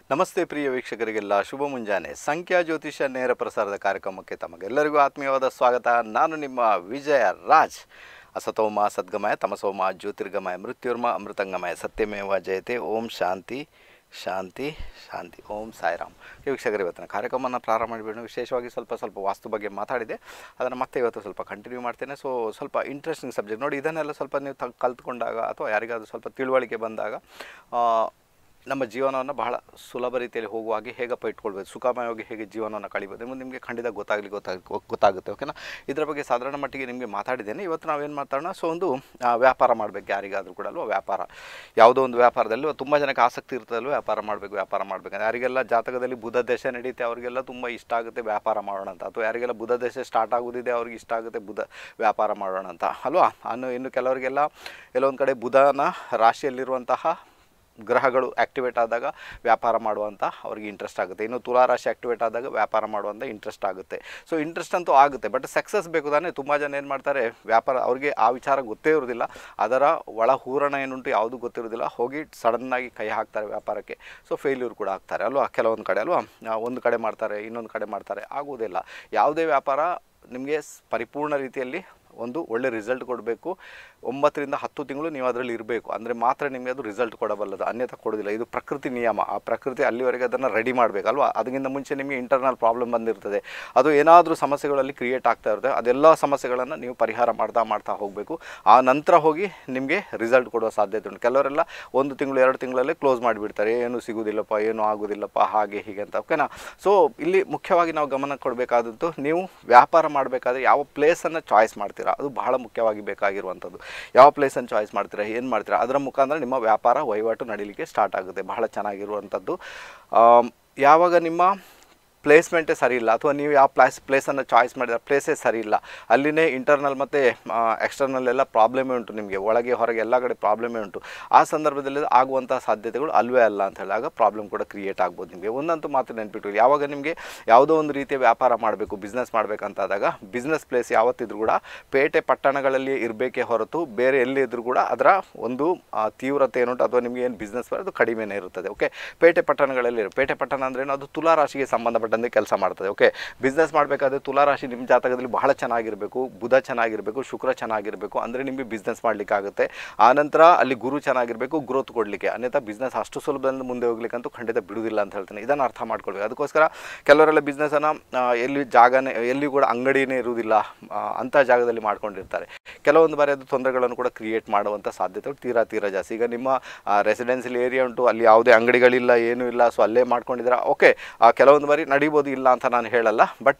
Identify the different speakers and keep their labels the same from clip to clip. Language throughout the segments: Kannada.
Speaker 1: ನಮಸ್ತೆ ಪ್ರಿಯ ವೀಕ್ಷಕರಿಗೆಲ್ಲ ಶುಭ ಮುಂಜಾನೆ ಸಂಖ್ಯಾ ಜ್ಯೋತಿಷ ನೇರ ಪ್ರಸಾರದ ಕಾರ್ಯಕ್ರಮಕ್ಕೆ ತಮಗೆಲ್ಲರಿಗೂ ಆತ್ಮೀಯವಾದ ಸ್ವಾಗತ ನಾನು ನಿಮ್ಮ ವಿಜಯ ರಾಜ್ ಅಸತೋಮ ಸದ್ಗಮಯ ತಮಸೋಮ ಜ್ಯೋತಿರ್ಗಮಯ ಮೃತ್ಯುರ್ಮ ಅಮೃತಂಗಮಯ ಸತ್ಯಮೇವ ಜಯತೆ ಓಂ ಶಾಂತಿ ಶಾಂತಿ ಶಾಂತಿ ಓಂ ಸಾಯಿರಾಮ್ ಈ ವೀಕ್ಷಕರು ಇವತ್ತಿನ ಕಾರ್ಯಕ್ರಮವನ್ನು ಪ್ರಾರಂಭ ಮಾಡಿಬಿಡೋಣ ವಿಶೇಷವಾಗಿ ಸ್ವಲ್ಪ ಸ್ವಲ್ಪ ವಾಸ್ತು ಬಗ್ಗೆ ಮಾತಾಡಿದೆ ಅದನ್ನು ಮತ್ತೆ ಇವತ್ತು ಸ್ವಲ್ಪ ಕಂಟಿನ್ಯೂ ಮಾಡ್ತೇನೆ ಸೊ ಸ್ವಲ್ಪ ಇಂಟ್ರೆಸ್ಟಿಂಗ್ ಸಬ್ಜೆಕ್ಟ್ ನೋಡಿ ಇದನ್ನೆಲ್ಲ ಸ್ವಲ್ಪ ನೀವು ತ ಕಲ್ತ್ಕೊಂಡಾಗ ಅಥವಾ ಯಾರಿಗಾದ್ರೂ ಸ್ವಲ್ಪ ತಿಳುವಳಿಕೆ ಬಂದಾಗ ಆ, ನಮ್ಮ ಜೀವನವನ್ನು ಬಹಳ ಸುಲಭ ರೀತಿಯಲ್ಲಿ ಹೋಗುವ ಹಾಗೆ ಹೇಗಪ್ಪ ಇಟ್ಕೊಳ್ಬೇಕು ಸುಖಮಯವಾಗಿ ಹೇಗೆ ಜೀವನವನ್ನು ಕಳಿಬೋದು ಎಂಬುದು ನಿಮಗೆ ಖಂಡಿತ ಗೊತ್ತಾಗಲಿ ಗೊತ್ತಾಗ ಗೊತ್ತಾಗುತ್ತೆ ಓಕೆನಾ ಇದರ ಬಗ್ಗೆ ಸಾಧಾರಣ ಮಟ್ಟಿಗೆ ನಿಮಗೆ ಮಾತಾಡಿದ್ದೇನೆ ಇವತ್ತು ನಾವೇನು ಮಾತಾಡೋಣ ಸೊ ಒಂದು ಆ, ವ್ಯಾಪಾರ ಮಾಡಬೇಕು ಯಾರಿಗಾದರೂ ಕೂಡ ಅಲ್ವಾ ವ್ಯಾಪಾರ ಯಾವುದೋ ಒಂದು ವ್ಯಾಪಾರದಲ್ಲಿ ತುಂಬ ಜನಕ್ಕೆ ಆಸಕ್ತಿ ಇರ್ತದಲ್ವ ವ್ಯಾಪಾರ ಮಾಡಬೇಕು ವ್ಯಾಪಾರ ಮಾಡಬೇಕು ಯಾರಿಗೆಲ್ಲ ಜಾತಕದಲ್ಲಿ ಬುಧ ದಶೆ ನಡೀತೆ ಅವರಿಗೆಲ್ಲ ತುಂಬ ಇಷ್ಟ ಆಗುತ್ತೆ ವ್ಯಾಪಾರ ಮಾಡೋಣ ಅಂತ ಅಥವಾ ಯಾರಿಗೆಲ್ಲ ಬುಧ ದಶೆ ಸ್ಟಾರ್ಟ್ ಆಗೋದಿದೆ ಅವ್ರಿಗೆ ಇಷ್ಟ ಆಗುತ್ತೆ ಬುಧ ವ್ಯಾಪಾರ ಮಾಡೋಣ ಅಂತ ಅಲ್ವಾ ಅನ್ನು ಇನ್ನು ಕೆಲವರಿಗೆಲ್ಲ ಎಲ್ಲೊಂದು ಕಡೆ ಬುಧನ ರಾಶಿಯಲ್ಲಿರುವಂತಹ ಗ್ರಹಗಳು ಆ್ಯಕ್ಟಿವೇಟ್ ಆದಾಗ ವ್ಯಾಪಾರ ಮಾಡುವಂಥ ಅವ್ರಿಗೆ ಇಂಟ್ರೆಸ್ಟ್ ಆಗುತ್ತೆ ಇನ್ನು ತುಲಾರಾಶಿ ಆ್ಯಕ್ಟಿವೇಟ್ ಆದಾಗ ವ್ಯಾಪಾರ ಮಾಡುವಂಥ ಇಂಟ್ರೆಸ್ಟ್ ಆಗುತ್ತೆ ಸೊ ಇಂಟ್ರೆಸ್ಟ್ ಅಂತೂ ಆಗುತ್ತೆ ಬಟ್ ಸಕ್ಸಸ್ ಬೇಕು ತಾನೇ ತುಂಬ ಜನ ಏನು ಮಾಡ್ತಾರೆ ವ್ಯಾಪಾರ ಅವ್ರಿಗೆ ಆ ವಿಚಾರ ಗೊತ್ತೇ ಇರೋದಿಲ್ಲ ಅದರ ಒಳ ಹೂರಣ ಏನುಂಟು ಯಾವುದು ಗೊತ್ತಿರೋದಿಲ್ಲ ಹೋಗಿ ಸಡನ್ನಾಗಿ ಕೈ ಹಾಕ್ತಾರೆ ವ್ಯಾಪಾರಕ್ಕೆ ಸೊ ಫೇಲ್ಯೂರ್ ಕೂಡ ಆಗ್ತಾರೆ ಅಲ್ವಾ ಕೆಲವೊಂದು ಕಡೆ ಅಲ್ವಾ ಆ, ಒಂದು ಕಡೆ ಮಾಡ್ತಾರೆ ಇನ್ನೊಂದು ಕಡೆ ಮಾಡ್ತಾರೆ ಆಗುವುದಿಲ್ಲ ಯಾವುದೇ ವ್ಯಾಪಾರ ನಿಮಗೆ ಸ್- ಪರಿಪೂರ್ಣ ರೀತಿಯಲ್ಲಿ ಒಂದು ಒಳ್ಳೆ ರಿಸಲ್ಟ್ ಕೊಡಬೇಕು ಒಂಬತ್ತರಿಂದ ಹತ್ತು ತಿಂಗಳು ನೀವು ಅದರಲ್ಲಿ ಇರಬೇಕು ಅಂದರೆ ಮಾತ್ರ ನಿಮಗೆ ಅದು ರಿಸಲ್ಟ್ ಕೊಡಬಲ್ಲದು ಅನ್ಯथा ಕೊಡೋದಿಲ್ಲ ಇದು ಪ್ರಕೃತಿ ನಿಯಮ ಆ ಪ್ರಕೃತಿ ಅಲ್ಲಿವರೆಗೆ ಅದನ್ನು ರೆಡಿ ಮಾಡಬೇಕಲ್ವಾ ಅದಕ್ಕಿಂತ ಮುಂಚೆ ನಿಮಗೆ ಇಂಟರ್ನಲ್ ಪ್ರಾಬ್ಲಮ್ ಬಂದಿರ್ತದೆ ಅದು ಏನಾದರೂ ಸಮಸ್ಯೆಗಳಲ್ಲಿ ಕ್ರಿಯೇಟ್ ಆಗ್ತಾ ಇರುತ್ತೆ ಅದೆಲ್ಲ ಸಮಸ್ಯೆಗಳನ್ನು ನೀವು ಪರಿಹಾರ ಮಾಡ್ತಾ ಮಾಡ್ತಾ ಹೋಗಬೇಕು ಆ ನಂತರ ಹೋಗಿ ನಿಮಗೆ ರಿಸಲ್ಟ್ ಕೊಡುವ ಸಾಧ್ಯತೆ ಉಂಟು ಕೆಲವರೆಲ್ಲ ಒಂದು ತಿಂಗಳು ಎರಡು ತಿಂಗಳಲ್ಲೇ ಕ್ಲೋಸ್ ಮಾಡಿಬಿಡ್ತಾರೆ ಏನು ಸಿಗುವುದಿಲ್ಲಪ್ಪ ಏನು ಆಗೋದಿಲ್ಲಪ್ಪ ಹಾಗೆ ಹೀಗೆ ಅಂತ ಓಕೆನಾ ಸೊ ಇಲ್ಲಿ ಮುಖ್ಯವಾಗಿ ನಾವು ಗಮನ ಕೊಡಬೇಕಾದದ್ದು ನೀವು ವ್ಯಾಪಾರ ಮಾಡಬೇಕಾದ್ರೆ ಯಾವ ಪ್ಲೇಸನ್ನು ಚಾಯ್ಸ್ ಮಾಡ್ತೀರಾ ಅದು ಬಹಳ ಮುಖ್ಯವಾಗಿ ಬೇಕಾಗಿರುವಂಥದ್ದು ಯಾವ ಪ್ಲೇಸನ್ನು ಚಾಯ್ಸ್ ಮಾಡ್ತೀರಾ ಏನು ಮಾಡ್ತೀರಾ ಅದರ ಮುಖಾಂತರ ನಿಮ್ಮ ವ್ಯಾಪಾರ ವಹಿವಾಟು ನಡೀಲಿಕ್ಕೆ ಸ್ಟಾರ್ಟ್ ಆಗುತ್ತೆ ಬಹಳ ಚೆನ್ನಾಗಿರುವಂಥದ್ದು ಆಮ್, ಯಾವಾಗ ನಿಮ್ಮ ಪ್ಲೇಸ್ಮೆಂಟೇ ಸರಿ ಇಲ್ಲ ಅಥವಾ ನೀವು ಯಾವ ಪ್ಲೇಸ್ ಪ್ಲೇಸನ್ನು ಚಾಯ್ಸ್ ಮಾಡಿದ್ರೆ ಪ್ಲೇಸೇ ಸರಿ ಇಲ್ಲ ಅಲ್ಲಿನೇ ಇಂಟರ್ನಲ್ ಮತ್ತು ಎಕ್ಸ್ಟರ್ನಲ್ ಎಲ್ಲ ಪ್ರಾಬ್ಲಮೇ ಉಂಟು ನಿಮಗೆ ಒಳಗೆ ಹೊರಗೆ ಎಲ್ಲ ಕಡೆ ಪ್ರಾಬ್ಲಮೇ ಉಂಟು ಆ ಸಂದರ್ಭದಲ್ಲಿ ಆಗುವಂಥ ಸಾಧ್ಯತೆಗಳು ಅಲ್ವೇ ಅಲ್ಲ ಅಂತ ಹೇಳಿದಾಗ ಪ್ರಾಬ್ಲಮ್ ಕೂಡ ಕ್ರಿಯೇಟ್ ಆಗ್ಬೋದು ನಿಮಗೆ ಒಂದಂತೂ ಮಾತು ನೆನ್ಪಿಟ್ಟು ಯಾವಾಗ ನಿಮಗೆ ಯಾವುದೋ ಒಂದು ರೀತಿಯ ವ್ಯಾಪಾರ ಮಾಡಬೇಕು ಬಿಸ್ನೆಸ್ ಮಾಡಬೇಕಂತಾದಾಗ ಬಿಸ್ನೆಸ್ ಪ್ಲೇಸ್ ಯಾವತ್ತಿದ್ರೂ ಕೂಡ ಪೇಟೆ ಪಟ್ಟಣಗಳಲ್ಲಿ ಇರಬೇಕೇ ಹೊರತು ಬೇರೆ ಎಲ್ಲಿ ಇದ್ರೂ ಕೂಡ ಅದರ ಒಂದು ಆ, ತೀವ್ರತೆ ಏನುಂಟು ಅಥವಾ ನಿಮಗೆ ಏನು ಬಿಸ್ನೆಸ್ ಬರೋದು ಕಡಿಮೆನೇ ಇರುತ್ತದೆ ಓಕೆ ಪೇಟೆ ಪಟ್ಟಣಗಳಲ್ಲಿ ಇರು- ಪೇಟೆ ಪಟ್ಟಣ ಅಂದ್ರೆ ಏನು ಅದು ತುಲಾರಾಶಿಗೆ ಸಂಬಂಧಪಟ್ಟಂತೆ ಕೆಲಸ ಮಾಡ್ತದೆ ಓಕೆ ಬಿಸ್ನೆಸ್ ಮಾಡಬೇಕಾದ್ರೆ ತುಲಾರಾಶಿ ನಿಮ್ಮ ಜಾತಕದಲ್ಲಿ ಬಹಳ ಚೆನ್ನಾಗಿರಬೇಕು ಬುಧ ಚೆನ್ನಾಗಿರಬೇಕು ಶುಕ್ರ ಚೆನ್ನಾಗಿರಬೇಕು ಅಂದರೆ ನಿಮಗೆ ಬಿಸ್ನೆಸ್ ಮಾಡಲಿಕ್ಕೆ ಆಗುತ್ತೆ ಆನಂತರ ಅಲ್ಲಿ ಗುರು ಚೆನ್ನಾಗಿರಬೇಕು ಗ್ರೋತ್ ಕೊಡಲಿಕ್ಕೆ ಅನ್ಯಥಾ ಬಿಸ್ನೆಸ್ ಅಷ್ಟು ಸುಲಭದಿಂದ ಮುಂದೆ ಹೋಗ್ಲಿಕ್ಕೆ ಅಂತೂ ಖಂಡಿತ ಬಿಡುವುದಿಲ್ಲ ಅಂತ ಹೇಳ್ತೇನೆ ಇದನ್ನು ಅರ್ಥ ಮಾಡ್ಕೊಳ್ಬೇಕು ಅದಕ್ಕೋಸ್ಕರ ಕೆಲವರೆಲ್ಲ ಬಿಸ್ನೆಸ್ಸನ್ನು ಎಲ್ಲಿ ಜಾಗನೇ ಎಲ್ಲಿ ಕೂಡ ಅಂಗಡಿನೇ ಇರುವುದಿಲ್ಲ ಆ, ಅಂಥ ಜಾಗದಲ್ಲಿ ಮಾಡ್ಕೊಂಡಿರ್ತಾರೆ ಕೆಲವೊಂದು ಬಾರಿ ಅದು ತೊಂದರೆಗಳನ್ನು ಕೂಡ ಕ್ರಿಯೇಟ್ ಮಾಡುವಂಥ ಸಾಧ್ಯತೆಗಳು ತೀರಾ ತೀರಾ ಜಾಸ್ತಿ ಈಗ ನಿಮ್ಮ ರೆಸಿಡೆನ್ಸಿಯಲ್ ಏರಿಯಾ ಉಂಟು ಅಲ್ಲಿ ಯಾವುದೇ ಅಂಗಡಿಗಳಿಲ್ಲ ಏನೂ ಇಲ್ಲ ಸೊ ಅಲ್ಲೇ ಮಾಡ್ಕೊಂಡಿದ್ದೀರಾ ಓಕೆ ಕೆಲವೊಂದು ಬಾರಿ ನಡಿಬೋದು ಇಲ್ಲ ಅಂತ ನಾನು ಹೇಳಲ್ಲ ಬಟ್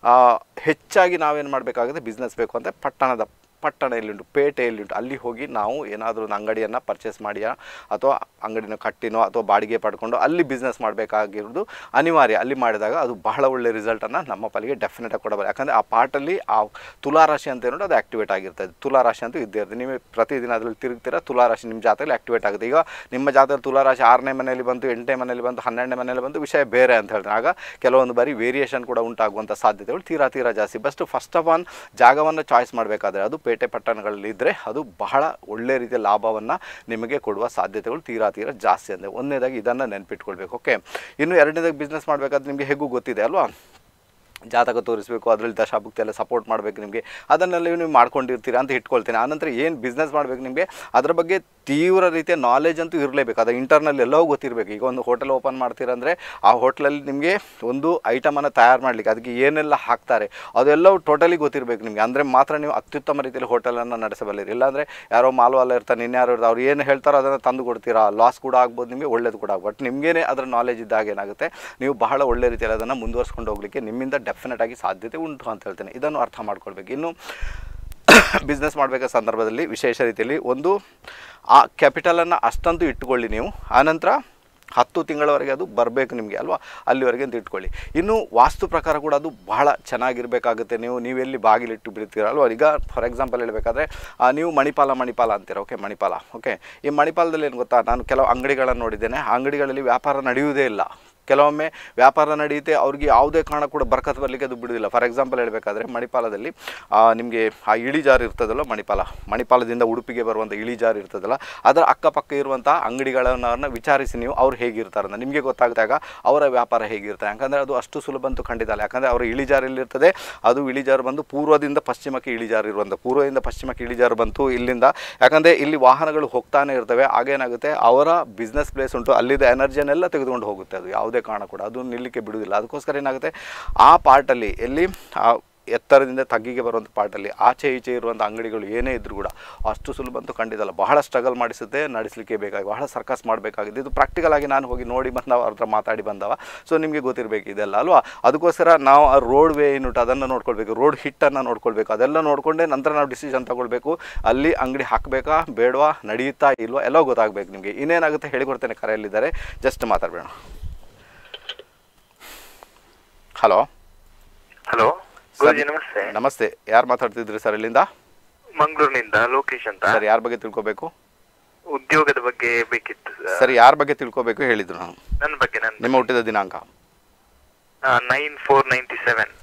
Speaker 1: ಹೆಚ್ಚಾಗಿ ನಾವೇನು ಮಾಡಬೇಕಾಗುತ್ತೆ ಬಿಸ್ನೆಸ್ ಬೇಕು ಅಂತ ಪಟ್ಟಣದ ಪಟ್ಟಣ ಎಲ್ಲಿಂಟು ಪೇಟೆ ಎಲ್ಲಿಂಟು ಅಲ್ಲಿ ಹೋಗಿ ನಾವು ಏನಾದರೂ ಒಂದು ಅಂಗಡಿಯನ್ನು ಪರ್ಚೇಸ್ ಮಾಡಿಯಾ ಅಥವಾ ಅಂಗಡಿನ ಕಟ್ಟಿನೋ ಅಥವಾ ಬಾಡಿಗೆ ಪಡ್ಕೊಂಡು ಅಲ್ಲಿ ಬಿಸ್ನೆಸ್ ಮಾಡಬೇಕಾಗಿರೋದು ಅನಿವಾರ್ಯ ಅಲ್ಲಿ ಮಾಡಿದಾಗ ಅದು ಬಹಳ ಒಳ್ಳೆ ರಿಸಲ್ಟನ್ನು ನಮ್ಮ ಪಾಲಿಗೆ ಡೆಫಿನೆಟಾಗಿ ಕೊಡಬಾರ ಯಾಕಂದರೆ ಆ ಪಾರ್ಟಲ್ಲಿ ಆ ತುಲಾರಾಶಿ ಅಂತ ಏನೋ ಅದು ಆ್ಯಕ್ಟಿವೇಟ್ ಆಗಿರ್ತದೆ ತುಲಾರಾಶಿ ಅಂತೂ ಇದ್ದೇ ಇರ್ತದೆ ನೀವು ಪ್ರತಿದಿನ ಅದರಲ್ಲಿ ತಿರುಗ್ತೀರಾ ತುಲಾರಾಶಿ ನಿಮ್ಮ ಜಾತಕದಲ್ಲಿ ಆ್ಯಕ್ಟಿವೇಟ್ ಆಗುತ್ತೆ ಈಗ ನಿಮ್ಮ ಜಾತಕದಲ್ಲಿ ತುಲಾರಾಶಿ ಆರನೇ ಮನೆಯಲ್ಲಿ ಬಂತು ಎಂಟನೇ ಮನೆಯಲ್ಲಿ ಬಂತು ಹನ್ನೆರಡನೇ ಮನೆಯಲ್ಲಿ ಬಂತು ವಿಷಯ ಬೇರೆ ಅಂತ ಹೇಳ್ತಾರೆ ಆಗ ಕೆಲವೊಂದು ಬಾರಿ ವೇರಿಯೇಷನ್ ಕೂಡ ಉಂಟಾಗುವಂಥ ಸಾಧ್ಯತೆಗಳು ತೀರಾ ತೀರಾ ಜಾಸ್ತಿ ಬಸ್ಟ್ ಫಸ್ಟ್ ಆಫ್ ಆಲ್ ಜಾಗವನ್ನು ಚಾಯ್ಸ್ ಮಾಡಬೇಕಾದ್ರೆ ಅದು ಪೇಟೆ ಪಟ್ಟಣಗಳಲ್ಲಿ ಇದ್ದರೆ ಅದು ಬಹಳ ಒಳ್ಳೆ ರೀತಿಯ ಲಾಭವನ್ನು ನಿಮಗೆ ಕೊಡುವ ಸಾಧ್ಯತೆಗಳು ತೀರಾ ತೀರಾ ಜಾಸ್ತಿ ಅಂದರೆ ಒಂದನೇದಾಗಿ ಇದನ್ನು ನೆನ್ಪಿಟ್ಕೊಳ್ಬೇಕು ಓಕೆ ಇನ್ನು ಎರಡನೇದಾಗಿ ಬಿಸ್ನೆಸ್ ಮಾಡಬೇಕಾದ್ರೆ ನಿಮಗೆ ಹೇಗೂ ಗೊತ್ತಿದೆ ಅಲ್ವಾ ಜಾತಕ ತೋರಿಸಬೇಕು ಅದರಲ್ಲಿ ದಶಾಭುಕ್ತಿ ಎಲ್ಲ ಸಪೋರ್ಟ್ ಮಾಡಬೇಕು ನಿಮಗೆ ಅದನ್ನೆಲ್ಲ ನೀವು ಮಾಡ್ಕೊಂಡಿರ್ತೀರಾ ಅಂತ ಇಟ್ಕೊಳ್ತೀನಿ ಆನಂತರ ಏನು ಬಿಸ್ನೆಸ್ ಮಾಡಬೇಕು ನಿಮಗೆ ಅದರ ಬಗ್ಗೆ ತೀವ್ರ ರೀತಿಯ ನಾಲೆಜ್ ಅಂತೂ ಇರಲೇಬೇಕು ಅದು ಇಂಟರ್ನಲ್ ಎಲ್ಲವೂ ಗೊತ್ತಿರಬೇಕು ಈಗ ಒಂದು ಹೋಟೆಲ್ ಓಪನ್ ಮಾಡ್ತೀರಂದರೆ ಆ ಹೋಟ್ಲಲ್ಲಿ ನಿಮಗೆ ಒಂದು ಐಟಮನ್ನು ತಯಾರು ಮಾಡಲಿಕ್ಕೆ ಅದಕ್ಕೆ ಏನೆಲ್ಲ ಹಾಕ್ತಾರೆ ಅದೆಲ್ಲವೂ ಟೋಟಲಿ ಗೊತ್ತಿರಬೇಕು ನಿಮಗೆ ಅಂದರೆ ಮಾತ್ರ ನೀವು ಅತ್ಯುತ್ತಮ ರೀತಿಯಲ್ಲಿ ಹೋಟೆಲನ್ನು ನಡೆಸಬಲ್ಲಿರಿ ಇಲ್ಲಾಂದರೆ ಯಾರೋ ಮಾಲ್ವಾಲ ಇರ್ತಾನೆ ಇನ್ಯಾರೋ ಇರ್ತಾರೆ ಅವ್ರು ಏನು ಹೇಳ್ತಾರೋ ಅದನ್ನು ತಂದು ಕೊಡ್ತೀರಾ ಲಾಸ್ ಕೂಡ ಆಗ್ಬೋದು ನಿಮಗೆ ಒಳ್ಳೇದು ಕೂಡ ಆಗ್ಬೋದು ಬಟ್ ನಿಮಗೇನೆ ಅದರ ನಾಲೆಜ್ ಇದ್ದಾಗ ಏನಾಗುತ್ತೆ ನೀವು ಬಹಳ ಒಳ್ಳೆ ರೀತಿಯಲ್ಲಿ ಅದನ್ನು ಮುಂದುವರ್ಸ್ಕೊಂಡು ಹೋಗಲಿಕ್ಕೆ ನಿಮ್ಮಿಂದ ಡೆಫಿನೆಟ್ ಆಗಿ ಸಾಧ್ಯತೆ ಉಂಟು ಅಂತ ಹೇಳ್ತೇನೆ ಇದನ್ನು ಅರ್ಥ ಮಾಡ್ಕೊಳ್ಬೇಕು ಇನ್ನು ಬಿಸ್ನೆಸ್ ಮಾಡಬೇಕಾದ ಸಂದರ್ಭದಲ್ಲಿ ವಿಶೇಷ ರೀತಿಯಲ್ಲಿ ಒಂದು ಆ ಕ್ಯಾಪಿಟಲನ್ನು ಅಷ್ಟಂತೂ ಇಟ್ಟುಕೊಳ್ಳಿ ನೀವು ಆನಂತರ ಹತ್ತು ತಿಂಗಳವರೆಗೆ ಅದು ಬರಬೇಕು ನಿಮಗೆ ಅಲ್ವಾ ಅಲ್ಲಿವರೆಗೆ ಅಂತ ಇಟ್ಕೊಳ್ಳಿ ಇನ್ನು ವಾಸ್ತು ಪ್ರಕಾರ ಕೂಡ ಅದು ಬಹಳ ಚೆನ್ನಾಗಿರಬೇಕಾಗುತ್ತೆ ನೀವು ನೀವೆಲ್ಲಿ ಬಾಗಿಲಿಟ್ಟು ಬಿಡ್ತೀರ ಅಲ್ವಾ ಈಗ ಫಾರ್ ಎಕ್ಸಾಂಪಲ್ ಹೇಳಬೇಕಾದ್ರೆ ನೀವು ಮಣಿಪಾಲ ಮಣಿಪಾಲ ಅಂತೀರ ಓಕೆ ಮಣಿಪಾಲ ಓಕೆ ಈ ಮಣಿಪಾಲದಲ್ಲಿ ಏನು ಗೊತ್ತಾ ನಾನು ಕೆಲವು ಅಂಗಡಿಗಳನ್ನು ನೋಡಿದ್ದೇನೆ ಆ ಅಂಗಡಿಗಳಲ್ಲಿ ವ್ಯಾಪಾರ ನಡೆಯುವುದೇ ಇಲ್ಲ ಕೆಲವೊಮ್ಮೆ ವ್ಯಾಪಾರ ನಡೆಯುತ್ತೆ ಅವ್ರಿಗೆ ಯಾವುದೇ ಕಾರಣ ಕೂಡ ಬರ್ಕತ್ ಬರಲಿಕ್ಕೆ ಅದು ಬಿಡೋದಿಲ್ಲ ಫಾರ್ ಎಕ್ಸಾಂಪಲ್ ಹೇಳಬೇಕಾದ್ರೆ ಮಣಿಪಾಲದಲ್ಲಿ ನಿಮಗೆ ಆ ಇಳಿಜಾರು ಇರ್ತದಲ್ಲ ಮಣಿಪಾಲ ಮಣಿಪಾಲದಿಂದ ಉಡುಪಿಗೆ ಬರುವಂಥ ಇಳಿಜಾರು ಇರ್ತದಲ್ಲ ಅದರ ಅಕ್ಕಪಕ್ಕ ಇರುವಂಥ ಅಂಗಡಿಗಳನ್ನ ವಿಚಾರಿಸಿ ನೀವು ಅವ್ರು ಹೇಗಿರ್ತಾರೆ ಅಂತ ನಿಮಗೆ ಗೊತ್ತಾಗ್ದಾಗ ಅವರ ವ್ಯಾಪಾರ ಹೇಗಿರ್ತಾರೆ ಯಾಕಂದರೆ ಅದು ಅಷ್ಟು ಸುಲಭ ಅಂತೂ ಖಂಡಿತ ಅಲ್ಲ ಯಾಕಂದರೆ ಅವರ ಇಳಿಜಾರು ಎಲ್ಲಿರ್ತದೆ ಅದು ಇಳಿಜಾರು ಬಂದು ಪೂರ್ವದಿಂದ ಪಶ್ಚಿಮಕ್ಕೆ ಇಳಿಜಾರು ಇರುವಂಥ ಪೂರ್ವದಿಂದ ಪಶ್ಚಿಮಕ್ಕೆ ಇಳಿಜಾರು ಬಂತು ಇಲ್ಲಿಂದ ಯಾಕಂದರೆ ಇಲ್ಲಿ ವಾಹನಗಳು ಹೋಗ್ತಾನೆ ಇರ್ತವೆ ಆಗೇನಾಗುತ್ತೆ ಅವರ ಬಿಸ್ನೆಸ್ ಪ್ಲೇಸ್ ಉಂಟು ಅಲ್ಲಿದ್ದ ಎನರ್ಜಿಯನ್ನೆಲ್ಲ ತೆಗೆದುಕೊಂಡು ಹೋಗುತ್ತೆ ಅದು ಯಾವುದೇ ಕಾರಣ ಕೂಡ ಅದು ನಿಲ್ಲಕ್ಕೆ ಬಿಡುವುದಿಲ್ಲ ಅದಕ್ಕೋಸ್ಕರ ಏನಾಗುತ್ತೆ ಆ ಪಾರ್ಟಲ್ಲಿ ಎಲ್ಲಿ ಆ ಎತ್ತರದಿಂದ ತಗ್ಗಿಗೆ ಬರುವಂಥ ಪಾರ್ಟಲ್ಲಿ ಆಚೆ ಈಚೆ ಇರುವಂಥ ಅಂಗಡಿಗಳು ಏನೇ ಇದ್ದರೂ ಕೂಡ ಅಷ್ಟು ಸುಲಭ ಅಂತೂ ಖಂಡಿತಲ್ಲ ಬಹಳ ಸ್ಟ್ರಗಲ್ ಮಾಡಿಸುತ್ತೆ ನಡೆಸಲಿಕ್ಕೆ ಬೇಕಾಗಿ ಬಹಳ ಸರ್ಕಸ್ ಮಾಡಬೇಕಾಗಿದೆ ಇದು ಪ್ರಾಕ್ಟಿಕಲ್ ಆಗಿ ನಾನು ಹೋಗಿ ನೋಡಿ ಬಂದವ ಅವ್ರ ಹತ್ರ ಮಾತಾಡಿ ಬಂದವ ಸೊ ನಿಮಗೆ ಗೊತ್ತಿರಬೇಕು ಇದೆಲ್ಲ ಅಲ್ವಾ ಅದಕ್ಕೋಸ್ಕರ ನಾವು ಆ ರೋಡ್ ವೇ ಏನುಂಟು ಅದನ್ನು ನೋಡ್ಕೊಳ್ಬೇಕು ರೋಡ್ ಹಿಟ್ಟನ್ನು ನೋಡ್ಕೊಳ್ಬೇಕು ಅದೆಲ್ಲ ನೋಡಿಕೊಂಡೇ ನಂತರ ನಾವು ಡಿಸಿಷನ್ ತಗೊಳ್ಬೇಕು ಅಲ್ಲಿ ಅಂಗಡಿ ಹಾಕಬೇಕಾ ಬೇಡವಾ ನಡೆಯುತ್ತಾ ಇಲ್ವಾ ಎಲ್ಲ ಗೊತ್ತಾಗಬೇಕು ನಿಮಗೆ ಇನ್ನೇನಾಗುತ್ತೆ ಹೇಳಿಕೊಡ್ತೇನೆ ಕರೆಯಲ್ಲಿದ್ದಾರೆ ಜಸ್ಟ್ ಮಾತಾಡಬೇಡ ಹಲೋ
Speaker 2: ಹಲೋ ಗುರುಜಿ ನಮಸ್ತೆ
Speaker 1: ನಮಸ್ತೆ ಯಾರು ಮಾತಾಡ್ತಿದ್ರಿ ಸರ್ ಇಲ್ಲಿಂದ
Speaker 2: ಮಂಗಳೂರಿನಿಂದ ಲೋಕೇಶ್ ಅಂತ
Speaker 1: ಸರ್ ಯಾರ ಬಗ್ಗೆ ತಿಳ್ಕೊಬೇಕು
Speaker 2: ಉದ್ಯೋಗದ ಬಗ್ಗೆ ಬೇಕಿತ್ತು ಸರ್.
Speaker 1: ಸರ್ ಯಾರ ಬಗ್ಗೆ ತಿಳ್ಕೊಬೇಕು ಹೇಳಿದ್ರು ನಾನು
Speaker 2: ನನ್ನ ಬಗ್ಗೆ ನನ್ನ
Speaker 1: ನಿಮ್ಮ ಹುಟ್ಟಿದ ದಿನಾಂಕ
Speaker 2: ನೈನ್ ಫೋರ್ ನೈಂಟಿ ಸೆವೆನ್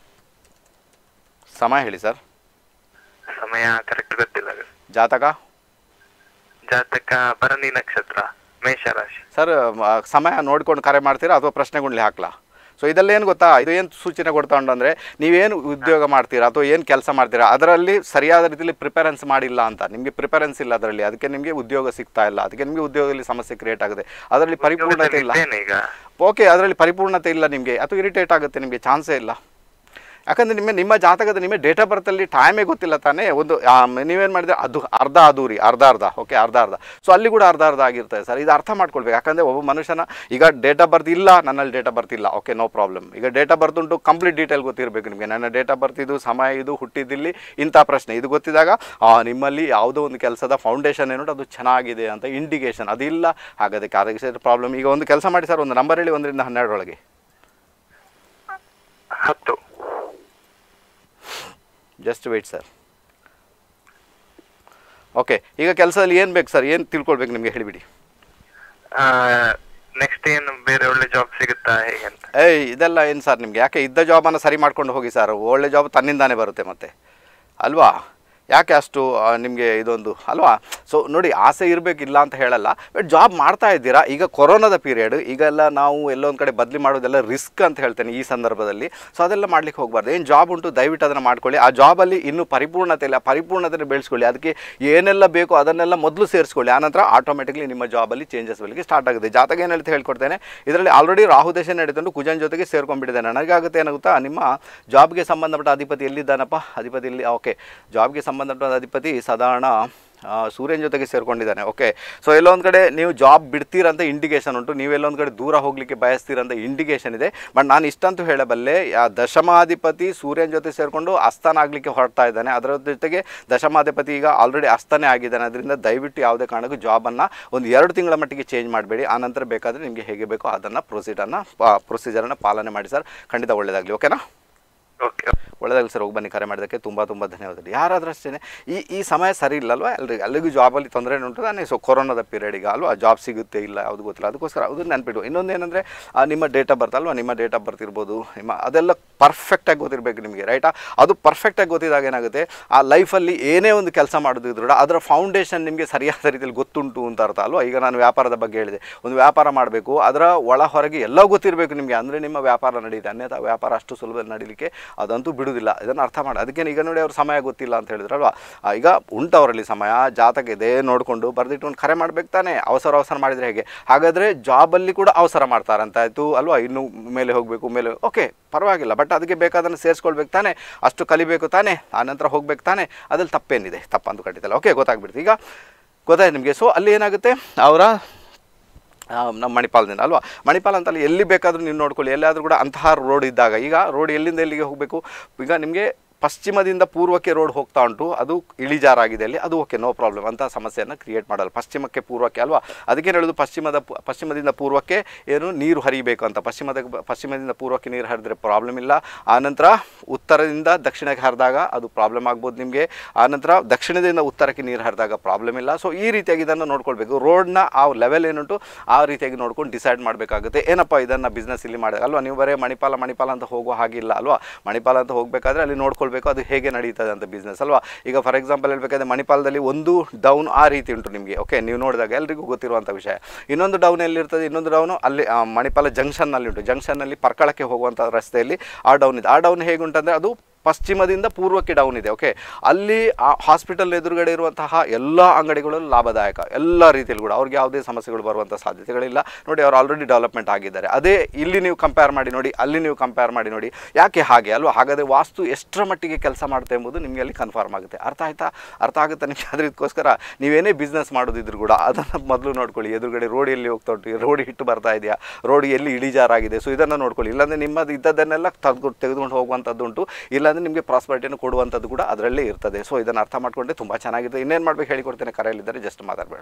Speaker 1: ಸಮಯ ಹೇಳಿ ಸರ್
Speaker 2: ಸಮಯ ಕರೆಕ್ಟ್ ಗೊತ್ತಿಲ್ಲ
Speaker 1: ಜಾತಕ
Speaker 2: ಜಾತಕ ಭರಣಿ ನಕ್ಷತ್ರ ಮೇಷರಾಶಿ
Speaker 1: ಸರ್ ಮ- ಸಮಯ ನೋಡ್ಕೊಂಡು ಕರೆ ಮಾಡ್ತೀರಾ ಅಥವಾ ಪ್ರಶ್ನೆಗುಂಡ್ಲಿ ಹಾಕ್ಲಾ ಸೊ ಇದೆಲ್ಲ ಏನು ಗೊತ್ತಾ ಇದು ಏನು ಸೂಚನೆ ಕೊಡ್ತಾ ಉಂಟು ಅಂದರೆ ನೀವೇನು ಉದ್ಯೋಗ ಮಾಡ್ತೀರಾ ಅಥವಾ ಏನು ಕೆಲಸ ಮಾಡ್ತೀರಾ ಅದರಲ್ಲಿ ಸರಿಯಾದ ರೀತಿಯಲ್ಲಿ ಪ್ರಿಪರೆನ್ಸ್ ಮಾಡಿಲ್ಲ ಅಂತ ನಿಮಗೆ ಪ್ರಿಪರೆನ್ಸ್ ಇಲ್ಲ ಅದರಲ್ಲಿ ಅದಕ್ಕೆ ನಿಮಗೆ ಉದ್ಯೋಗ ಸಿಗ್ತಾ ಇಲ್ಲ ಅದಕ್ಕೆ ನಿಮಗೆ ಉದ್ಯೋಗದಲ್ಲಿ ಸಮಸ್ಯೆ ಕ್ರಿಯೇಟ್ ಆಗುತ್ತೆ ಅದರಲ್ಲಿ ಪರಿಪೂರ್ಣತೆ ಇಲ್ಲ
Speaker 2: ಇದ್ದೇನೆ ಈಗ
Speaker 1: ಓಕೆ ಅದರಲ್ಲಿ ಪರಿಪೂರ್ಣತೆ ಇಲ್ಲ ನಿಮಗೆ ಅಥವಾ ಇರಿಟೇಟ್ ಆಗುತ್ತೆ ನಿಮಗೆ ಚಾನ್ಸೇ ಇಲ್ಲ ಯಾಕಂದರೆ ನಿಮ್ಮ ನಿಮ್ಮ ಜಾತಕದ ನಿಮ್ಮ ಡೇಟ್ ಆಫ್ ಬರ್ತಲ್ಲಿ ಟೈಮೇ ಗೊತ್ತಿಲ್ಲ ತಾನೇ ಒಂದು ನೀವೇನು ಮಾಡಿದ್ರೆ ಅದು ಅರ್ಧ ಅದೂರಿ ಅರ್ಧ ಅರ್ಧ ಓಕೆ ಅರ್ಧ ಅರ್ಧ ಸೊ ಅಲ್ಲಿ ಕೂಡ ಅರ್ಧ ಅರ್ಧ ಆಗಿರ್ತದೆ ಸರ್ ಇದು ಅರ್ಥ ಮಾಡ್ಕೊಳ್ಬೇಕು ಯಾಕಂದರೆ ಒಬ್ಬ ಮನುಷ್ಯನ ಈಗ ಡೇಟ್ ಆಫ್ ಬರ್ತ್ ಇಲ್ಲ ನನ್ನಲ್ಲಿ ಡೇಟ್ ಆಫ್ ಬರ್ತ್ ಇಲ್ಲ ಓಕೆ ನೋ ಪ್ರಾಬ್ಲಮ್ ಈಗ ಡೇಟ್ ಆಫ್ ಬರ್ತ್ ಉಂಟು ಕಂಪ್ಲೀಟ್ ಡೀಟೇಲ್ ಗೊತ್ತಿರಬೇಕು ನಿಮಗೆ ನನ್ನ ಡೇಟ್ ಆಫ್ ಬರ್ತ್ ಇದು ಸಮಯ ಇದು ಹುಟ್ಟಿದ್ದಿಲ್ಲಿ ಇಂಥ ಪ್ರಶ್ನೆ ಇದು ಗೊತ್ತಿದ್ದಾಗ ಆ, ನಿಮ್ಮಲ್ಲಿ ಯಾವುದೋ ಒಂದು ಕೆಲಸದ ಫೌಂಡೇಶನ್ ಏನುಂಟು ಅದು ಚೆನ್ನಾಗಿದೆ ಅಂತ ಇಂಡಿಕೇಶನ್ ಅದಿಲ್ಲ ಹಾಗಾದಕ್ಕೆ ಅದಕ್ಕೆ ಪ್ರಾಬ್ಲಮ್ ಈಗ ಒಂದು ಕೆಲಸ ಮಾಡಿ ಸರ್ ಒಂದು ನಂಬರ್ ಹೇಳಿ ಒಂದರಿಂದ ಹನ್ನೆರಡರೊಳಗೆ
Speaker 2: ಹತ್ತು
Speaker 1: ಜಸ್ಟ್ ವೇಟ್ ಸರ್ ಓಕೆ ಈಗ ಕೆಲಸದಲ್ಲಿ ಏನು ಬೇಕು ಸರ್ ಏನು ತಿಳ್ಕೊಳ್ಬೇಕು ನಿಮಗೆ ಹೇಳಿಬಿಡಿ
Speaker 2: ನೆಕ್ಸ್ಟ್ ಏನು ಬೇರೆ ಒಳ್ಳೆ ಜಾಬ್ ಸಿಗುತ್ತಾ ಹೇಗೆ ಅಂತ
Speaker 1: ಏಯ್ ಇದೆಲ್ಲ ಏನು ಸರ್ ನಿಮಗೆ ಯಾಕೆ ಇದ್ದ ಜಾಬನ್ನು ಸರಿ ಮಾಡ್ಕೊಂಡು ಹೋಗಿ ಸರ್ ಒಳ್ಳೆ ಜಾಬ್ ತನ್ನಿಂದಾನೇ ಬರುತ್ತೆ ಮತ್ತೆ ಅಲ್ವಾ ಯಾಕೆ ಅಷ್ಟು ನಿಮಗೆ ಇದೊಂದು ಅಲ್ವಾ ಸೊ ನೋಡಿ ಆಸೆ ಇರಬೇಕಿಲ್ಲ ಅಂತ ಹೇಳಲ್ಲ ಬಟ್ ಜಾಬ್ ಮಾಡ್ತಾ ಇದ್ದೀರಾ ಈಗ ಕೊರೋನಾದ ಪೀರಿಯಡ್ ಈಗೆಲ್ಲ ನಾವು ಎಲ್ಲೊಂದು ಕಡೆ ಬದಲಿ ಮಾಡೋದೆಲ್ಲ ರಿಸ್ಕ್ ಅಂತ ಹೇಳ್ತೇನೆ ಈ ಸಂದರ್ಭದಲ್ಲಿ ಸೊ ಅದೆಲ್ಲ ಮಾಡ್ಲಿಕ್ಕೆ ಹೋಗಬಾರ್ದು ಏನು ಜಾಬ್ ಉಂಟು ದಯವಿಟ್ಟು ಅದನ್ನು ಮಾಡ್ಕೊಳ್ಳಿ ಆ ಜಾಬಲ್ಲಿ ಇನ್ನೂ ಪರಿಪೂರ್ಣತೆ ಇಲ್ಲ ಪರಿಪೂರ್ಣತೆ ಬೆಳೆಸ್ಕೊಳ್ಳಿ ಅದಕ್ಕೆ ಏನೆಲ್ಲ ಬೇಕೋ ಅದನ್ನೆಲ್ಲ ಮೊದಲು ಸೇರಿಸ್ಕೊಳ್ಳಿ ಆನಂತರ ಆಟೋಮೆಟಿಕ್ಲಿ ನಿಮ್ಮ ಜಾಬಲ್ಲಿ ಚೇಂಜಸ್ ಬರಲಿಕ್ಕೆ ಸ್ಟಾರ್ಟ್ ಆಗುತ್ತೆ ಜಾತಕ ಏನು ಹೇಳ್ತಾ ಹೇಳ್ಕೊಡ್ತೇನೆ ಇದರಲ್ಲಿ ಆಲ್ರೆಡಿ ರಾಹು ದೇಶ ನಡೀತಂಡು ಕುಜನ್ ಜೊತೆಗೆ ಸೇರ್ಕೊಂಡ್ಬಿಟ್ಟಿದೆ ನನಗಾಗುತ್ತೆ ಏನಾಗುತ್ತಾ ನಿಮ್ಮ ಜಾಬ್ಗೆ ಸಂಬಂಧಪಟ್ಟ ಅಧಿಪತಿ ಎಲ್ಲಿದ್ದಾನಪ್ಪ ಅಧಿಪತಿ ಇಲ್ಲಿ ಓಕೆ ಜಾಬ್ಗೆ ಸಂಬಂಧಪಟ್ಟ ಅಧಿಪತಿ ಸಾಧಾರಣ ಆ, ಸೂರ್ಯನ ಜೊತೆಗೆ ಸೇರ್ಕೊಂಡಿದ್ದಾನೆ ಓಕೆ ಸೊ ಎಲ್ಲೊಂದು ಕಡೆ ನೀವು ಜಾಬ್ ಬಿಡ್ತೀರಂತ ಇಂಡಿಕೇಶನ್ ಉಂಟು ನೀವು ಎಲ್ಲೊಂದು ಕಡೆ ದೂರ ಹೋಗಲಿಕ್ಕೆ ಬಯಸ್ತೀರಂತ ಇಂಡಿಕೇಶನ್ ಇದೆ ಬಟ್ ನಾನು ಇಷ್ಟಂತೂ ಹೇಳಬಲ್ಲೆ ಆ ದಶಮಾಧಿಪತಿ ಸೂರ್ಯನ ಜೊತೆ ಸೇರಿಕೊಂಡು ಅಸ್ತನ ಆಗಲಿಕ್ಕೆ ಹೊರಡ್ತಾ ಇದ್ದಾನೆ ಅದರ ಜೊತೆಗೆ ದಶಮಾಧಿಪತಿ ಈಗ ಆಲ್ರೆಡಿ ಅಸ್ತನೇ ಆಗಿದ್ದಾನೆ ಅದರಿಂದ ದಯವಿಟ್ಟು ಯಾವುದೇ ಕಾರಣಕ್ಕೂ ಜಾಬನ್ನು ಒಂದು ಎರಡು ತಿಂಗಳ ಮಟ್ಟಿಗೆ ಚೇಂಜ್ ಮಾಡಬೇಡಿ ಆನಂತರ ಬೇಕಾದರೆ ನಿಮಗೆ ಹೇಗೆ ಬೇಕೋ ಅದನ್ನು ಪ್ರೊಸೀಡನ್ನು ಪ್ರೊಸೀಜರನ್ನು ಪಾಲನೆ ಮಾಡಿ ಸರ್ ಖಂಡಿತ ಒಳ್ಳೆಯದಾಗಲಿ ಓಕೆನಾ
Speaker 2: ಓಕೆ
Speaker 1: ಒಳ್ಳೆದಾಗಲಿ ಸರ್ ಹೋಗಿ ಬನ್ನಿ ಕರೆ ಮಾಡೋದಕ್ಕೆ ತುಂಬ ತುಂಬ ಧನ್ಯವಾದಗಳು ಯಾರಾದರೂ ಅಷ್ಟೇ ಈ ಈ ಸಮಯ ಸರಿ ಇಲ್ಲಲ್ವಾ ಎಲ್ರಿಗೂ ಎಲ್ಲಿಗೂ ಜಾಬಲ್ಲಿ ತೊಂದರೆ ಉಂಟು ತಾನೇ ಸೊ ಕೊರೋನಾದ ಪೀರಿಯಡ್ ಈಗ ಅಲ್ವಾ ಜಾಬ್ ಸಿಗುತ್ತೆ ಇಲ್ಲ ಯಾವುದು ಗೊತ್ತಿಲ್ಲ ಅದಕ್ಕೋಸ್ಕರ ಅದು ನೆನ್ಪಿಡು ಇನ್ನೊಂದು ಏನಂದರೆ ನಿಮ್ಮ ಡೇಟ್ ಆಫ್ ಬರ್ತ್ ಅಲ್ವಾ ನಿಮ್ಮ ಡೇಟ್ ಆಫ್ ಬರ್ತ್ ಇರ್ಬೋದು ನಿಮ್ಮ ಅದೆಲ್ಲ ಪರ್ಫೆಕ್ಟಾಗಿ ಗೊತ್ತಿರಬೇಕು ನಿಮಗೆ ರೈಟಾ ಅದು ಪರ್ಫೆಕ್ಟಾಗಿ ಗೊತ್ತಿದ್ದಾಗ ಏನಾಗುತ್ತೆ ಆ ಲೈಫಲ್ಲಿ ಏನೇ ಒಂದು ಕೆಲಸ ಮಾಡೋದಿದ್ರು ಕೂಡ ಅದರ ಫೌಂಡೇಶನ್ ನಿಮಗೆ ಸರಿಯಾದ ರೀತಿಯಲ್ಲಿ ಗೊತ್ತುಂಟು ಅಂತ ಅರ್ಥ ಅಲ್ವಾ ಈಗ ನಾನು ವ್ಯಾಪಾರದ ಬಗ್ಗೆ ಹೇಳಿದೆ ಒಂದು ವ್ಯಾಪಾರ ಮಾಡಬೇಕು ಅದರ ಒಳ ಹೊರಗೆ ಎಲ್ಲ ಗೊತ್ತಿರಬೇಕು ನಿಮಗೆ ಅಂದರೆ ನಿಮ್ಮ ವ್ಯಾಪಾರ ನಡೆಯುತ್ತೆ ಅನ್ಯथा ವ್ಯಾಪಾರ ಅಷ್ಟು ಸುಲಭದಲ್ಲಿ ನಡೀಲಿಕ್ಕೆ ಅದಂತೂ ಬಿಡುವುದಿಲ್ಲ ಇದನ್ನು ಅರ್ಥ ಮಾಡಿ ಅದಕ್ಕೆ ಈಗ ನೋಡಿ ಅವ್ರ ಸಮಯ ಗೊತ್ತಿಲ್ಲ ಅಂತ ಹೇಳಿದ್ರಲ್ವಾ ಆ, ಈಗ ಉಂಟು ಅವರಲ್ಲಿ ಸಮಯ ಜಾತಕ ಇದೆ ನೋಡಿಕೊಂಡು ಬರೆದಿಟ್ಕೊಂಡು ಕರೆ ಮಾಡ್ಬೇಕು ತಾನೇ ಅವಸರ ಅವಸರ ಮಾಡಿದರೆ ಹೇಗೆ ಹಾಗಾದರೆ ಜಾಬಲ್ಲಿ ಕೂಡ ಅವಸರ ಮಾಡ್ತಾರಂತ ಆಯಿತು ಅಲ್ವಾ ಇನ್ನು ಮೇಲೆ ಹೋಗಬೇಕು ಮೇಲೆ ಓಕೆ ಪರವಾಗಿಲ್ಲ ಬಟ್ ಅದಕ್ಕೆ ಬೇಕಾದನ್ನು ಸೇರಿಸ್ಕೊಳ್ಬೇಕು ತಾನೇ ಅಷ್ಟು ಕಲಿಬೇಕು ತಾನೇ ಆನಂತರ ಹೋಗ್ಬೇಕು ತಾನೇ ಅದ್ರಲ್ಲಿ ತಪ್ಪೇನಿದೆ ತಪ್ಪಂತೂ ಖಂಡಿತಲ್ಲ ಓಕೆ ಗೊತ್ತಾಗ್ಬಿಡ್ತು ಈಗ ಗೊತ್ತಾಯ್ತು ನಿಮಗೆ ಸೊ ಅಲ್ಲಿ ಏನಾಗುತ್ತೆ ಅವರ ಆ, ನಮ್ಮ ಮಣಿಪಾಲದಿಂದ ಅಲ್ವಾ ಮಣಿಪಾಲ ಅಂತಲ್ಲಿ ಎಲ್ಲಿ ಬೇಕಾದರೂ ನೀವು ನೋಡ್ಕೊಳ್ಳಿ ಎಲ್ಲಾದರೂ ಕೂಡ ಅಂತಹ ರೋಡ್ ಇದ್ದಾಗ ಈಗ ರೋಡ್ ಎಲ್ಲಿಂದ ಎಲ್ಲಿಗೆ ಹೋಗಬೇಕು ಈಗ ನಿಮಗೆ ಪಶ್ಚಿಮದಿಂದ ಪೂರ್ವಕ್ಕೆ ರೋಡ್ ಹೋಗ್ತಾ ಉಂಟು ಅದು ಇಳಿಜಾರಾಗಿದೆ ಅಲ್ಲಿ ಅದು ಓಕೆ ನೋ ಪ್ರಾಬ್ಲಮ್ ಅಂತ ಸಮಸ್ಯೆಯನ್ನು ಕ್ರಿಯೇಟ್ ಮಾಡಲ್ಲ ಪಶ್ಚಿಮಕ್ಕೆ ಪೂರ್ವಕ್ಕೆ ಅಲ್ವಾ ಅದಕ್ಕೆ ಹೇಳೋದು ಪಶ್ಚಿಮದ ಪು- ಪಶ್ಚಿಮದಿಂದ ಪೂರ್ವಕ್ಕೆ ಏನು ನೀರು ಹರಿಬೇಕು ಅಂತ ಪಶ್ಚಿಮದ ಪಶ್ಚಿಮದಿಂದ ಪೂರ್ವಕ್ಕೆ ನೀರು ಹರಿದ್ರೆ ಪ್ರಾಬ್ಲಮ್ ಇಲ್ಲ ಆನಂತರ ಉತ್ತರದಿಂದ ದಕ್ಷಿಣಕ್ಕೆ ಹರಿದಾಗ ಅದು ಪ್ರಾಬ್ಲಮ್ ಆಗ್ಬೋದು ನಿಮಗೆ ಆನಂತರ ದಕ್ಷಿಣದಿಂದ ಉತ್ತರಕ್ಕೆ ನೀರು ಹರಿದಾಗ ಪ್ರಾಬ್ಲಮ್ ಇಲ್ಲ ಸೊ ಈ ರೀತಿಯಾಗಿ ಇದನ್ನು ನೋಡ್ಕೊಳ್ಬೇಕು ರೋಡ್ನ ಆ ಲೆವೆಲ್ ಏನುಂಟು ಆ ರೀತಿಯಾಗಿ ನೋಡ್ಕೊಂಡು ಡಿಸೈಡ್ ಮಾಡಬೇಕಾಗುತ್ತೆ ಏನಪ್ಪ ಇದನ್ನು ಬಿಸ್ನೆಸ್ ಇಲ್ಲಿ ಮಾಡಿ ಅಲ್ವಾ ನೀವು ಬರೀ ಮಣಿಪಾಲ ಮಣಿಪಾಲ ಅಂತ ಹೋಗೋ ಹಾಗಿಲ್ಲ ಅಲ್ವಾ ಮಣಿಪಾಲ ಅಂತ ಹೋಗಬೇಕಾದ್ರೆ ಅಲ್ಲಿ ನೋಡ್ಕೊಳ್ಬೇಕು ಅದು ಹೇಗೆ ನಡೀತದೆ ಅಂತ ಬಿಸ್ನೆಸ್ ಅಲ್ವಾ ಈಗ ಫಾರ್ ಎಕ್ಸಾಂಪಲ್ ಹೇಳ್ಬೇಕಾದ್ರೆ ಮಣಿಪಾಲದಲ್ಲಿ ಒಂದು ಡೌನ್ ಆ ರೀತಿ ಉಂಟು ನಿಮಗೆ ಓಕೆ ನೀವು ನೋಡಿದಾಗ ಎಲ್ರಿಗೂ ಗೊತ್ತಿರುವಂಥ ವಿಷಯ ಇನ್ನೊಂದು ಡೌನ್ ಎಲ್ಲಿರ್ತದೆ ಇನ್ನೊಂದು ಡೌನು ಅಲ್ಲಿ ಆ, ಮಣಿಪಾಲ ಜಂಕ್ಷನ್ನಲ್ಲಿ ಉಂಟು ಜಂಕ್ಷನ್ನಲ್ಲಿ ಪರ್ಕಳಕ್ಕೆ ಹೋಗುವಂಥ ರಸ್ತೆಯಲ್ಲಿ ಆ ಡೌನ್ ಇದೆ ಆ ಡೌನ್ ಹೇಗುಂಟಂದರೆ ಅದು ಪಶ್ಚಿಮದಿಂದ ಪೂರ್ವಕ್ಕೆ ಡೌನ್ ಇದೆ ಓಕೆ ಅಲ್ಲಿ ಆ ಹಾಸ್ಪಿಟಲ್ ಎದುರುಗಡೆ ಇರುವಂತಹ ಎಲ್ಲ ಅಂಗಡಿಗಳು ಲಾಭದಾಯಕ ಎಲ್ಲ ರೀತಿಯಲ್ಲಿ ಕೂಡ ಅವ್ರಿಗೆ ಯಾವುದೇ ಸಮಸ್ಯೆಗಳು ಬರುವಂಥ ಸಾಧ್ಯತೆಗಳಿಲ್ಲ ನೋಡಿ ಅವ್ರು ಆಲ್ರೆಡಿ ಡೆವಲಪ್ಮೆಂಟ್ ಆಗಿದ್ದಾರೆ ಅದೇ ಇಲ್ಲಿ ನೀವು ಕಂಪೇರ್ ಮಾಡಿ ನೋಡಿ ಅಲ್ಲಿ ನೀವು ಕಂಪೇರ್ ಮಾಡಿ ನೋಡಿ ಯಾಕೆ ಹಾಗೆ ಅಲ್ವಾ ಹಾಗಾದರೆ ವಾಸ್ತು ಎಷ್ಟರ ಮಟ್ಟಿಗೆ ಕೆಲಸ ಮಾಡುತ್ತೆ ಎಂಬುದು ನಿಮಗೆ ಅಲ್ಲಿ ಕನ್ಫರ್ಮ್ ಆಗುತ್ತೆ ಅರ್ಥ ಆಯ್ತಾ ಅರ್ಥ ಆಗುತ್ತೆ ನಿಮಗೆ ಅದ್ರ ಇದಕ್ಕೋಸ್ಕರ ನೀವೇನೇ ಬಿಸ್ನೆಸ್ ಮಾಡೋದಿದ್ರು ಕೂಡ ಅದನ್ನು ಮೊದಲು ನೋಡ್ಕೊಳ್ಳಿ ಎದುರುಗಡೆ ರೋಡ್ ಎಲ್ಲಿ ಹೋಗ್ತಾ ಉಂಟು ರೋಡ್ ಹಿಟ್ಟು ಬರ್ತಾ ಇದೆಯಾ ರೋಡ್ ಎಲ್ಲಿ ಇಳಿಜಾರಾಗಿದೆ ಸೊ ಇದನ್ನು ನೋಡ್ಕೊಳ್ಳಿ ಇಲ್ಲಾಂದರೆ ನಿಮ್ಮದು ಇದ್ದದ್ದನ್ನೆಲ್ಲ ತೆಗೆದು ತೆಗೆದುಕೊಂಡು ಹೋಗುವಂಥದ್ದು ಉಂಟು ಇಲ್ಲಾಂದರೆ ನಿಮಗೆ ಪ್ರಾಸ್ಪರಿಟಿಯನ್ನು ಕೊಡುವಂಥದ್ದು ಕೂಡ ಅದರಲ್ಲೇ ಇರ್ತದೆ ಸೊ ಇದನ್ನು ಅರ್ಥ ಮಾಡ್ಕೊಂಡ್ರೆ ತುಂಬ ಚೆನ್ನಾಗಿದೆ ಇನ್ನೇನು ಮಾಡ್ಬೇಕು ಹೇಳಿಕೊಡ್ತೇನೆ ಕರೆಯಲ್ಲಿದ್ದರೆ ಜಸ್ಟ್ ಮಾತಾಡಬೇಡ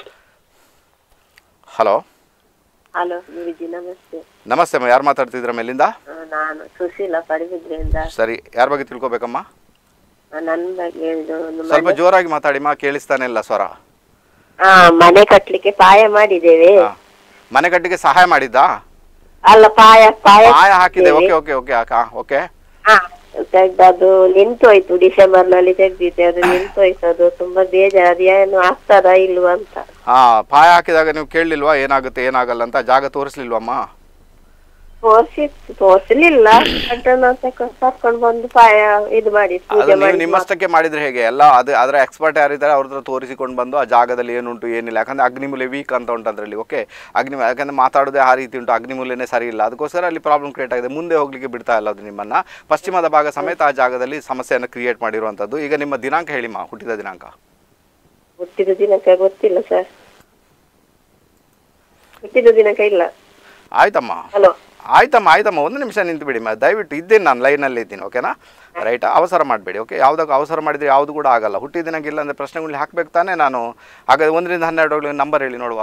Speaker 1: ಹಲೋ
Speaker 3: ಹಲೋ ಗುರುಜಿ ನಮಸ್ತೆ
Speaker 1: ನಮಸ್ತೆ ಅಮ್ಮ ಯಾರು ಮಾತಾಡ್ತಿದ್ರ ಮೇಲಿಂದ
Speaker 3: ಆ, ನಾನು ಸುಶೀಲ ಪಡುಬಿದ್ರೆಯಿಂದ
Speaker 1: ಸರಿ ಯಾರ ಬಗ್ಗೆ ತಿಳ್ಕೊಬೇಕಮ್ಮ
Speaker 3: ಆ, ನನ್ನ ಬಗ್ಗೆ ಇದು ಒಂದು
Speaker 1: ಸ್ವಲ್ಪ
Speaker 3: ಮನೆ
Speaker 1: ಜೋರಾಗಿ ಮಾತಾಡಿ ಮಾ ಕೇಳಿಸ್ತಾನೆ ಇಲ್ಲ ಸ್ವರ
Speaker 3: ಆ, ಮನೆ ಕಟ್ಲಿಕ್ಕೆ ಪಾಯ ಮಾಡಿದ್ದೇವೆ
Speaker 1: ಹಾ. ಮನೆ ಕಟ್ಟಿಗೆ ಸಹಾಯ ಮಾಡಿದ್ದಾ
Speaker 3: ಅಲ್ಲ ಪಾಯ ಪಾಯ
Speaker 1: ಆಯ ಹಾಕಿದೆ ಓಕೆ ಓಕೆ ಓಕೆ ಓಕೆ
Speaker 3: ಹಾ, ತೆಗ್ದದ್ದು ನಿಂತೋಯ್ತು ಡಿಸೆಂಬರ್ ನಲ್ಲಿ ತೆಗ್ದಿದ್ದೆ ಅದು ನಿಂತೋಯ್ತು ಅದು ತುಂಬಾ ಬೇಜಾರು ಅದು ಏನು ಆಗ್ತದಾ ಇಲ್ವಾ ಅಂತ
Speaker 1: ಹಾ ಪಾಯ ಹಾಕಿದಾಗ ನೀವು ಕೇಳಲಿಲ್ವಾ ಏನಾಗುತ್ತೆ ಏನಾಗಲ್ಲ ಅಂತ ಜಾಗ ತೋರಿಸ್ಲಿಲ್ವಮ್ಮ
Speaker 3: ತೋರ್ಸಿ ತೋರ್ಸಲಿಲ್ಲ ಅದನ್ನ ತಕ- ಕರ್ಕೊಂಡ್ ಬಂದು ಪಾಯ ಇದು ಮಾಡಿ
Speaker 1: ಅದು
Speaker 3: ಪೂಜೆ
Speaker 1: ನೀವು
Speaker 3: ಮಾಡಿ
Speaker 1: ನಿಮ್ಮಷ್ಟಕ್ಕೆ ಮಾಡಿದ್ರೆ ಹೇಗೆ ಎಲ್ಲ ಅದು ಅದರ ಎಕ್ಸ್ಪರ್ಟ್ ಯಾರಿದ್ದಾರೆ ಅವ್ರ ಹತ್ರ ತೋರಿಸಿಕೊಂಡು ಬಂದು ಆ ಜಾಗದಲ್ಲಿ ಏನುಂಟು ಏನಿಲ್ಲ ಯಾಕಂದ್ರೆ ಅಗ್ನಿಮೂಲೆ ವೀಕ್ ಅಂತ ಉಂಟು ಅದರಲ್ಲಿ ಓಕೆ ಅಗ್ನಿ ಯಾಕಂದ್ರೆ ಮಾತಾಡೋದೇ ಆ ರೀತಿ ಉಂಟು ಅಗ್ನಿಮೂಲೆನೇ ಸರಿ ಇಲ್ಲ ಅದಕ್ಕೋಸ್ಕರ ಅಲ್ಲಿ ಪ್ರಾಬ್ಲಮ್ ಕ್ರಿಯೇಟ್ ಆಗಿದೆ ಮುಂದೆ ಹೋಗ್ಲಿಕ್ಕೆ ಬಿಡ್ತಾ ಇಲ್ಲ ಅದು ನಿಮ್ಮನ್ನ ಪಶ್ಚಿಮದ ಭಾಗ ಸಮೇತ ಆ ಜಾಗದಲ್ಲಿ ಸಮಸ್ಯೆಯನ್ನು ಕ್ರಿಯೇಟ್ ಮಾಡಿರುವಂಥದ್ದು ಈಗ ನಿಮ್ಮ ದಿನಾಂಕ ಹೇಳಿಮ್ಮ ಹುಟ್ಟಿದ ದಿನಾಂಕ
Speaker 3: ಹುಟ್ಟಿದ ದಿನಕ್ಕೆ ಗೊತ್ತಿಲ್ಲ ಸರ್ ಹುಟ್ಟಿದ ದಿನಕ್ಕೆ ಇಲ್ಲ
Speaker 1: ಆಯ್ತಮ್ಮ
Speaker 3: ಹಲೋ
Speaker 1: ಆಯ್ತಮ್ಮ ಆಯ್ತಮ್ಮ ಒಂದು ನಿಮಿಷ ನಿಂತು ಬಿಡಿ ಮ ದಯವಿಟ್ಟು ಇದ್ದೇನೆ ನಾನು ಲೈನಲ್ಲಿ ಇದ್ದೀನಿ ಓಕೆನಾ ರೈಟಾ ಅವಸರ ಮಾಡಬೇಡಿ ಓಕೆ ಯಾವುದಕ್ಕೂ ಅವಸರ ಮಾಡಿದರೆ ಯಾವುದು ಕೂಡ ಆಗಲ್ಲ ಹುಟ್ಟಿದ ದಿನಕ್ಕೆ ಇಲ್ಲ ಅಂದರೆ ಪ್ರಶ್ನೆಗಳು ಹಾಕ್ಬೇಕು ತಾನೇ ನಾನು ಹಾಗಾದ್ರೆ ಒಂದರಿಂದ ಹನ್ನೆರಡು ನಂಬರ್ ಹೇಳಿ ನೋಡುವ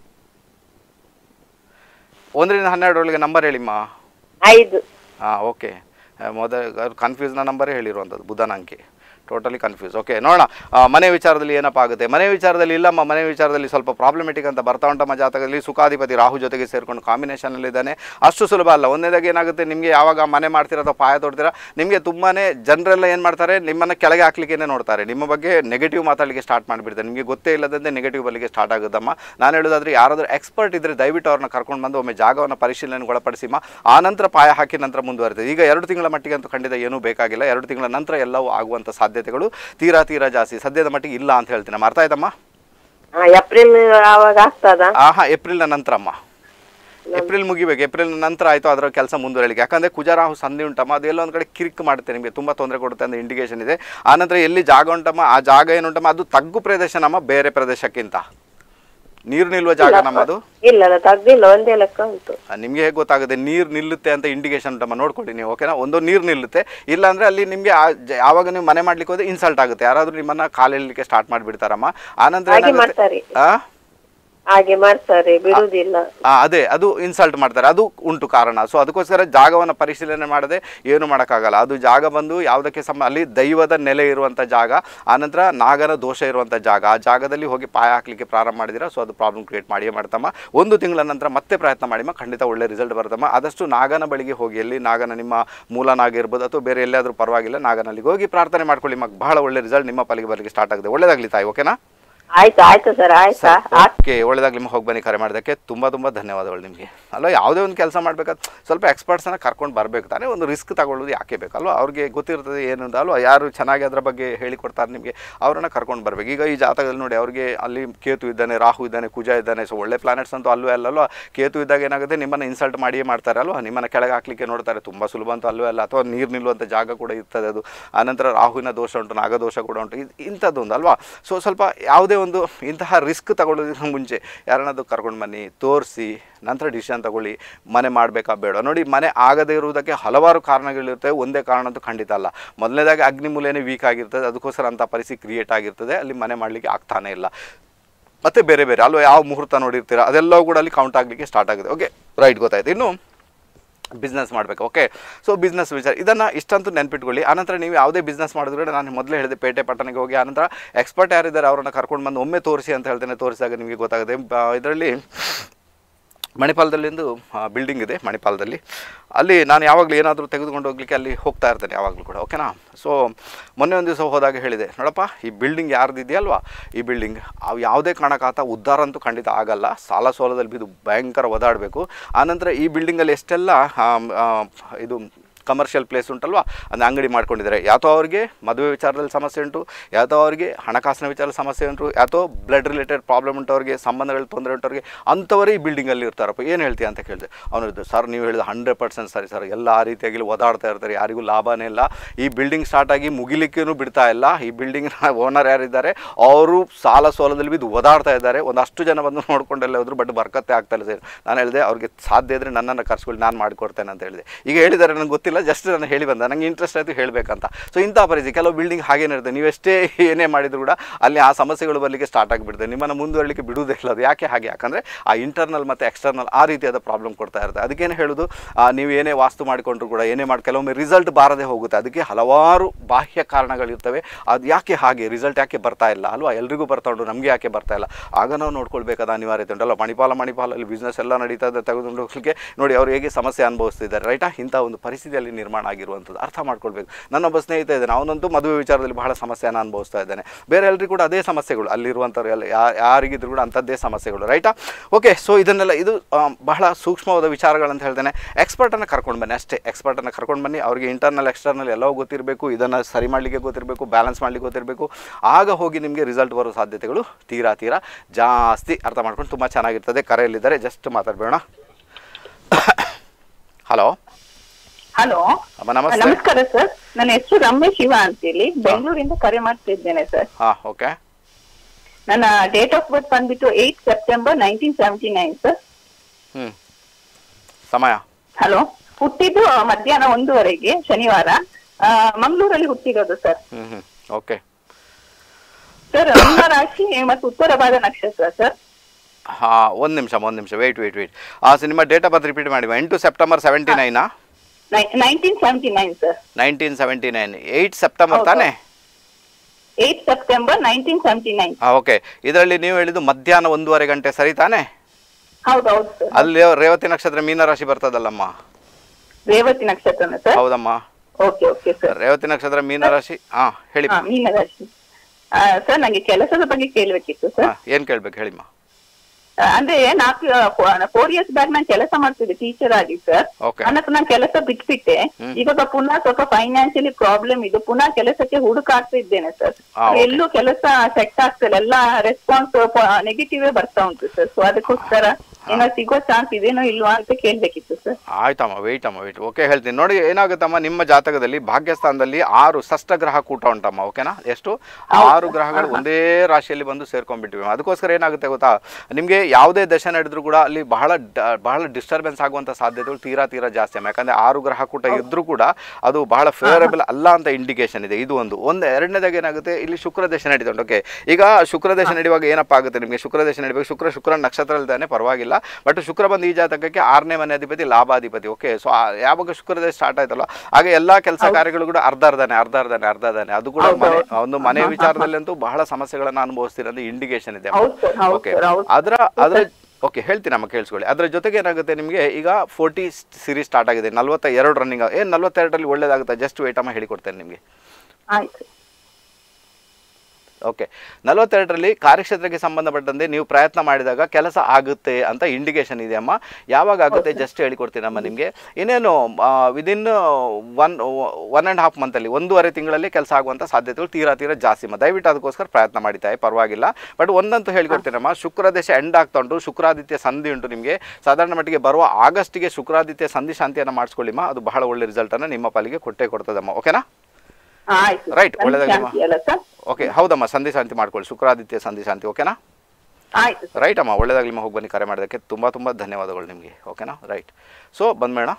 Speaker 1: ಒಂದರಿಂದ ಹನ್ನೆರಡರೊಳಗೆ ನಂಬರ್ ಹೇಳಿಮ್ಮ
Speaker 3: ಐದು
Speaker 1: ಹಾಂ ಓಕೆ ಮೊದಲ ಕನ್ಫ್ಯೂಸ್ನ ನಂಬರೇ ಹೇಳಿರುವಂಥದ್ದು ಬುಧನ ಅಂಕಿ ಟೋಟಲಿ ಕನ್ಫ್ಯೂಸ್ ಓಕೆ ನೋಡೋಣ ಆ, ಮನೆ ವಿಚಾರದಲ್ಲಿ ಏನಪ್ಪ ಆಗುತ್ತೆ ಮನೆ ವಿಚಾರದಲ್ಲಿ ಇಲ್ಲಮ್ಮ ಮನೆ ವಿಚಾರದಲ್ಲಿ ಸ್ವಲ್ಪ ಪ್ರಾಬ್ಲಮೆಟಿಕ್ ಅಂತ ಬರ್ತಾ ಉಂಟಮ್ಮ ಜಾತಕದಲ್ಲಿ ಸುಖಾಧಿಪತಿ ರಾಹು ಜೊತೆಗೆ ಸೇರ್ಕೊಂಡು ಕಾಂಬಿನೇಷನಲ್ಲಿದ್ದಾನೆ ಅಷ್ಟು ಸುಲಭ ಅಲ್ಲ ಒಂದನೇದಾಗಿ ಏನಾಗುತ್ತೆ ನಿಮಗೆ ಯಾವಾಗ ಮನೆ ಮಾಡ್ತೀರಾ ಅಥವಾ ಪಾಯ ತೊಡ್ತೀರಾ ನಿಮಗೆ ತುಂಬಾ ಜನರೆಲ್ಲ ಏನು ಮಾಡ್ತಾರೆ ನಿಮ್ಮನ್ನು ಕೆಳಗೆ ಹಾಕ್ಲಿಕ್ಕೇ ನೋಡ್ತಾರೆ ನಿಮ್ಮ ಬಗ್ಗೆ ನೆಗೆಟಿವ್ ಮಾತಾಡಲಿಕ್ಕೆ ಸ್ಟಾರ್ಟ್ ಮಾಡಿಬಿಡ್ತಾರೆ ನಿಮಗೆ ಗೊತ್ತೇ ಇಲ್ಲದಂತೆ ನೆಗೆಟಿವ್ ಬಲ್ಲಿಗೆ ಸ್ಟಾರ್ಟ್ ಆಗುತ್ತಮ್ಮ ನಾನು ಹೇಳೋದಾದ್ರೆ ಯಾರಾದರೂ ಎಕ್ಸ್ಪರ್ಟ್ ಇದ್ದರೆ ದಯವಿಟ್ಟು ಅವ್ರನ್ನ ಕರ್ಕೊಂಡು ಬಂದು ಒಮ್ಮೆ ಜಾಗವನ್ನು ಪರಿಶೀಲನೆಗೆ ಒಳಪಡಿಸಿಮ್ಮ ಆ ನಂತರ ಪಾಯ ಹಾಕಿ ನಂತರ ಮುಂದುವರೆದಿದೆ ಈಗ ಎರಡು ತಿಂಗಳ ಮಟ್ಟಿಗೆ ಅಂತೂ ಖಂಡಿತ ಏನೂ ಬೇಕಾಗಿಲ್ಲ ಎರಡು ತಿಂಗಳ ನಂತರ ಎಲ್ಲವೂ ಆಗುವಂಥ ಸಾಧ್ಯತೆಗಳು ತೀರಾ ತೀರಾ ಜಾಸ್ತಿ ಸದ್ಯದ ಮಟ್ಟಿಗೆ ಇಲ್ಲ ಅಂತ ಹೇಳ್ತೀನಿ ಅಮ್ಮ ಅರ್ಥ ಆಯ್ತಮ್ಮ
Speaker 3: ಆ, ಏಪ್ರಿಲ್ ಆವಾಗ ಆಗ್ತದಾ
Speaker 1: ಆಹಾ ಏಪ್ರಿಲ್ನ ನಂತರ ಅಮ್ಮ ಏಪ್ರಿಲ್ ಮುಗಿಬೇಕು ಏಪ್ರಿಲ್ ನಂತರ ಆಯಿತು ಅದರ ಕೆಲಸ ಮುಂದುವರಲಿಕ್ಕೆ ಯಾಕಂದರೆ ಕುಜರಾಹು ಸಂಧಿ ಉಂಟಮ್ಮ ಅದೆಲ್ಲ ಒಂದು ಕಡೆ ಕಿರಿಕ್ ಮಾಡುತ್ತೆ ನಿಮಗೆ ತುಂಬ ತೊಂದರೆ ಕೊಡುತ್ತೆ ಅಂತ ಇಂಡಿಕೇಶನ್ ಇದೆ ಆನಂತರ ಎಲ್ಲಿ ಜಾಗ ಉಂಟಮ್ಮ ಆ ಜಾಗ ಏನುಂಟಮ್ಮ ಅದು ತಗ್ಗು ಪ್ರದೇಶನಮ್ಮ ಬೇರೆ ಪ್ರದೇಶಕ್ಕಿಂತ ನೀರು ನಿಲ್ಲುವ ಜಾಗ ನಮ್ಮದು
Speaker 3: ಇಲ್ಲ ಅಲ್ಲ ತೆಗ್ದಿಲ್ಲ ಒಂದೇ ಲೆಕ್ಕ ಉಂಟು
Speaker 1: ನಿಮಗೆ ಹೇಗೆ ಗೊತ್ತಾಗುತ್ತೆ ನೀರು ನಿಲ್ಲುತ್ತೆ ಅಂತ ಇಂಡಿಕೇಶನ್ ಉಂಟಮ್ಮ ನೋಡ್ಕೊಳ್ಳಿ ನೀವು ಓಕೆನಾ ಒಂದು ನೀರು ನಿಲ್ಲುತ್ತೆ ಇಲ್ಲಾಂದರೆ ಅಲ್ಲಿ ನಿಮಗೆ ಯಾವಾಗ ನೀವು ಮನೆ ಮಾಡ್ಲಿಕ್ಕೆ ಹೋದ್ರೆ ಇನ್ಸಲ್ಟ್ ಆಗುತ್ತೆ ಯಾರಾದರೂ ನಿಮ್ಮನ್ನು ಕಾಲೆಳಲಿಕ್ಕೆ ಸ್ಟಾರ್ಟ್ ಮಾಡಿಬಿಡ್ತಾರಮ್ಮ ಆನಂತರ
Speaker 3: ಹಾಗೆ
Speaker 1: ಏನಾಗುತ್ತೆ
Speaker 3: ಮಾಡ್ತಾರೆ
Speaker 1: ಆ
Speaker 3: ಹಾಗೆ ಮಾಡ್ತಾರೆ ಬಿಡುವುದಿಲ್ಲ
Speaker 1: ಆ, ಅದೇ ಅದು ಇನ್ಸಲ್ಟ್ ಮಾಡ್ತಾರೆ ಅದು ಉಂಟು ಕಾರಣ ಸೊ ಅದಕ್ಕೋಸ್ಕರ ಜಾಗವನ್ನು ಪರಿಶೀಲನೆ ಮಾಡದೆ ಏನು ಮಾಡೋಕ್ಕಾಗಲ್ಲ ಅದು ಜಾಗ ಬಂದು ಯಾವುದಕ್ಕೆ ಸಮ ಅಲ್ಲಿ ದೈವದ ನೆಲೆ ಇರುವಂಥ ಜಾಗ ಆನಂತರ ನಾಗನ ದೋಷ ಇರುವಂಥ ಜಾಗ ಆ ಜಾಗದಲ್ಲಿ ಹೋಗಿ ಪಾಯ ಹಾಕ್ಲಿಕ್ಕೆ ಪ್ರಾರಂಭ ಮಾಡಿದಿರ ಸೊ ಅದು ಪ್ರಾಬ್ಲಮ್ ಕ್ರಿಯೇಟ್ ಮಾಡಿಯೇ ಮಾಡ್ತಮ್ಮ ಒಂದು ತಿಂಗಳ ನಂತರ ಮತ್ತೆ ಪ್ರಯತ್ನ ಮಾಡಿಮ್ಮ ಖಂಡಿತ ಒಳ್ಳೆ ರಿಸಲ್ಟ್ ಬರ್ತಮ್ಮ ಆದಷ್ಟು ನಾಗನ ಬಳಿಗೆ ಹೋಗಿ ಎಲ್ಲಿ ನಾಗನ ನಿಮ್ಮ ಮೂಲ ನಾಗ ಇರ್ಬೋದು ಅಥವಾ ಬೇರೆ ಎಲ್ಲಾದರೂ ಪರವಾಗಿಲ್ಲ ನಾಗನಲ್ಲಿಗೆ ಹೋಗಿ ಪ್ರಾರ್ಥನೆ ಮಾಡ್ಕೊಳ್ಳಿ ಮಗ ಬಹಳ ಒಳ್ಳೆ ರಿಸಲ್ಟ್ ನಿಮ್ಮ ಪಾಲಿಗೆ ಬರಲಿಕ್ಕೆ ಸ್ಟಾರ್ಟ್ ಆಗಿದೆ ಒಳ್ಳೇದಾಗಲಿ ತಾಯಿ ಓಕೆನಾ
Speaker 3: ಆಯ್ತು ಆಯ್ತು ಸರ್ ಆಯ್ತಾ ಆಯ್ತು
Speaker 1: ಓಕೆ ಒಳ್ಳೆದಾಗಿ ನಿಮ್ಮ ಹೋಗಿ ಬನ್ನಿ ಕರೆ ಮಾಡೋದಕ್ಕೆ ತುಂಬ ತುಂಬ ಧನ್ಯವಾದಗಳು ನಿಮಗೆ ಅಲ್ಲ ಯಾವುದೇ ಒಂದು ಕೆಲಸ ಮಾಡಬೇಕಾದ್ರೆ ಸ್ವಲ್ಪ ಎಕ್ಸ್ಪರ್ಟ್ಸನ್ನು ಕರ್ಕೊಂಡು ಬರಬೇಕು ತಾನೇ ಒಂದು ರಿಸ್ಕ್ ತಗೊಳ್ಳೋದು ಯಾಕೆ ಬೇಕಲ್ವ ಅವ್ರಿಗೆ ಗೊತ್ತಿರ್ತದೆ ಏನು ಅಂತ ಅಲ್ವಾ ಯಾರು ಚೆನ್ನಾಗಿ ಅದರ ಬಗ್ಗೆ ಹೇಳಿಕೊಡ್ತಾರೆ ನಿಮಗೆ ಅವರನ್ನು ಕರ್ಕೊಂಡು ಬರಬೇಕು ಈಗ ಈ ಜಾತಕದಲ್ಲಿ ನೋಡಿ ಅವ್ರಿಗೆ ಅಲ್ಲಿ ಕೇತು ಇದ್ದಾನೆ ರಾಹು ಇದ್ದಾನೆ ಕುಜ ಇದ್ದಾನೆ ಸೊ ಒಳ್ಳೆ ಪ್ಲಾನೆಟ್ಸ್ ಅಂತೂ ಅಲ್ಲೂ ಅಲ್ಲಲ್ವ ಕೇತು ಇದ್ದಾಗ ಏನಾಗುತ್ತೆ ನಿಮ್ಮನ್ನು ಇನ್ಸಲ್ಟ್ ಮಾಡಿಯೇ ಮಾಡ್ತಾರೆ ಅಲ್ವಾ ನಿಮ್ಮನ್ನು ಕೆಳಗೆ ಹಾಕ್ಲಿಕ್ಕೆ ನೋಡ್ತಾರೆ ತುಂಬ ಸುಲಭ ಅಂತೂ ಅಲ್ಲೂ ಅಲ್ಲ ಅಥವಾ ನೀರು ನಿಲ್ಲುವಂಥ ಜಾಗ ಕೂಡ ಇರ್ತದೆ ಅದು ಆನಂತರ ರಾಹುವಿನ ದೋಷ ಉಂಟು ನಾಗದೋಷ ಕೂಡ ಉಂಟು ಇದು ಇಂಥದ್ದೊಂದು ಅಲ್ವಾ ಸೊ ಸ್ವಲ್ಪ ಯಾವುದೇ ಒಂದು ಇಂತಹ ರಿಸ್ಕ್ ತಗೊಳ್ಳೋದಕ್ಕಿಂತ ಮುಂಚೆ ಯಾರನ್ನಾದ್ರು ಕರ್ಕೊಂಡು ಬನ್ನಿ ತೋರಿಸಿ ನಂತರ ಡಿಸಿಷನ್ ತಗೊಳ್ಳಿ ಮನೆ ಮಾಡಬೇಕಾ ಬೇಡ ನೋಡಿ ಮನೆ ಆಗದೇ ಇರುವುದಕ್ಕೆ ಹಲವಾರು ಕಾರಣಗಳಿರ್ತವೆ ಒಂದೇ ಕಾರಣ ಅಂತೂ ಖಂಡಿತ ಅಲ್ಲ ಮೊದಲನೇದಾಗಿ ಅಗ್ನಿಮೂಲೆನೇ ವೀಕ್ ಆಗಿರ್ತದೆ ಅದಕ್ಕೋಸ್ಕರ ಅಂಥ ಪರಿಸ್ಥಿತಿ ಕ್ರಿಯೇಟ್ ಆಗಿರ್ತದೆ ಅಲ್ಲಿ ಮನೆ ಮಾಡಲಿಕ್ಕೆ ಆಗ್ತಾನೇ ಇಲ್ಲ ಮತ್ತು ಬೇರೆ ಬೇರೆ ಅಲ್ವಾ ಯಾವ ಮುಹೂರ್ತ ನೋಡಿರ್ತೀರ ಅದೆಲ್ಲವೂ ಕೂಡ ಅಲ್ಲಿ ಕೌಂಟ್ ಆಗಲಿಕ್ಕೆ ಸ್ಟಾರ್ಟ್ ಆಗಿದೆ ಓಕೆ ರೈಟ್ ಗೊತ್ತಾಯ್ತು ಇನ್ನು ಬಿಸ್ನೆಸ್ ಮಾಡಬೇಕು ಓಕೆ ಸೊ ಬಿಸ್ನೆಸ್ ವಿಚಾರ ಇದನ್ನು ಇಷ್ಟಂತೂ ನೆನ್ಪಿಟ್ಕೊಳ್ಳಿ ಆನಂತರ ನೀವು ಯಾವುದೇ ಬಿಸ್ನೆಸ್ ಮಾಡಿದ್ರೆ ನಾನು ಮೊದಲೇ ಹೇಳಿದೆ ಪೇಟೆ ಪಟ್ಟಣಕ್ಕೆ ಹೋಗಿ ಆನಂತರ ಎಕ್ಸ್ಪರ್ಟ್ ಯಾರಿದ್ದಾರೆ ಅವರನ್ನು ಕರ್ಕೊಂಡು ಬಂದು ಒಮ್ಮೆ ತೋರಿಸಿ ಅಂತ ಹೇಳ್ತೇನೆ ತೋರಿಸಿದಾಗ ನಿಮಗೆ ಗೊತ್ತಾಗುತ್ತೆ ಇದರಲ್ಲಿ ಮಣಿಪಾಲದಲ್ಲಿಂದು ಬಿಲ್ಡಿಂಗ್ ಇದೆ ಮಣಿಪಾಲದಲ್ಲಿ ಅಲ್ಲಿ ನಾನು ಯಾವಾಗಲೂ ಏನಾದರೂ ತೆಗೆದುಕೊಂಡು ಹೋಗ್ಲಿಕ್ಕೆ ಅಲ್ಲಿ ಹೋಗ್ತಾ ಇರ್ತೇನೆ ಯಾವಾಗಲೂ ಕೂಡ ಓಕೆನಾ ಸೊ ಮೊನ್ನೆ ಒಂದು ದಿವಸ ಹೋದಾಗ ಹೇಳಿದೆ ನೋಡಪ್ಪ ಈ ಬಿಲ್ಡಿಂಗ್ ಯಾರ್ದು ಇದೆಯಲ್ವಾ ಈ ಬಿಲ್ಡಿಂಗ್ ಅವು ಯಾವುದೇ ಕಾರಣಕ್ಕಾತ ಉದ್ಧಾರ ಅಂತೂ ಖಂಡಿತ ಆಗಲ್ಲ ಸಾಲ ಸೋಲದಲ್ಲಿ ಬಿದ್ದು ಭಯಂಕರ ಒದಾಡಬೇಕು ಆನಂತರ ಈ ಬಿಲ್ಡಿಂಗಲ್ಲಿ ಎಷ್ಟೆಲ್ಲ ಆಮ್, ಆ, ಇದು ಕಮರ್ಷಿಯಲ್ ಪ್ಲೇಸ್ ಉಂಟಲ್ವಾ ಅಂದರೆ ಅಂಗಡಿ ಮಾಡ್ಕೊಂಡಿದ್ದಾರೆ ಯಾತೋ ಅವ್ರಿಗೆ ಮದುವೆ ವಿಚಾರದಲ್ಲಿ ಸಮಸ್ಯೆ ಉಂಟು ಯಾತೋ ಅವರಿಗೆ ಹಣಕಾಸಿನ ವಿಚಾರದ ಸಮಸ್ಯೆ ಉಂಟು ಯಾತೋ ಬ್ಲಡ್ ರಿಲೇಟೆಡ್ ಪ್ರಾಬ್ಲಮ್ ಉಂಟವ್ರಿಗೆ ಸಂಬಂಧಗಳ ತೊಂದರೆ ಉಂಟವ್ರಿಗೆ ಅಂಥವರೇ ಈ ಬಿಲ್ಡಿಂಗಲ್ಲಿ ಇರ್ತಾರಪ್ಪ ಏನು ಹೇಳ್ತೀಯ ಅಂತ ಕೇಳಿದೆ ಅವನು ಸರ್ ನೀವು ಹೇಳಿದ ಹಂಡ್ರೆಡ್ ಪರ್ಸೆಂಟ್ ಸರಿ ಸರ್ ಎಲ್ಲ ಆ ರೀತಿಯಾಗಿ ಓದಾಡ್ತಾ ಇರ್ತಾರೆ ಯಾರಿಗೂ ಲಾಭನೇ ಇಲ್ಲ ಈ ಬಿಲ್ಡಿಂಗ್ ಸ್ಟಾರ್ಟ್ ಆಗಿ ಮುಗಿಲಿಕ್ಕೇನು ಬಿಡ್ತಾ ಇಲ್ಲ ಈ ಬಿಲ್ಡಿಂಗ್ನ ಓನರ್ ಯಾರಿದ್ದಾರೆ ಅವರು ಸಾಲ ಸೋಲದಲ್ಲಿ ಬಿದ್ದು ಓದಾಡ್ತಾ ಇದ್ದಾರೆ ಒಂದಷ್ಟು ಜನ ಬಂದು ನೋಡ್ಕೊಂಡೆಲ್ಲ ಹೋದ್ರು ಬಟ್ ಬರ್ಕತ್ತೆ ಆಗ್ತಾ ಇಲ್ಲ ಸರ್ ನಾನು ಹೇಳಿದೆ ಅವ್ರಿಗೆ ಸಾಧ್ಯ ಇದ್ದರೆ ನನ್ನನ್ನು ಕರ್ಸ್ಕೊಳ್ಳಿ ನಾನು ಮಾಡಿಕೊಡ್ತೇನೆ ಅಂತ ಹೇಳಿದೆ ಈಗ ಹೇಳಿದ್ದಾರೆ ನನಗೆ ಗೊತ್ತಿಲ್ಲ ಜಸ್ಟ್ ನಾನು ಹೇಳಿ ಬಂದ ನನಗೆ ಇಂಟ್ರೆಸ್ಟ್ ಆಯಿತು ಹೇಳಬೇಕಂತ ಸೊ ಇಂಥ ಪರಿಸ್ಥಿತಿ ಕೆಲವು ಬಿಲ್ಡಿಂಗ್ ಹಾಗೇನೇ ಇರುತ್ತೆ ನೀವೆಷ್ಟೇ ಏನೇ ಮಾಡಿದ್ರು ಕೂಡ ಅಲ್ಲಿ ಆ ಸಮಸ್ಯೆಗಳು ಬರಲಿಕ್ಕೆ ಸ್ಟಾರ್ಟ್ ಆಗಿಬಿಡುತ್ತೆ ನಿಮ್ಮನ್ನು ಮುಂದುವರಲಿಕ್ಕೆ ಬಿಡುವುದೇ ಇಲ್ಲ ಅದು ಯಾಕೆ ಹಾಗೆ ಯಾಕಂದರೆ ಆ ಇಂಟರ್ನಲ್ ಮತ್ತು ಎಕ್ಸ್ಟರ್ನಲ್ ಆ ರೀತಿಯಾದ ಪ್ರಾಬ್ಲಮ್ ಕೊಡ್ತಾ ಇರುತ್ತೆ ಅದಕ್ಕೇನು ಹೇಳೋದು ಆ, ನೀವು ಏನೇ ವಾಸ್ತು ಮಾಡಿಕೊಂಡ್ರು ಕೂಡ ಏನೇ ಮಾಡಿ ಕೆಲವೊಮ್ಮೆ ರಿಸಲ್ಟ್ ಬಾರದೆ ಹೋಗುತ್ತೆ ಅದಕ್ಕೆ ಹಲವಾರು ಬಾಹ್ಯ ಕಾರಣಗಳಿರ್ತವೆ ಅದು ಯಾಕೆ ಹಾಗೆ ರಿಸಲ್ಟ್ ಯಾಕೆ ಬರ್ತಾ ಇಲ್ಲ ಅಲ್ವಾ ಎಲ್ರಿಗೂ ಬರ್ತಾ ಉಂಟು ನಮಗೆ ಯಾಕೆ ಬರ್ತಾ ಇಲ್ಲ ಆಗ ನಾವು ನೋಡ್ಕೊಳ್ಬೇಕಾದ ಅನಿವಾರ್ಯತೆ ಉಂಟಲ್ಲ ಮಣಿಪಾಲ ಮಣಿಪಾಲಲ್ಲಿ ಬಿಸ್ನೆಸ್ ಎಲ್ಲ ನಡೀತಾ ಇದೆ ತೆಗೆದುಕೊಂಡು ಹೋಗ್ಲಿಕ್ಕೆ ನೋಡಿ ಅವ್ರು ಹೇಗೆ ಸಮಸ್ಯೆ ಅನುಭವಿಸ್ತಿದ್ದಾರೆ ರೈಟಾ ಇಂಥ ಒಂದು ಪರಿಸ್ಥಿತಿಯಲ್ಲಿ ನಿರ್ಮಾಣ ಆಗಿರುವಂಥದ್ದು ಅರ್ಥ ಮಾಡ್ಕೊಳ್ಬೇಕು ನನ್ನೊಬ್ಬ ಸ್ನೇಹಿತ ಇದ್ದಾನೆ ಅವನಂತೂ ಮದುವೆ ವಿಚಾರದಲ್ಲಿ ಬಹಳ ಸಮಸ್ಯೆಯನ್ನು ಅನುಭವಿಸ್ತಾ ಇದ್ದಾನೆ ಬೇರೆ ಎಲ್ರಿಗೂ ಕೂಡ ಅದೇ ಸಮಸ್ಯೆಗಳು ಅಲ್ಲಿರುವಂಥವ್ರು ಎಲ್ಲ ಯಾ- ಯಾರಿಗಿದ್ರು ಕೂಡ ಅಂಥದ್ದೇ ಸಮಸ್ಯೆಗಳು ರೈಟಾ ಓಕೆ ಸೊ ಇದನ್ನೆಲ್ಲ ಇದು ಆ, ಬಹಳ ಸೂಕ್ಷ್ಮವಾದ ವಿಚಾರಗಳಂತ ಹೇಳ್ತೇನೆ ಎಕ್ಸ್ಪರ್ಟನ್ನು ಕರ್ಕೊಂಡು ಬನ್ನಿ ಅಷ್ಟೇ ಎಕ್ಸ್ಪರ್ಟನ್ನು ಕರ್ಕೊಂಡು ಬನ್ನಿ ಅವರಿಗೆ ಇಂಟರ್ನಲ್ ಎಕ್ಸ್ಟರ್ನಲ್ ಎಲ್ಲವೂ ಗೊತ್ತಿರಬೇಕು ಇದನ್ನು ಸರಿ ಮಾಡಲಿಕ್ಕೆ ಗೊತ್ತಿರಬೇಕು ಬ್ಯಾಲೆನ್ಸ್ ಮಾಡಲಿಕ್ಕೆ ಗೊತ್ತಿರಬೇಕು ಆಗ ಹೋಗಿ ನಿಮಗೆ ರಿಸಲ್ಟ್ ಬರೋ ಸಾಧ್ಯತೆಗಳು ತೀರಾ ತೀರಾ ಜಾಸ್ತಿ ಅರ್ಥ ಮಾಡ್ಕೊಂಡು ತುಂಬ ಚೆನ್ನಾಗಿರ್ತದೆ ಕರೆಯಲ್ಲಿದ್ದಾರೆ ಜಸ್ಟ್ ಮಾತಾಡಬೇಡ ಹಲೋ
Speaker 4: ಹಲೋ
Speaker 1: ಅಮ್ಮ ನಮಸ್ತೆ
Speaker 4: ನಮಸ್ಕಾರ ಸರ್ ನನ್ನ ಹೆಸರು ರಮೇಶ್ ಶಿವ ಅಂತೇಳಿ ಬೆಂಗಳೂರಿಂದ ಕರೆ ಮಾಡ್ತಿದ್ದೇನೆ ಸರ್
Speaker 1: ಹಾಂ ಓಕೆ
Speaker 4: ನನ್ನ ಡೇಟ್ ಆಫ್ ಬರ್ತ್ ಬಂದ್ಬಿಟ್ಟು eight September nineteen seventy nine sir
Speaker 1: ಹ್ಞೂ ಸಮಯ
Speaker 4: ಹಲೋ ಹುಟ್ಟಿದ್ದು ಮಧ್ಯಾಹ್ನ ಒಂದೂವರೆಗೆ ಶನಿವಾರ ಆ, ಮಂಗಳೂರಲ್ಲಿ ಹುಟ್ಟಿರೋದು ಸರ್
Speaker 1: ಹ್ಞೂ ಹ್ಞೂ ಓಕೆ
Speaker 4: ಸರ್ ನಿಮ್ಮ ರಾಶಿ ಮತ್ತು ಉತ್ತರ ಭಾಗ ನಕ್ಷತ್ರ ಸರ್
Speaker 1: ಹಾಂ ಒಂದು ನಿಮಿಷ ಒಂದು ನಿಮಿಷ ವೆಯ್ಟ್ ವೆಯ್ಟ್ ವೆಯ್ಟ್ ಆ ಸೊ ನಿಮ್ಮ ಡೇಟ್ ಆಫ್ ಬರ್ತ್ ರಿಪೀಟ್ ಮಾಡಿ ಎಂಟು September seventy nine
Speaker 4: nineteen seventy nine sir
Speaker 1: nineteen seventy nine eight September
Speaker 4: ಹೌದು.
Speaker 1: ತಾನೇ
Speaker 4: eight September nineteen seventy nine
Speaker 1: ಹಾಂ ಓಕೆ ಇದರಲ್ಲಿ ನೀವು ಹೇಳಿದ್ದು ಮಧ್ಯಾಹ್ನ ಒಂದೂವರೆ ಗಂಟೆ ಸರಿ ತಾನೇ
Speaker 4: ಹೌದೌದು ಸರ್
Speaker 1: ಅಲ್ಲಿ ರೇವತಿ ನಕ್ಷತ್ರ ಮೀನರಾಶಿ ಬರ್ತದಲ್ಲಮ್ಮ
Speaker 4: ರೇವತಿ ನಕ್ಷತ್ರನ ಸರ್
Speaker 1: ಹೌದಮ್ಮ
Speaker 4: ಓಕೆ ಓಕೆ ಸರ್
Speaker 1: ರೇವತಿ ನಕ್ಷತ್ರ ಮೀನರಾಶಿ ಹಾಂ ಹೇಳಿ
Speaker 4: ಹಾ ಮೀನ ರಾಶಿ ಆ, ಸರ್ ನಂಗೆ ಕೆಲಸದ ಬಗ್ಗೆ ಕೇಳಬೇಕಿತ್ತು ಸರ್
Speaker 1: ಹಾಂ ಏನು ಕೇಳ್ಬೇಕು ಹೇಳಿಮ್ಮ
Speaker 4: ಆ, ಅಂದ್ರೆ ನಾಲ್ಕು ಫೋರ್ ಇಯರ್ಸ್ ಬ್ಯಾಕ್ ನಾನು ಕೆಲಸ ಮಾಡ್ತಿದ್ದೆ ಟೀಚರ್ ಆಗಿ ಸರ್
Speaker 1: ಓಕೆ
Speaker 4: ಅನ್ನಕ್ಕೆ ನಾನು ಕೆಲಸ ಬಿಟ್ಬಿಟ್ಟೆ
Speaker 1: ಹ್ಮ್.
Speaker 4: ಇವಾಗ ಪುನಃ ಸ್ವಲ್ಪ ಫೈನಾನ್ಷಿಯಲಿ ಪ್ರಾಬ್ಲಮ್ ಇದು ಪುನಃ ಕೆಲಸಕ್ಕೆ ಹುಡುಕಾಡ್ತಾ ಇದ್ದೇನೆ ಸರ್
Speaker 1: ಆ, okay.
Speaker 4: ಎಲ್ಲೂ ಕೆಲಸ ಸೆಟ್ ಆಗ್ತಿಲ್ಲ ಎಲ್ಲ ರೆಸ್ಪಾನ್ಸ್ ನೆಗೆಟಿವ್ ಬರ್ತಾ ಉಂಟು ಸರ್ ಸೊ ಅದಕ್ಕೋಸ್ಕರ ಏನೋ ಸಿಗೋ ಚಾನ್ಸ್ ಇದೇನೋ ಇಲ್ವಾ ಅಂತ ಕೇಳ್ಬೇಕಿತ್ತು ಸರ್
Speaker 1: ಆಯ್ತಮ್ಮ ವೆಯ್ಟ್ ಅಮ್ಮ ವೆಯ್ಟ್ ಓಕೆ ಹೇಳ್ತೀನಿ ನೋಡಿ ಏನಾಗುತ್ತಮ್ಮ ನಿಮ್ಮ ಜಾತಕದಲ್ಲಿ ಭಾಗ್ಯಸ್ಥಾನದಲ್ಲಿ ಆರು ಷಷ್ಠ ಗ್ರಹ ಕೂಟ ಉಂಟಮ್ಮ ಓಕೆನಾ ಎಷ್ಟು ಆರು ಗ್ರಹಗಳು ಒಂದೇ ರಾಶಿಯಲ್ಲಿ ಬಂದು ಸೇರ್ಕೊಂಡ್ಬಿಟ್ಟಿವೆ ಅದಕ್ಕೋಸ್ಕರ ಏನಾಗುತ್ತೆ ಗೊತ್ತಾ ನಿಮಗೆ ಯಾವುದೇ ದಶ ನಡೆದ್ರು ಕೂಡ ಅಲ್ಲಿ ಬಹಳ ಡ- ಬಹಳ ಡಿಸ್ಟರ್ಬೆನ್ಸ್ ಆಗುವಂಥ ಸಾಧ್ಯತೆಗಳು ತೀರಾ ತೀರಾ ಜಾಸ್ತಿ ಅಮ್ಮ ಯಾಕಂದರೆ ಆರು ಗ್ರಹ ಕೂಟ ಇದ್ರೂ ಕೂಡ ಅದು ಬಹಳ ಫೇವರೇಬಲ್ ಅಲ್ಲ ಅಂತ ಇಂಡಿಕೇಶನ್ ಇದೆ ಇದು ಒಂದು ಒಂದು ಎರಡನೇದಾಗಿ ಏನಾಗುತ್ತೆ ಇಲ್ಲಿ ಶುಕ್ರ ದೇಶ ನಡೀತಾ ಉಂಟು ಓಕೆ ಈಗ ಶುಕ್ರ ದೇಶ ನಡೆಯುವಾಗ ಏನಪ್ಪ ಆಗುತ್ತೆ ನಿಮಗೆ ಶುಕ್ರ ದೇಶ ನಡಿಬೇಕು ಶುಕ್ರ ಶುಕ್ರ ನಕ್ಷತ್ರ ಇದ್ದಾನೆ ಪರವಾಗಿಲ್ಲ ಬಟ್ ಶುಕ್ರ ಬಂದು ಈ ಜಾತಕಕ್ಕೆ ಆರನೇ ಮನೆ ಅಧಿಪತಿ ಲಾಭಾಧಿಪತಿ ಓಕೆ ಸೊ ಯಾವಾಗ ಶುಕ್ರ ದೇಶ ಸ್ಟಾರ್ಟ್ ಆಯ್ತಲ್ಲ ಆಗ ಎಲ್ಲಾ ಕೆಲಸ ಕಾರ್ಯಗಳು ಕೂಡ ಅರ್ಧ ಅರ್ಧನೆ ಅರ್ಧ ಅರ್ಧನೆ ಅರ್ಧ ಅರ್ಧನೆ ಅದು ಕೂಡ ಮನೆ ಒಂದು ಮನೆ ವಿಚಾರದಲ್ಲಂತೂ ಬಹಳ ಸಮಸ್ಯೆಗಳನ್ನ ಅನುಭವಿಸ್ತಿರೋದು ಇಂಡಿಕೇಶನ್ ಇದೆ
Speaker 4: ಹೌದು ಸರ್ ಹೌದು
Speaker 1: ಓಕೆ
Speaker 4: ಸರ್ ಹೌದು
Speaker 1: ಅದರ ಅದರ ಓಕೆ ಹೇಳ್ತೀನಿ ನಮ್ಮ ಕೇಳಿಸ್ಕೊಳ್ಳಿ ಅದರ ಜೊತೆಗೆ ಏನಾಗುತ್ತೆ ನಿಮಗೆ ಈಗ ಫೋರ್ಟಿ ಸೀರೀಸ್ ಸ್ಟಾರ್ಟ್ ಆಗಿದೆ ನಲ್ವತ್ತ ಎರಡು ರನ್ನಿಂಗ್ ಏನು ನಲ್ವತ್ತೆರಡರಲ್ಲಿ ಒಳ್ಳೇದಾಗುತ್ತೆ ಜಸ್ಟ್ ವೇಟ್ ಅಮ್ಮ ಹೇಳಿಕೊಡ್ತೇನೆ ನಿಮಗೆ
Speaker 4: ಆಯ್ತು
Speaker 1: ಓಕೆ ನಲವತ್ತೆರಡರಲ್ಲಿ ಕಾರ್ಯಕ್ಷೇತ್ರಕ್ಕೆ ಸಂಬಂಧಪಟ್ಟಂತೆ ನೀವು ಪ್ರಯತ್ನ ಮಾಡಿದಾಗ ಕೆಲಸ ಆಗುತ್ತೆ ಅಂತ ಇಂಡಿಕೇಶನ್ ಇದೆ ಅಮ್ಮ ಯಾವಾಗ ಆಗುತ್ತೆ ಜಸ್ಟ್ ಹೇಳಿಕೊಡ್ತೀನಮ್ಮ ನಿಮಗೆ ಇನ್ನೇನು within one one and half ಮಂತಲ್ಲಿ ಒಂದೂವರೆ ತಿಂಗಳಲ್ಲಿ ಕೆಲಸ ಆಗುವಂಥ ಸಾಧ್ಯತೆಗಳು ತೀರಾ ತೀರಾ ಜಾಸ್ತಿ ಅಮ್ಮ ದಯವಿಟ್ಟು ಅದಕ್ಕೋಸ್ಕರ ಪ್ರಯತ್ನ ಮಾಡಿತಾಯಿ ಪರವಾಗಿಲ್ಲ ಬಟ್ ಒಂದಂತೂ ಹೇಳಿಕೊಡ್ತೀನಮ್ಮ ಶುಕ್ರ ದೇಶ ಎಂಡ್ ಆಗ್ತಾ ಉಂಟು ಶುಕ್ರಾದಿತ್ಯ ಸಂಧಿ ಉಂಟು ನಿಮಗೆ ಸಾಧಾರಣ ಮಟ್ಟಿಗೆ ಬರುವ ಆಗಸ್ಟಿಗೆ ಶುಕ್ರಾದಿತ್ಯ ಸಂಧಿ ಶಾಂತಿಯನ್ನು ಮಾಡಿಸ್ಕೊಳ್ಳಿಮ್ಮ ಅದು ಬಹಳ ಒಳ್ಳೆ ರಿಸಲ್ಟನ್ನು ನಿಮ್ಮ ಪಾಲಿಗೆ ಕೊಟ್ಟೇ ಕೊಡ್ತದಮ್ಮ ಓಕೆನಾ
Speaker 4: ಆಯ್ತು
Speaker 1: Right,
Speaker 4: ನನ್ಗೆ
Speaker 1: ಒಳ್ಳೆದಾಗಲಿ
Speaker 4: ಶಾಂತಿ ಅಲ್ಲ ಸರ್
Speaker 1: ಓಕೆ ಹೌದಮ್ಮ ಸಂಧಿ ಶಾಂತಿ ಮಾಡ್ಕೊಳ್ಳಿ ಶುಕ್ರಾದಿತ್ಯ ಸಂಧಿ ಶಾಂತಿ ಓಕೆನಾ
Speaker 4: ಆಯ್ತು ಸರ್
Speaker 1: ರೈಟ್ ಅಮ್ಮ ಒಳ್ಳೆಯದಾಗಲಿ ಹೋಗಿ ಬನ್ನಿ ಕರೆ ಮಾಡೋದಕ್ಕೆ ತುಂಬ ತುಂಬ ಧನ್ಯವಾದಗಳು ನಿಮಗೆ ಓಕೆನಾ ರೈಟ್ ಸೊ ಬಂದ್ಬೇಡ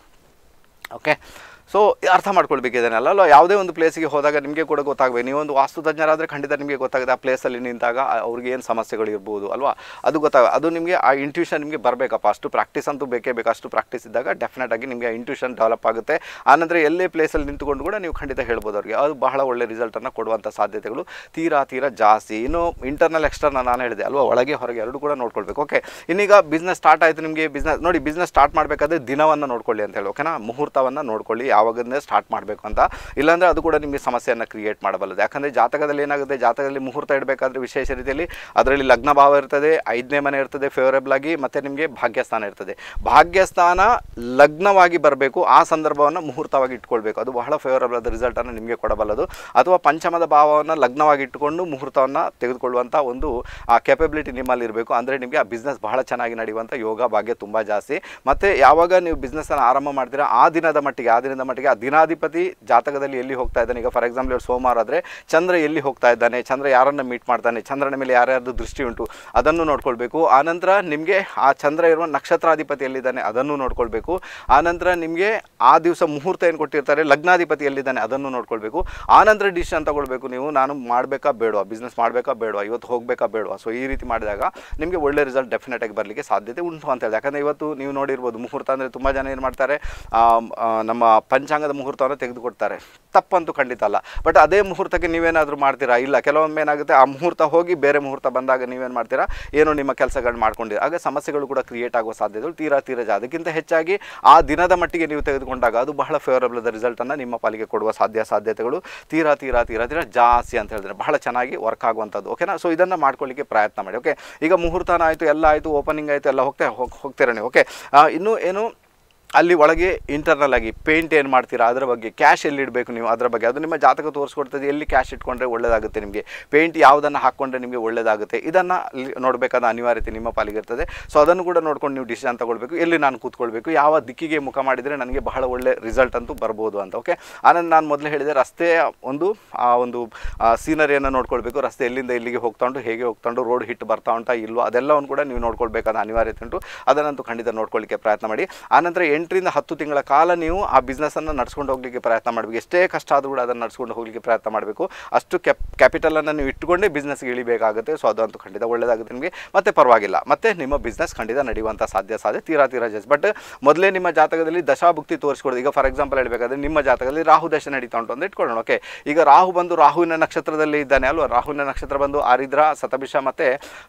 Speaker 1: ಓಕೆ ಸೊ ಅರ್ಥ ಮಾಡ್ಕೊಳ್ಬೇಕು ಇದನ್ನೆಲ್ಲ ಅಲ್ಲ ಯಾವುದೇ ಒಂದು ಪ್ಲೇಸಿಗೆ ಹೋದಾಗ ನಿಮಗೆ ಕೂಡ ಗೊತ್ತಾಗಬೇಕು ನೀವೊಂದು ವಾಸ್ತು ತಜ್ಞರಾದರೆ ಖಂಡಿತ ನಿಮಗೆ ಗೊತ್ತಾಗುತ್ತೆ ಆ ಪ್ಲೇಸಲ್ಲಿ ನಿಂತಾಗ ಆ- ಅವ್ರಿಗೆ ಏನು ಸಮಸ್ಯೆಗಳು ಇರ್ಬೋದು ಅಲ್ವಾ ಅದು ಗೊತ್ತಾಗ ಅದು ನಿಮಗೆ ಆ ಇಂಟ್ಯೂಷನ್ ನಿಮಗೆ ಬರಬೇಕಪ್ಪ ಅಷ್ಟು ಪ್ರಾಕ್ಟೀಸ್ ಅಂತೂ ಬೇಕೇ ಬೇಕು ಅಷ್ಟು ಪ್ರಾಕ್ಟೀಸ್ ಇದ್ದಾಗ ಡೆಫಿನೆಟ್ ಆಗಿ ನಿಮಗೆ ಇಂಟ್ಯೂಷನ್ ಡೆವಲಪ್ ಆಗುತ್ತೆ ಆನಂತರ ಎಲ್ಲೇ ಪ್ಲೇಸಲ್ಲಿ ನಿಂತುಕೊಂಡು ಕೂಡ ನೀವು ಖಂಡಿತ ಹೇಳ್ಬೋದು ಅವ್ರಿಗೆ ಅದು ಬಹಳ ಒಳ್ಳೆ ರಿಸಲ್ಟನ್ನು ಕೊಡುವಂಥ ಸಾಧ್ಯತೆಗಳು ತೀರಾ ತೀರಾ ಜಾಸ್ತಿ ಇನ್ನು ಇಂಟರ್ನಲ್ ಎಕ್ಸ್ಟರ್ನಲ್ ನಾನು ಹೇಳಿದೆ ಅಲ್ವಾ ಒಳಗೆ ಹೊರಗೆ ಎರಡು ಕೂಡ ನೋಡ್ಕೊಳ್ಬೇಕು ಓಕೆ ಇನ್ನೀಗ ಬಿಸ್ನೆಸ್ ಸ್ಟಾರ್ಟ್ ಆಯಿತು ನಿಮಗೆ ಬಿಸ್ನೆಸ್ ನೋಡಿ ಬಿಸ್ನೆಸ್ ಸ್ಟಾರ್ಟ್ ಮಾಡಬೇಕಾದ್ರೆ ದಿನವನ್ನು ನೋಡ್ಕೊಳ್ಳಿ ಅಂತ ಹೇಳಿ ಓಕೆನಾ ಮುಹೂರ್ತವನ್ನು ನೋಡ್ಕೊಳ್ಳಿ ಯಾವಾಗನೇ ಸ್ಟಾರ್ಟ್ ಮಾಡಬೇಕು ಅಂತ ಇಲ್ಲಾಂದರೆ ಅದು ಕೂಡ ನಿಮಗೆ ಸಮಸ್ಯೆಯನ್ನು ಕ್ರಿಯೇಟ್ ಮಾಡಬಲ್ಲದು ಯಾಕಂದರೆ ಜಾತಕದಲ್ಲಿ ಏನಾಗುತ್ತೆ ಜಾತಕದಲ್ಲಿ ಮುಹೂರ್ತ ಇಡಬೇಕಾದ್ರೆ ವಿಶೇಷ ರೀತಿಯಲ್ಲಿ ಅದರಲ್ಲಿ ಲಗ್ನ ಭಾವ ಇರ್ತದೆ ಐದನೇ ಮನೆ ಇರ್ತದೆ ಫೇವರೇಬಲ್ ಆಗಿ ಮತ್ತು ನಿಮಗೆ ಭಾಗ್ಯಸ್ಥಾನ ಇರ್ತದೆ ಭಾಗ್ಯಸ್ಥಾನ ಲಗ್ನವಾಗಿ ಬರಬೇಕು ಆ ಸಂದರ್ಭವನ್ನು ಮುಹೂರ್ತವಾಗಿ ಇಟ್ಕೊಳ್ಬೇಕು ಅದು ಬಹಳ ಫೇವರಬಲ್ ಆದ ರಿಸಲ್ಟನ್ನು ನಿಮಗೆ ಕೊಡಬಲ್ಲದು ಅಥವಾ ಪಂಚಮದ ಭಾವವನ್ನು ಲಗ್ನವಾಗಿ ಇಟ್ಟುಕೊಂಡು ಮುಹೂರ್ತವನ್ನು ತೆಗೆದುಕೊಳ್ಳುವಂಥ ಒಂದು ಆ ಕೆಪಬಿಲಿಟಿ ನಿಮ್ಮಲ್ಲಿ ಇರಬೇಕು ಅಂದರೆ ನಿಮಗೆ ಆ ಬಿಸ್ನೆಸ್ ಬಹಳ ಚೆನ್ನಾಗಿ ನಡೆಯುವಂಥ ಯೋಗ ಭಾಗ್ಯ ತುಂಬ ಜಾಸ್ತಿ ಮತ್ತು ಯಾವಾಗ ನೀವು ಬಿಸ್ನೆಸ್ಸನ್ನು ಆರಂಭ ಮಾಡ್ತೀರಾ ಆ ದಿನದ ಮಟ್ಟಿಗೆ ಆ ದಿನದ ಮಟ್ಟಿಗೆ ಆ ದಿನಾಧಿಪತಿ ಜಾತಕದಲ್ಲಿ ಎಲ್ಲಿ ಹೋಗ್ತಾ ಇದ್ದಾನೆ ಈಗ ಫಾರ್ ಎಕ್ಸಾಂಪಲ್ ಇವ್ರು ಸೋಮವಾರ ಆದರೆ ಚಂದ್ರ ಎಲ್ಲಿ ಹೋಗ್ತಾ ಇದ್ದಾನೆ ಚಂದ್ರ ಯಾರನ್ನು ಮೀಟ್ ಮಾಡ್ತಾನೆ ಚಂದ್ರನ ಮೇಲೆ ಯಾರ್ಯಾರ್ದು ದೃಷ್ಟಿ ಉಂಟು ಅದನ್ನು ನೋಡ್ಕೊಳ್ಬೇಕು ಆನಂತರ ನಿಮಗೆ ಆ ಚಂದ್ರ ಇರುವ ನಕ್ಷತ್ರಾಧಿಪತಿ ಎಲ್ಲಿದ್ದಾನೆ ಅದನ್ನು ನೋಡ್ಕೊಳ್ಬೇಕು ಆನಂತರ ನಿಮಗೆ ಆ ದಿವಸ ಮುಹೂರ್ತ ಏನು ಕೊಟ್ಟಿರ್ತಾರೆ ಲಗ್ನಾಧಿಪತಿ ಎಲ್ಲಿದ್ದಾನೆ ಅದನ್ನು ನೋಡ್ಕೊಳ್ಬೇಕು ಆನಂತರ ಡಿಸಿಷನ್ ತಗೊಳ್ಬೇಕು ನೀವು ನಾನು ಮಾಡಬೇಕಾ ಬೇಡವಾ ಬಿಸ್ನೆಸ್ ಮಾಡಬೇಕಾ ಬೇಡವಾ ಇವತ್ತು ಹೋಗಬೇಕಾ ಬೇಡವಾ ಸೊ ಈ ರೀತಿ ಮಾಡಿದಾಗ ನಿಮಗೆ ಒಳ್ಳೆ ರಿಸಲ್ಟ್ ಡೆಫಿನೆಟ್ ಆಗಿ ಬರಲಿಕ್ಕೆ ಸಾಧ್ಯತೆ ಉಂಟು ಅಂತ ಹೇಳಿ ಯಾಕಂದರೆ ಇವತ್ತು ನೀವು ನೋಡಿರ್ಬೋದು ಮುಹೂರ್ತ ಅಂದರೆ ತುಂಬ ಜನ ಏನು ಮಾಡ್ತಾರೆ ಆಮ್, ಆ, ನಮ್ಮ ಪಂಚಾಂಗದ ಮುಹೂರ್ತವನ್ನು ತೆಗೆದುಕೊಡ್ತಾರೆ ತಪ್ಪಂತೂ ಖಂಡಿತ ಅಲ್ಲ ಬಟ್ ಅದೇ ಮುಹೂರ್ತಕ್ಕೆ ನೀವೇನಾದರೂ ಮಾಡ್ತೀರಾ ಇಲ್ಲ ಕೆಲವೊಮ್ಮೆ ಏನಾಗುತ್ತೆ ಆ ಮುಹೂರ್ತ ಹೋಗಿ ಬೇರೆ ಮುಹೂರ್ತ ಬಂದಾಗ ನೀವೇನು ಮಾಡ್ತೀರಾ ಏನೋ ನಿಮ್ಮ ಕೆಲಸಗಳನ್ನ ಮಾಡ್ಕೊಂಡಿರ ಆಗ ಸಮಸ್ಯೆಗಳು ಕೂಡ ಕ್ರಿಯೇಟ್ ಆಗುವ ಸಾಧ್ಯತೆಗಳು ತೀರಾ ತೀರಾ ಜಾ ಅದಕ್ಕಿಂತ ಹೆಚ್ಚಾಗಿ ಆ ದಿನದ ಮಟ್ಟಿಗೆ ನೀವು ತೆಗೆದುಕೊಂಡಾಗ ಅದು ಬಹಳ ಫೇವರಬಲ್ ಆದ ರಿಸಲ್ಟನ್ನು ನಿಮ್ಮ ಪಾಲಿಗೆ ಕೊಡುವ ಸಾಧ್ಯ ಸಾಧ್ಯತೆಗಳು ತೀರಾ ತೀರಾ ತೀರಾ ತೀರಾ ಜಾಸ್ತಿ ಅಂತ ಹೇಳಿದ್ರೆ ಬಹಳ ಚೆನ್ನಾಗಿ ವರ್ಕ್ ಆಗುವಂಥದ್ದು ಓಕೆನಾ ಸೊ ಇದನ್ನು ಮಾಡ್ಕೊಳ್ಳಿಕ್ಕೆ ಪ್ರಯತ್ನ ಮಾಡಿ ಓಕೆ ಈಗ ಮುಹೂರ್ತನ ಆಯಿತು ಎಲ್ಲ ಆಯಿತು ಓಪನಿಂಗ್ ಆಯಿತು ಎಲ್ಲ ಹೋಗ್ತಾ ಹೋಗ್ ಹೋಗ್ತೀರಾ ನೀವು ಓಕೆ ಇನ್ನು ಏನು ಅಲ್ಲಿ ಒಳಗೆ ಇಂಟರ್ನಲ್ ಆಗಿ ಪೇಂಟ್ ಏನು ಮಾಡ್ತೀರಾ ಅದರ ಬಗ್ಗೆ ಕ್ಯಾಶ್ ಎಲ್ಲಿ ಇಡಬೇಕು ನೀವು ಅದರ ಬಗ್ಗೆ ಅದು ನಿಮ್ಮ ಜಾತಕ ತೋರಿಸ್ಕೊಡ್ತದೆ ಎಲ್ಲಿ ಕ್ಯಾಶ್ ಇಟ್ಕೊಂಡ್ರೆ ಒಳ್ಳೆಯದಾಗುತ್ತೆ ನಿಮಗೆ ಪೇಂಟ್ ಯಾವುದನ್ನು ಹಾಕ್ಕೊಂಡ್ರೆ ನಿಮಗೆ ಒಳ್ಳೆಯದಾಗುತ್ತೆ ಇದನ್ನು ನೋಡಬೇಕಾದ ಅನಿವಾರ್ಯತೆ ನಿಮ್ಮ ಪಾಲಿಗೆ ಇರ್ತದೆ ಸೊ ಅದನ್ನು ಕೂಡ ನೋಡ್ಕೊಂಡು ನೀವು ಡಿಸಿಷನ್ ತಗೊಳ್ಬೇಕು ಎಲ್ಲಿ ನಾನು ಕೂತ್ಕೊಳ್ಬೇಕು ಯಾವ ದಿಕ್ಕಿಗೆ ಮುಖ ಮಾಡಿದರೆ ನನಗೆ ಬಹಳ ಒಳ್ಳೆ ರಿಸಲ್ಟ್ ಅಂತೂ ಬರ್ಬೋದು ಅಂತ ಓಕೆ ಆನಂದ್ ನಾನು ಮೊದಲು ಹೇಳಿದೆ ರಸ್ತೆಯ ಒಂದು ಆ ಒಂದು ಸೀನರಿಯನ್ನು ನೋಡ್ಕೊಳ್ಬೇಕು ರಸ್ತೆ ಎಲ್ಲಿಂದ ಎಲ್ಲಿಗೆ ಹೋಗ್ತಾ ಉಂಟು ಹೇಗೆ ಹೋಗ್ತಾ ಉಂಟು ರೋಡ್ ಹಿಟ್ ಬರ್ತಾ ಉಂಟಾ ಇಲ್ವೋ ಅದೆಲ್ಲವನ್ನು ಕೂಡ ನೀವು ನೋಡ್ಕೊಳ್ಬೇಕಾದ ಅನಿವಾರ್ಯತೆ ಉಂಟು ಅದನ್ನಂತೂ ಖಂಡಿತ ನೋಡ್ಕೊಳ್ಳಿಕ್ಕೆ ಪ್ರಯತ್ನ ಮಾಡಿ ಆನಂತರ ಎಂಟರಿಂದ ಹತ್ತು ತಿಂಗಳ ಕಾಲ ನೀವು ಆ ಬಿಸ್ನೆಸ್ಸನ್ನು ನಡ್ಸ್ಕೊಂಡು ಹೋಗಲಿಕ್ಕೆ ಪ್ರಯತ್ನ ಮಾಡಬೇಕು ಎಷ್ಟೇ ಕಷ್ಟ ಆದರೂ ಕೂಡ ಅದನ್ನು ನಡ್ಸ್ಕೊಂಡು ಹೋಗಲಿಕ್ಕೆ ಪ್ರಯತ್ನ ಮಾಡಬೇಕು ಅಷ್ಟು ಕ್ಯಾಪ್ ಕ್ಯಾಪಿಟಲನ್ನು ನೀವು ಇಟ್ಟುಕೊಂಡೇ ಬಿಸ್ನೆಸ್ಗೆ ಇಳಿಬೇಕಾಗುತ್ತೆ ಸೊ ಅದಂತೂ ಖಂಡಿತ ಒಳ್ಳೆಯದಾಗುತ್ತೆ ನಿಮಗೆ ಮತ್ತೆ ಪರವಾಗಿಲ್ಲ ಮತ್ತೆ ನಿಮ್ಮ ಬಿಸ್ನೆಸ್ ಖಂಡಿತ ನಡೆಯುವಂಥ ಸಾಧ್ಯ ಸಾಧ್ಯ ತೀರಾ ತೀರಾ ಜಾಸ್ತಿ ಬಟ್ ಮೊದಲೇ ನಿಮ್ಮ ಜಾತಕದಲ್ಲಿ ದಶಾಭುಕ್ತಿ ತೋರಿಸ್ಕೊಡೋದು ಈಗ ಫಾರ್ ಎಕ್ಸಾಂಪಲ್ ಹೇಳಬೇಕಾದ್ರೆ ನಿಮ್ಮ ಜಾತಕದಲ್ಲಿ ರಾಹು ದಶ ನಡೀತಾ ಉಂಟು ಅಂತ ಇಟ್ಕೊಳ್ಳೋಣ ಓಕೆ ಈಗ ರಾಹು ಬಂದು ರಾಹುವಿನ ನಕ್ಷತ್ರದಲ್ಲಿ ಇದ್ದಾನೆ ಅಲ್ವಾ ರಾಹುವಿನ ನಕ್ಷತ್ರ ಬಂದು ಆರಿದ್ರ ಸತಭಿಷ ಮತ್ತು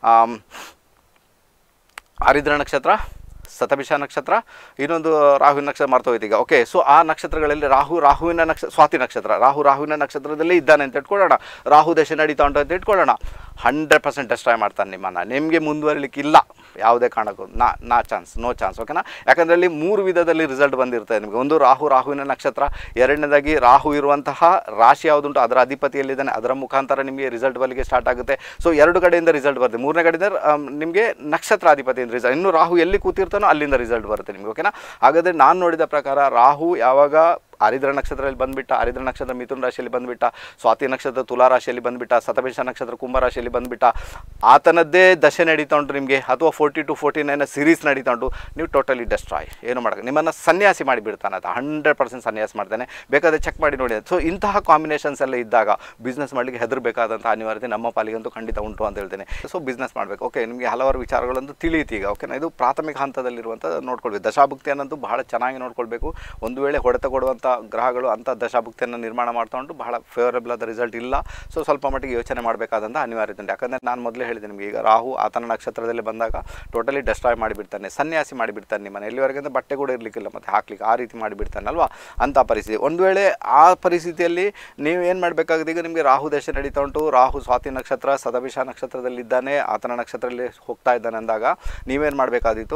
Speaker 1: ಆರಿದ್ರ ನಕ್ಷತ್ರ ಸತಭಿಷ ನಕ್ಷತ್ರ ಇನ್ನೊಂದು ರಾಹುವಿನ ನಕ್ಷತ್ರ ಮರ್ತೋಯ್ತು ಈಗ ಓಕೆ ಸೊ ಆ ನಕ್ಷತ್ರಗಳಲ್ಲಿ ರಾಹು ರಾಹುವಿನ ನಕ್ಷ ಸ್ವಾತಿ ನಕ್ಷತ್ರ ರಾಹು ರಾಹುವಿನ ನಕ್ಷತ್ರದಲ್ಲಿ ಇದ್ದಾನೆ ಅಂತ ಇಟ್ಕೊಳ್ಳೋಣ ರಾಹು ದಶೆ ನಡೀತಾ ಉಂಟು ಅಂತ ಇಟ್ಕೊಳ್ಳೋಣ ಹಂಡ್ರೆಡ್ ಪರ್ಸೆಂಟ್ ಡೆಸ್ಟ್ರಾಯ್ ಮಾಡ್ತಾನೆ ನಿಮ್ಮನ್ನು ನಿಮಗೆ ಮುಂದುವರಿಲಿಕ್ಕಿಲ್ಲ ಯಾವುದೇ ಕಾರಣಕ್ಕೂ ನಾ ನಾ ಚಾನ್ಸ್ ನೋ ಚಾನ್ಸ್ ಓಕೆನಾ ಯಾಕಂದರೆ ಅಲ್ಲಿ ಮೂರು ವಿಧದಲ್ಲಿ ರಿಸಲ್ಟ್ ಬಂದಿರ್ತದೆ ನಿಮಗೆ ಒಂದು ರಾಹು ರಾಹುವಿನ ನಕ್ಷತ್ರ ಎರಡನೇದಾಗಿ ರಾಹು ಇರುವಂತಹ ರಾಶಿ ಯಾವುದುಂಟು ಅದರ ಅಧಿಪತಿ ಎಲ್ಲಿದ್ದಾನೆ ಅದರ ಮುಖಾಂತರ ನಿಮಗೆ ರಿಸಲ್ಟ್ ಬರಲಿಕ್ಕೆ ಸ್ಟಾರ್ಟ್ ಆಗುತ್ತೆ ಸೊ ಎರಡು ಕಡೆಯಿಂದ ರಿಸಲ್ಟ್ ಬರುತ್ತೆ ಮೂರನೇ ಕಡೆಯಿಂದ ಆಮ್, ನಿಮಗೆ ನಕ್ಷತ್ರಾಧಿಪತಿಯಿಂದ ರಿಸಲ್ಟ್ ಇನ್ನು ರಾಹು ಎಲ್ಲಿ ಕೂತಿರ್ತಾನೋ ಅಲ್ಲಿಂದ ರಿಸಲ್ಟ್ ಬರುತ್ತೆ ನಿಮಗೆ ಓಕೆನಾ ಹಾಗಾದರೆ ನಾನು ನೋಡಿದ ಪ್ರಕಾರ ರಾಹು ಯಾವಾಗ ಆರಿದ್ರ ನಕ್ಷತ್ರದಲ್ಲಿ ಬಂದುಬಿಟ್ಟ ಆರಿದ್ರ ನಕ್ಷತ್ರ ಮಿಥುನ ರಾಶಿಯಲ್ಲಿ ಬಂದುಬಿಟ್ಟ ಸ್ವಾತಿ ನಕ್ಷತ್ರ ತುಲಾ ರಾಶಿಯಲ್ಲಿ ಬಂದುಬಿಟ್ಟ ಸತಭಿಷ ನಕ್ಷತ್ರ ಕುಂಭ ರಾಶಿಯಲ್ಲಿ ಬಂದುಬಿಟ್ಟ ಆತನದ್ದೇ ದಶೆ ನಡೀತಾ ಉಂಟು ನಿಮಗೆ ಅಥವಾ forty two forty nine series ನಡೀತಾ ಉಂಟು ನೀವು ಟೋಟಲಿ ಡೆಸ್ಟ್ರಾಯ್ ಏನು ಮಾಡೋಕೆ ನಿಮ್ಮನ್ನು ಸನ್ಯಾಸಿ ಮಾಡಿಬಿಡ್ತಾನೆ ಆತ ಹಂಡ್ರೆಡ್ ಪರ್ಸೆಂಟ್ ಸನ್ಯಾಸ ಮಾಡ್ತಾನೆ ಬೇಕಾದರೆ ಚೆಕ್ ಮಾಡಿ ನೋಡಿ ಸೊ ಇಂತಹ ಕಾಂಬಿನೇಷನ್ಸ್ ಎಲ್ಲ ಇದ್ದಾಗ ಬಿಸ್ನೆಸ್ ಮಾಡಲಿಕ್ಕೆ ಹೆದರಬೇಕಾದಂಥ ಅನಿವಾರ್ಯತೆ ನಮ್ಮ ಪಾಲಿಗಂತೂ ಖಂಡಿತ ಉಂಟು ಅಂತ ಹೇಳ್ತೇನೆ ಸೊ ಬಿಸ್ನೆಸ್ ಮಾಡಬೇಕು ಓಕೆ ನಿಮಗೆ ಹಲವಾರು ವಿಚಾರಗಳಂತೂ ತಿಳಿಯುತ್ತೆ ಈಗ ಓಕೆನಾ ಇದು ಪ್ರಾಥಮಿಕ ಹಂತದಲ್ಲಿರುವಂಥ ನೋಡ್ಕೊಳ್ಬೇಕು ದಶಾಭುಕ್ತಿಯನ್ನಂತೂ ಬಹಳ ಚೆನ್ನಾಗಿ ನೋಡ್ಕೊಳ್ಬೇಕು ಒಂದು ವೇಳೆ ಹೊಡೆತ ಕೊಡುವಂಥ ಗ್ರಹಗಳು ಅಂಥ ದಶಾಭುಕ್ತಿಯನ್ನು ನಿರ್ಮಾಣ ಮಾಡ್ತಾ ಉಂಟು ಬಹಳ ಫೇವರಬಲ್ ಆದ ರಿಸಲ್ಟ್ ಇಲ್ಲ ಸೊ ಸ್ವಲ್ಪ ಮಟ್ಟಿಗೆ ಯೋಚನೆ ಮಾಡಬೇಕಾದಂಥ ಅನಿವಾರ್ಯತೆ ಉಂಟು ಯಾಕಂದರೆ ನಾನು ಮೊದಲೇ ಹೇಳಿದೆ ನಿಮಗೆ ಈಗ ರಾಹು ಆತನ ನಕ್ಷತ್ರದಲ್ಲಿ ಬಂದಾಗ ಟೋಟಲಿ ಡೆಸ್ಟ್ರಾಯ್ ಮಾಡಿಬಿಡ್ತಾನೆ ಸನ್ಯಾಸಿ ಮಾಡಿಬಿಡ್ತಾನೆ ನಿಮ್ಮನ್ನು ಎಲ್ಲಿವರೆಗೆ ಅಂದರೆ ಬಟ್ಟೆ ಕೂಡ ಇರಲಿಕ್ಕಿಲ್ಲ ಮತ್ತು ಹಾಕ್ಲಿಕ್ಕೆ ಆ ರೀತಿ ಮಾಡಿಬಿಡ್ತಾನೆ ಅಲ್ವಾ ಅಂಥ ಪರಿಸ್ಥಿತಿ ಒಂದು ವೇಳೆ ಆ ಪರಿಸ್ಥಿತಿಯಲ್ಲಿ ನೀವು ಏನು ಮಾಡಬೇಕಾಗಿದೆ ಈಗ ನಿಮಗೆ ರಾಹು ದೇಶ ನಡೀತಾ ಉಂಟು ರಾಹು ಸ್ವಾತಿ ನಕ್ಷತ್ರ ಸದಭಿಷ ನಕ್ಷತ್ರದಲ್ಲಿದ್ದಾನೆ ಆತನ ನಕ್ಷತ್ರದಲ್ಲಿ ಹೋಗ್ತಾ ಇದ್ದಾನೆ ಅಂದಾಗ ನೀವೇನು ಮಾಡಬೇಕಾದಿತ್ತು